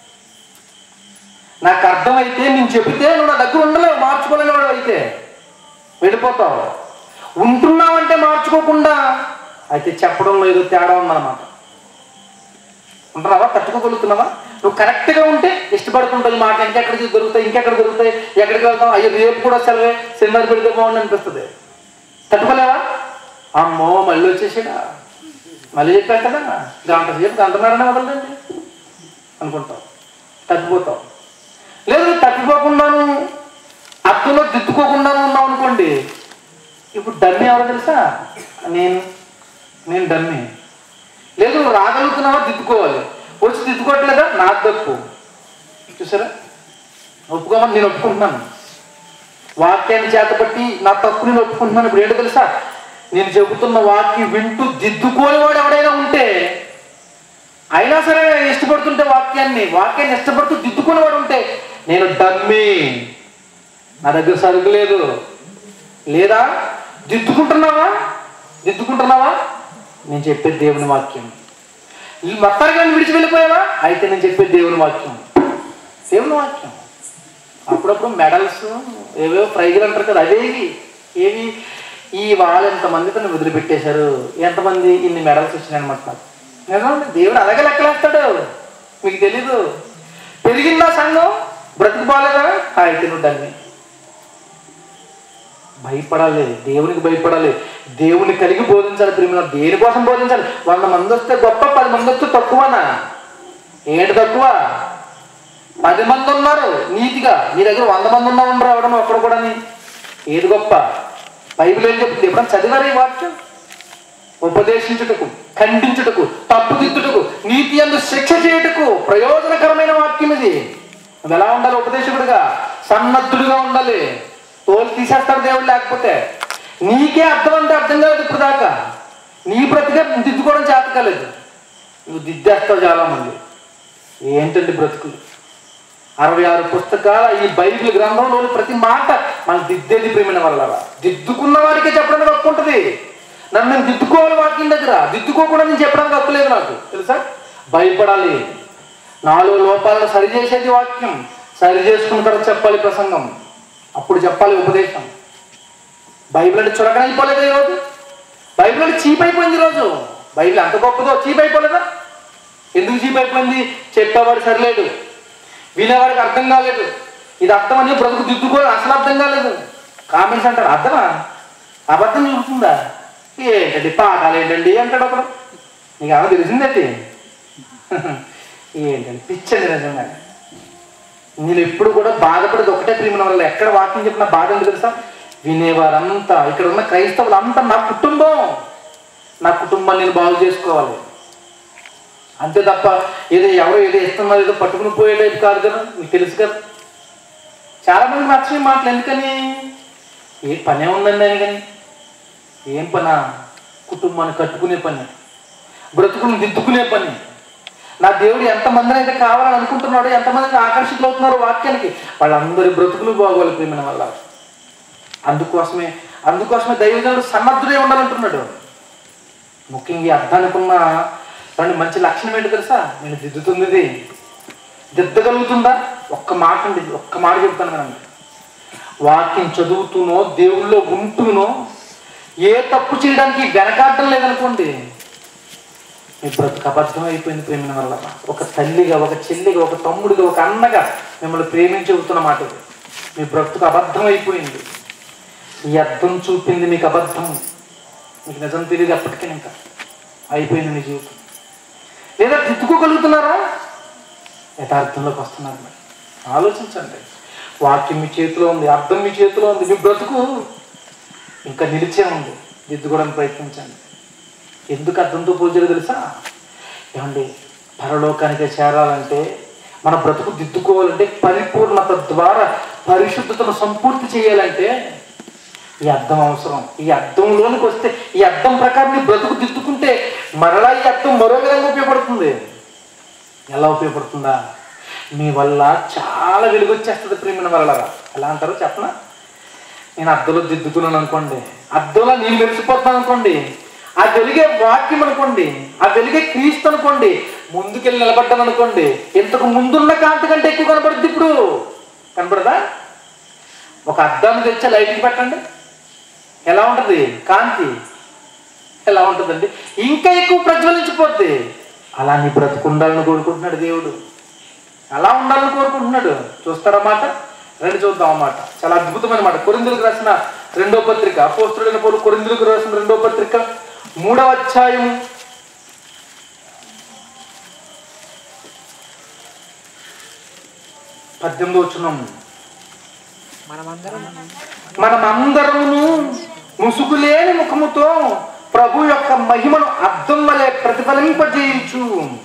నాకు అర్థమైతే నేను చెబితే నువ్వు నా దగ్గర ఉండలేవు మార్చుకోలేని వాడు అయితే వెళ్ళిపోతావు ఉంటున్నావంటే మార్చుకోకుండా అయితే చెప్పడంలో ఏదో తేడా ఉందన్నమాట ఉంటున్నావా తట్టుకోగలుగుతున్నావా నువ్వు కరెక్ట్గా ఉంటే ఇష్టపడుతుంటావు ఈ మాట ఇంకెక్కడికి దొరుకుతాయి ఇంకెక్కడ దొరుకుతాయి ఎక్కడికి వెళ్తాం అయ్యో రేపు కూడా సెలవే సినిమా పెడితే బాగుంది అనిపిస్తుంది తట్టుకోలేవా అమ్మో మళ్ళీ వచ్చేసాడా మళ్ళీ చెప్పాను కదా గంట సేపు గంటన్నరనే వదలండి అనుకుంటావు తప్పిపోతావు లేదు తప్పిపోకుండాను అర్థంలో దిద్దుకోకుండాను ఉన్నావు అనుకోండి ఇప్పుడు డమ్మి ఎవరో తెలుసా నేను నేను డమ్మి లేదు నువ్వు రాగలుగుతున్నావా దిద్దుకోవాలి వచ్చి దిద్దుకోవట్లేదా నా తప్పు చూసారా ఒప్పుకోమని నేను ఒప్పుకుంటున్నాను వాక్యాన్ని చేతబట్టి నా తప్పు నేను ఒప్పుకుంటున్నాను ఇప్పుడు ఏంటో తెలుసా నేను చెబుతున్న వాక్యం వింటూ దిద్దుకోనివాడు ఎవడైనా ఉంటే అయినా సరే ఇష్టపడుతుంటే వాక్యాన్ని వాక్యాన్ని ఇష్టపడుతూ దిద్దుకునేవాడు ఉంటే నేను డమ్మి నా దగ్గర సరుకు లేదు లేదా దిద్దుకుంటున్నావా దిద్దుకుంటున్నావా నేను చెప్పేది దేవుని వాక్యం ఈ మొత్తానికి నన్ను విడిచి వెళ్ళిపోయావా అయితే నేను చెప్పేది దేవుని వాక్యం దేవుని వాక్యం అప్పుడప్పుడు మెడల్స్ ఏవేవో ప్రైజులు అంటారు కదా అవేవి ఏవి ఈ వాళ్ళు ఎంతమంది తను వదిలిపెట్టేశారు ఎంతమంది ఇన్ని మెడల్స్ వచ్చినాయి అనమాట నిజం దేవుడు అలాగే లెక్కలేస్తాడు మీకు తెలీదు పెరిగిందా సంఘం బ్రతుకు బాగాలేదా అయితే నువ్వు దాన్ని భయపడాలి దేవునికి భయపడాలి దేవుని కలిగి బోధించాలి ప్రేమ దేనికోసం బోధించాలి వంద మంది వస్తే గొప్ప పది మంది వస్తే తక్కువనా ఏంటి తక్కువ పది మంది ఉన్నారు నీతిగా నీ దగ్గర వంద మంది ఉన్నా ఉండరు అవడం ఒక్కడ కూడా ఏది గొప్ప బైబిల్ ఏం చెప్తుంది ఎప్పుడన్నా చదివారు ఈ వాక్యం ఉపదేశించుటకు ఖండించుటకు తప్పుదిద్దుటకు నీతి అందు శిక్ష చేయుటకు ప్రయోజనకరమైన వాక్యం ఇది నువ్వు ఎలా ఉండాలి ఉపదేశకుడిగా సన్నద్ధుడిగా ఉండాలి తోలు తీసేస్తాడు దేవుడు లేకపోతే నీకే అర్థం అంటే అర్థం కాలేదు ఇప్పుడు దాకా నీ బ్రతికే దిద్దుకోవడం చేత కాలేదు నువ్వు దిద్దేస్తావు చాలా మంది ఏంటండి బ్రతుకులు అరవై ఆరు పుస్తకాల ఈ బైబిల్ గ్రంథంలోని ప్రతి మాట మనం దిద్దేది ప్రేమిన వల్ల దిద్దుకున్న వారికే చెప్పడానికి హక్కు ఉంటుంది నన్ను నేను దిద్దుకోవాలి వాక్యం దగ్గర దిద్దుకోకుండా నేను చెప్పడానికి హక్కు లేదు నాకు తెలుసా భయపడాలి నాలుగు లోపాలను సరి చేసేది వాక్యం సరి చేసుకున్న తర్వాత చెప్పాలి ప్రసంగం అప్పుడు చెప్పాలి ఉపదేశం బైబిల్ అంటే చురకన అయిపోలేదా ఈరోజు బైబిల్ అంటే చీప్ అయిపోయింది ఈరోజు బైబిల్ అంత గొప్పదో చీప్ అయిపోలేదా ఎందుకు చీప్ అయిపోయింది చెప్పేవాడు సరిలేడు వినేవాడికి అర్థం కాలేదు ఇది అర్థం అని బ్రతుకు దిద్దుకోవాలి అసలు అర్థం కాలేదు కామెంట్స్ అంటారు అర్థమా అబద్ధం చూపుతుందా ఏంటండి పాఠాలు ఏంటండి అంటాడు ఒకడు నీకు ఏమో తెలిసిందేంటి ఏంటండి పిచ్చండి నిజంగా నేను ఎప్పుడు కూడా బాధపడేది ఒకటే ప్రేమ వల్ల ఎక్కడ వాక్యం చెప్పిన బాధ ఉంది తెలుసా వినేవారంతా ఇక్కడ ఉన్న క్రైస్తవులు అంతా నా కుటుంబం నా కుటుంబాన్ని నేను బాగు చేసుకోవాలి అంతే తప్ప ఏదో ఎవరో ఏదో ఇస్తున్నారు ఏదో పట్టుకుని పోయే టైపు కాదు కదా మీకు తెలుసు కదా చాలా మంది నచ్చని మాటలు ఎందుకని ఏ పనే ఉందండి అని కానీ ఏం పనా కుటుంబాన్ని కట్టుకునే పని బ్రతుకుని దిద్దుకునే పని నా దేవుడు ఎంతమందిని అయితే కావాలని అనుకుంటున్నాడో ఎంతమందిని ఆకర్షితులు అవుతున్నారు వాక్యానికి వాళ్ళందరి బ్రతుకులు బాగోవాలి ప్రేమిన వల్ల అందుకోసమే అందుకోసమే దైవజనుడు సన్నద్ధుడే ఉండాలంటున్నాడు ముఖ్యంగా ఈ అర్థానికి ఉన్న రెండు మంచి లక్షణం ఏంటో తెలుసా నేను దిద్దుతుంది ఇది. దిద్దగలుగుతుందా ఒక్క మాట అండి ఒక్క మాట చెప్తాను మనం వాక్యం చదువుతూనో దేవుళ్ళో ఉంటూనో ఏ తప్పు చేయడానికి వెనకాడడం లేదనుకోండి మీ బ్రతుకు అబద్ధం అయిపోయింది ప్రేమిన వల్ల ఒక తల్లిగా ఒక చెల్లిగా ఒక తమ్ముడిగా ఒక అన్నగా మిమ్మల్ని ప్రేమించి చెబుతున్న మాట ఇది. మీ బ్రతుకు అబద్ధం అయిపోయింది ఈ అర్థం చూపింది మీకు అబద్ధం మీకు నిజం తెలియదు అప్పటికే ఇంకా అయిపోయింది మీ జీవితం లేదా దిద్దుకోగలుగుతున్నారా యథార్థంలోకి వస్తున్నారు మరి ఆలోచించండి వాక్యం మీ చేతిలో ఉంది అర్థం మీ చేతిలో ఉంది మీ బ్రతుకు ఇంకా నిలిచే ఉంది దిద్దుకోవడానికి ప్రయత్నించండి ఎందుకు అర్థంతో పోల్చారో తెలుసా ఏమండి పరలోకానికి చేరాలంటే మన బ్రతుకు దిద్దుకోవాలంటే పరిపూర్ణత ద్వారా పరిశుద్ధతను సంపూర్తి చేయాలంటే ఈ అర్థం అవసరం ఈ అర్థంలోనికి వస్తే ఈ అర్థం ప్రకారం నీ బ్రతుకు దిద్దుకుంటే మరలా ఈ అర్థం మరో విధంగా ఉపయోగపడుతుంది ఎలా ఉపయోగపడుతుందా మీ వల్ల చాలా వెలుగు వచ్చేస్తుంది ప్రేమిన వల్ల ఎలా అంటారో చెప్పనా నేను అద్దంలో దిద్దుకున్నాను అనుకోండి అద్దంలో నేను మెరిసిపోతాను అనుకోండి ఆ వెలిగే వాక్యం అనుకోండి ఆ వెలిగే క్రీస్తు అనుకోండి ముందుకెళ్ళి నిలబడ్డాను అనుకోండి ఇంతకు ముందున్న కాంతి కంటే ఎక్కువ కనబడుద్ది ఇప్పుడు కనబడదా ఒక అద్దాన్ని తెచ్చే లైట్కి పెట్టండి ఎలా ఉంటుంది కాంతి ఎలా ఉంటుందండి ఇంకా ఎక్కువ ప్రజ్వలించిపోద్ది అలా నీ బ్రతుకు ఉండాలని కోరుకుంటున్నాడు దేవుడు అలా ఉండాలని కోరుకుంటున్నాడు చూస్తారా మాట రెండు చూద్దాం అన్నమాట చాలా అద్భుతమైన మాట కొరిందులకు రాసిన రెండో పత్రిక అపోస్తుడైన పౌరు కొరిందులకు రాసిన రెండో పత్రిక మూడవ అధ్యాయం పద్దెనిమిదో వచ్చినాం మనమందరం మనమందరమును ముసుగులేని ముఖముతో ప్రభు యొక్క మహిమను అద్దం వలె ప్రతిఫలింపజేయించు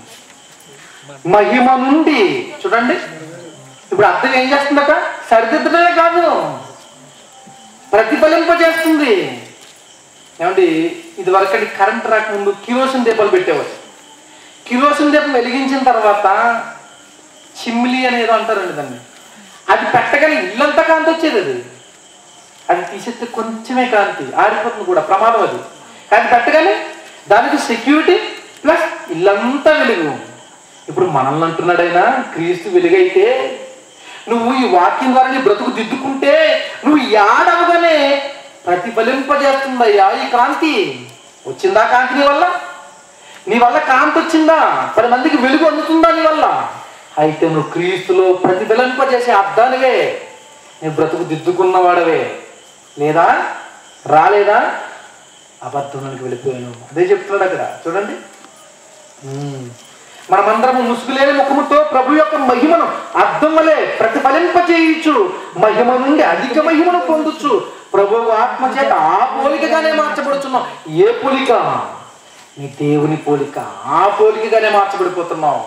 మహిమ నుండి చూడండి ఇప్పుడు అర్థం ఏం చేస్తుందట సరిదిద్దడమే కాదు ప్రతిఫలింపజేస్తుంది ఏమండి ఇది వరకటి కరెంట్ రాకముందు కిరోసిన్ దీపాలు పెట్టేవారు కిరోసిన్ దీపం వెలిగించిన తర్వాత చిమ్మిలి అనేదో అంటారండి దాన్ని అది పెట్టగానే ఇల్లంతా కాంతి వచ్చేది అది అది తీసేస్తే కొంచెమే కాంతి ఆరిపోతుంది కూడా ప్రమాదం అది కానీ పెట్టగానే దానికి సెక్యూరిటీ ప్లస్ ఇల్లంతా వెలుగు ఇప్పుడు మనల్ని అంటున్నాడైనా క్రీస్తు వెలుగైతే నువ్వు ఈ వాక్యం ద్వారా నీ బ్రతుకు దిద్దుకుంటే నువ్వు యాడవగానే ప్రతిఫలింపజేస్తుందయ్యా ఈ కాంతి వచ్చిందా కాంతి నీ వల్ల నీ వల్ల కాంతి వచ్చిందా పది మందికి వెలుగు అందుతుందా నీ వల్ల అయితే నువ్వు క్రీస్తులో ప్రతిఫలింపజేసే అర్థానివే నీ బ్రతుకు దిద్దుకున్నవాడవే లేదా రాలేదా అబద్ధంలోకి వెళ్ళిపోయాను అదే చెప్తున్నాడు అక్కడ చూడండి ఉమ్. మనమందరము ముసుగులేని ముఖముతో ప్రభు యొక్క మహిమను అర్థం వలె ప్రతిఫలింపచేయచ్చు మహిమ నుండి అధిక మహిమను పొందొచ్చు ప్రభు ఆత్మ చేత ఆ పోలికగానే మార్చబడుతున్నాం ఏ పోలిక నీ దేవుని పోలిక ఆ పోలికగానే మార్చబడిపోతున్నాం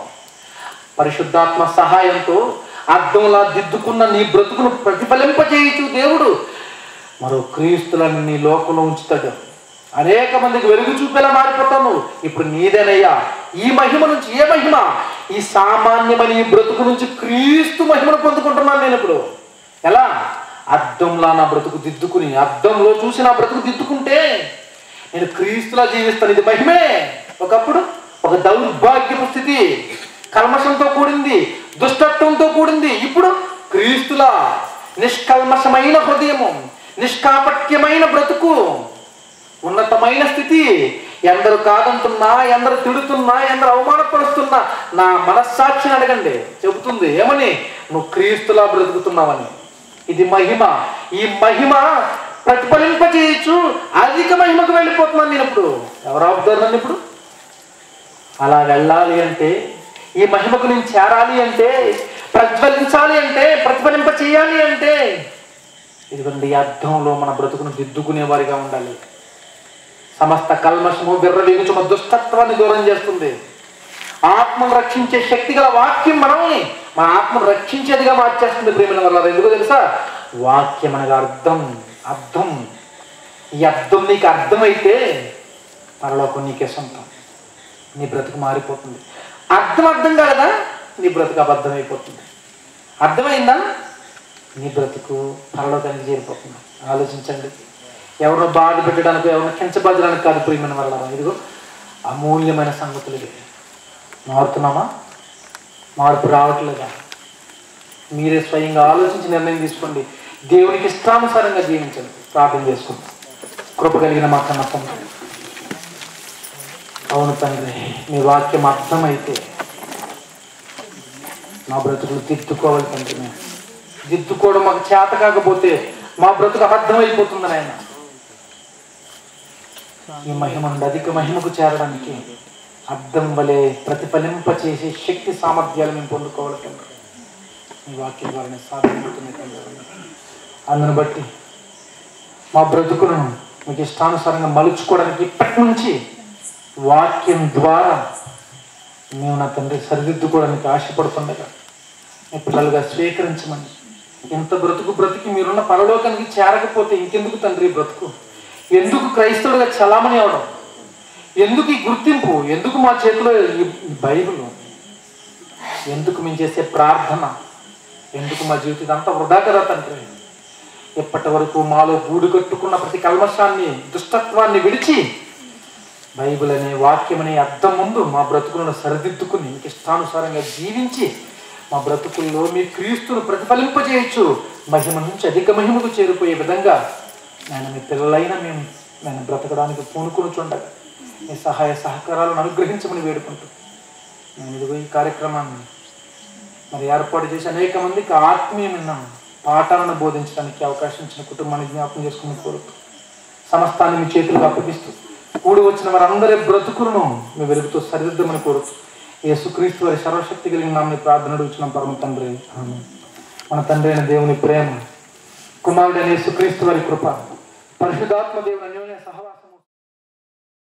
పరిశుద్ధాత్మ సహాయంతో అర్థంలా దిద్దుకున్న నీ బ్రతుకును ప్రతిఫలింపచేయచ్చు దేవుడు మరో క్రీస్తులను నీ లోకంలో ఉంచుతాడు అనేక మందికి వెలుగు చూపేలా మారిపోతావు నువ్వు ఇప్పుడు నీదేనయ్యా ఈ మహిమ నుంచి ఏ మహిమ ఈ సామాన్యమైన ఈ బ్రతుకు నుంచి క్రీస్తు మహిమను పొందుకుంటున్నాను నేను ఇప్పుడు ఎలా అద్దంలా నా బ్రతుకు దిద్దుకుని అద్దంలో చూసి నా బ్రతుకు దిద్దుకుంటే నేను క్రీస్తులా జీవిస్తాను ఇది మహిమే ఒకప్పుడు ఒక దౌర్భాగ్యపు స్థితి కల్మషంతో కూడింది దుష్టత్వంతో కూడింది ఇప్పుడు క్రీస్తులా నిష్కల్మషమైన హృదయము నిష్కాపట్యమైన బ్రతుకు ఉన్నతమైన స్థితి ఎందరు కాదంటున్నా ఎందరు తిడుతున్నా ఎందరు అవమానపరుస్తున్నా నా మనస్సాక్షిని అడగండి చెబుతుంది ఏమని నువ్వు క్రీస్తులా బ్రతుకుతున్నావని ఇది మహిమ ఈ మహిమ ప్రతిఫలింపజేయచ్చు అధిక మహిమకు వెళ్ళిపోతున్నాను నేను ఇప్పుడు ఎవరు ఆపుతారు నన్ను ఇప్పుడు అలా వెళ్ళాలి అంటే ఈ మహిమకు నేను చేరాలి అంటే ప్రజ్వలించాలి అంటే ప్రతిఫలింప చేయాలి అంటే ఇదిగోండి ఈ అర్థంలో మన బ్రతుకును దిద్దుకునే వారిగా ఉండాలి సమస్త కల్మషము విర్రవీగుచుమ దుష్టత్వాన్ని దూరం చేస్తుంది ఆత్మను రక్షించే శక్తి గల వాక్యం మనల్ని మన ఆత్మను రక్షించేదిగా మార్చేస్తుంది ప్రేమిన వల్ల ఎందుకో తెలుసా వాక్యం అనగా అర్థం అర్థం ఈ అర్థం నీకు అర్థమైతే పరలోకం నీకే సొంతం నీ బ్రతుకు మారిపోతుంది అర్థం అర్థం కాదా నీ బ్రతుకు అబద్ధమైపోతుంది అర్థమైందా నీ బ్రతుకు పరలోకానికి చేరిపోతుంది ఆలోచించండి ఎవరినో బాధ పెట్టడానికి ఎవరినో కించబద్దడానికి కాదు ప్రియమైన వల్ల ఇదిగో అమూల్యమైన సంగతులు ఇవి మారుతున్నామా మార్పు రావట్లేదా మీరే స్వయంగా ఆలోచించి నిర్ణయం తీసుకోండి దేవునికి ఇష్టానుసారంగా జీవించండి ప్రార్థన చేసుకుంటాం కృప కలిగిన మా కన్న తండ్రి అవును తండ్రి మీ వాక్యం అర్థమైతే మా బ్రతుకులు దిద్దుకోవాలి తండ్రి మేము దిద్దుకోవడం మాకు చేత కాకపోతే మా బ్రతుకు అబద్ధమైపోతుంది నాయన ఈ మహిమ నుండి అధిక మహిమకు చేరడానికి అర్థం వలె ప్రతిఫలింప చేసే శక్తి సామర్థ్యాలు మేము పొందుకోవాలి తండ్రి ఈ వాక్యం ద్వారా సాధ్యమవుతుంది తండ్రి అందును బట్టి మా బ్రతుకులను మీకు ఇష్టానుసారంగా మలుచుకోవడానికి ఇప్పటి నుంచి వాక్యం ద్వారా మేము నా తండ్రి సరిదిద్దుకోవడానికి ఆశపడుతుండగా మీ పిల్లలుగా స్వీకరించమని ఎంత బ్రతుకు బ్రతికి మీరున్న పరలోకానికి చేరకపోతే ఇంకెందుకు తండ్రి ఈ బ్రతుకు ఎందుకు క్రైస్తవుడిగా చలామణి అవడం ఎందుకు ఈ గుర్తింపు ఎందుకు మా చేతిలో ఈ బైబిల్ ఎందుకు మేము చేసే ప్రార్థన ఎందుకు మా జీవితం ఇదంతా వృధా కదా తండ్రి ఇప్పటి వరకు మాలో గూడు కట్టుకున్న ప్రతి కల్మషాన్ని దుష్టత్వాన్ని విడిచి బైబిల్ అనే వాక్యం అనే అర్థం ముందు మా బ్రతుకులను సరిదిద్దుకుని మీకు ఇష్టానుసారంగా జీవించి మా బ్రతుకుల్లో మీ క్రీస్తును ప్రతిఫలింపజేయచ్చు మహిమ నుంచి అధిక మహిమకు చేరిపోయే విధంగా నేను మీ పిల్లలైన మేము నేను బ్రతకడానికి పూనుకుని చూడగా మీ సహాయ సహకారాలను అనుగ్రహించమని వేడుకుంటూ నేను ఇదిగో ఈ కార్యక్రమాన్ని మరి ఏర్పాటు చేసి అనేక మందికి ఆత్మీయమైన పాఠాలను బోధించడానికి అవకాశం ఇచ్చిన కుటుంబాన్ని జ్ఞాపకం చేసుకుని కోరుతూ సమస్తాన్ని మీ చేతులకు అప్పగిస్తూ కూడి వచ్చిన వారందరి బ్రతుకులను మీ వెలుగుతో సరిదిద్దమని కోరుతూ యేసుక్రీస్తు వారి సర్వశక్తి కలిగిన నామని ప్రార్థన అడుగుచున్న పరమ తండ్రి ఆమేన్. మన తండ్రి అయిన దేవుని ప్రేమ కుమారుడైన యేసుక్రీస్తు వారి కృప పరిశుద్ధాత్మ దేవుని అన్యోన్య సహవాసం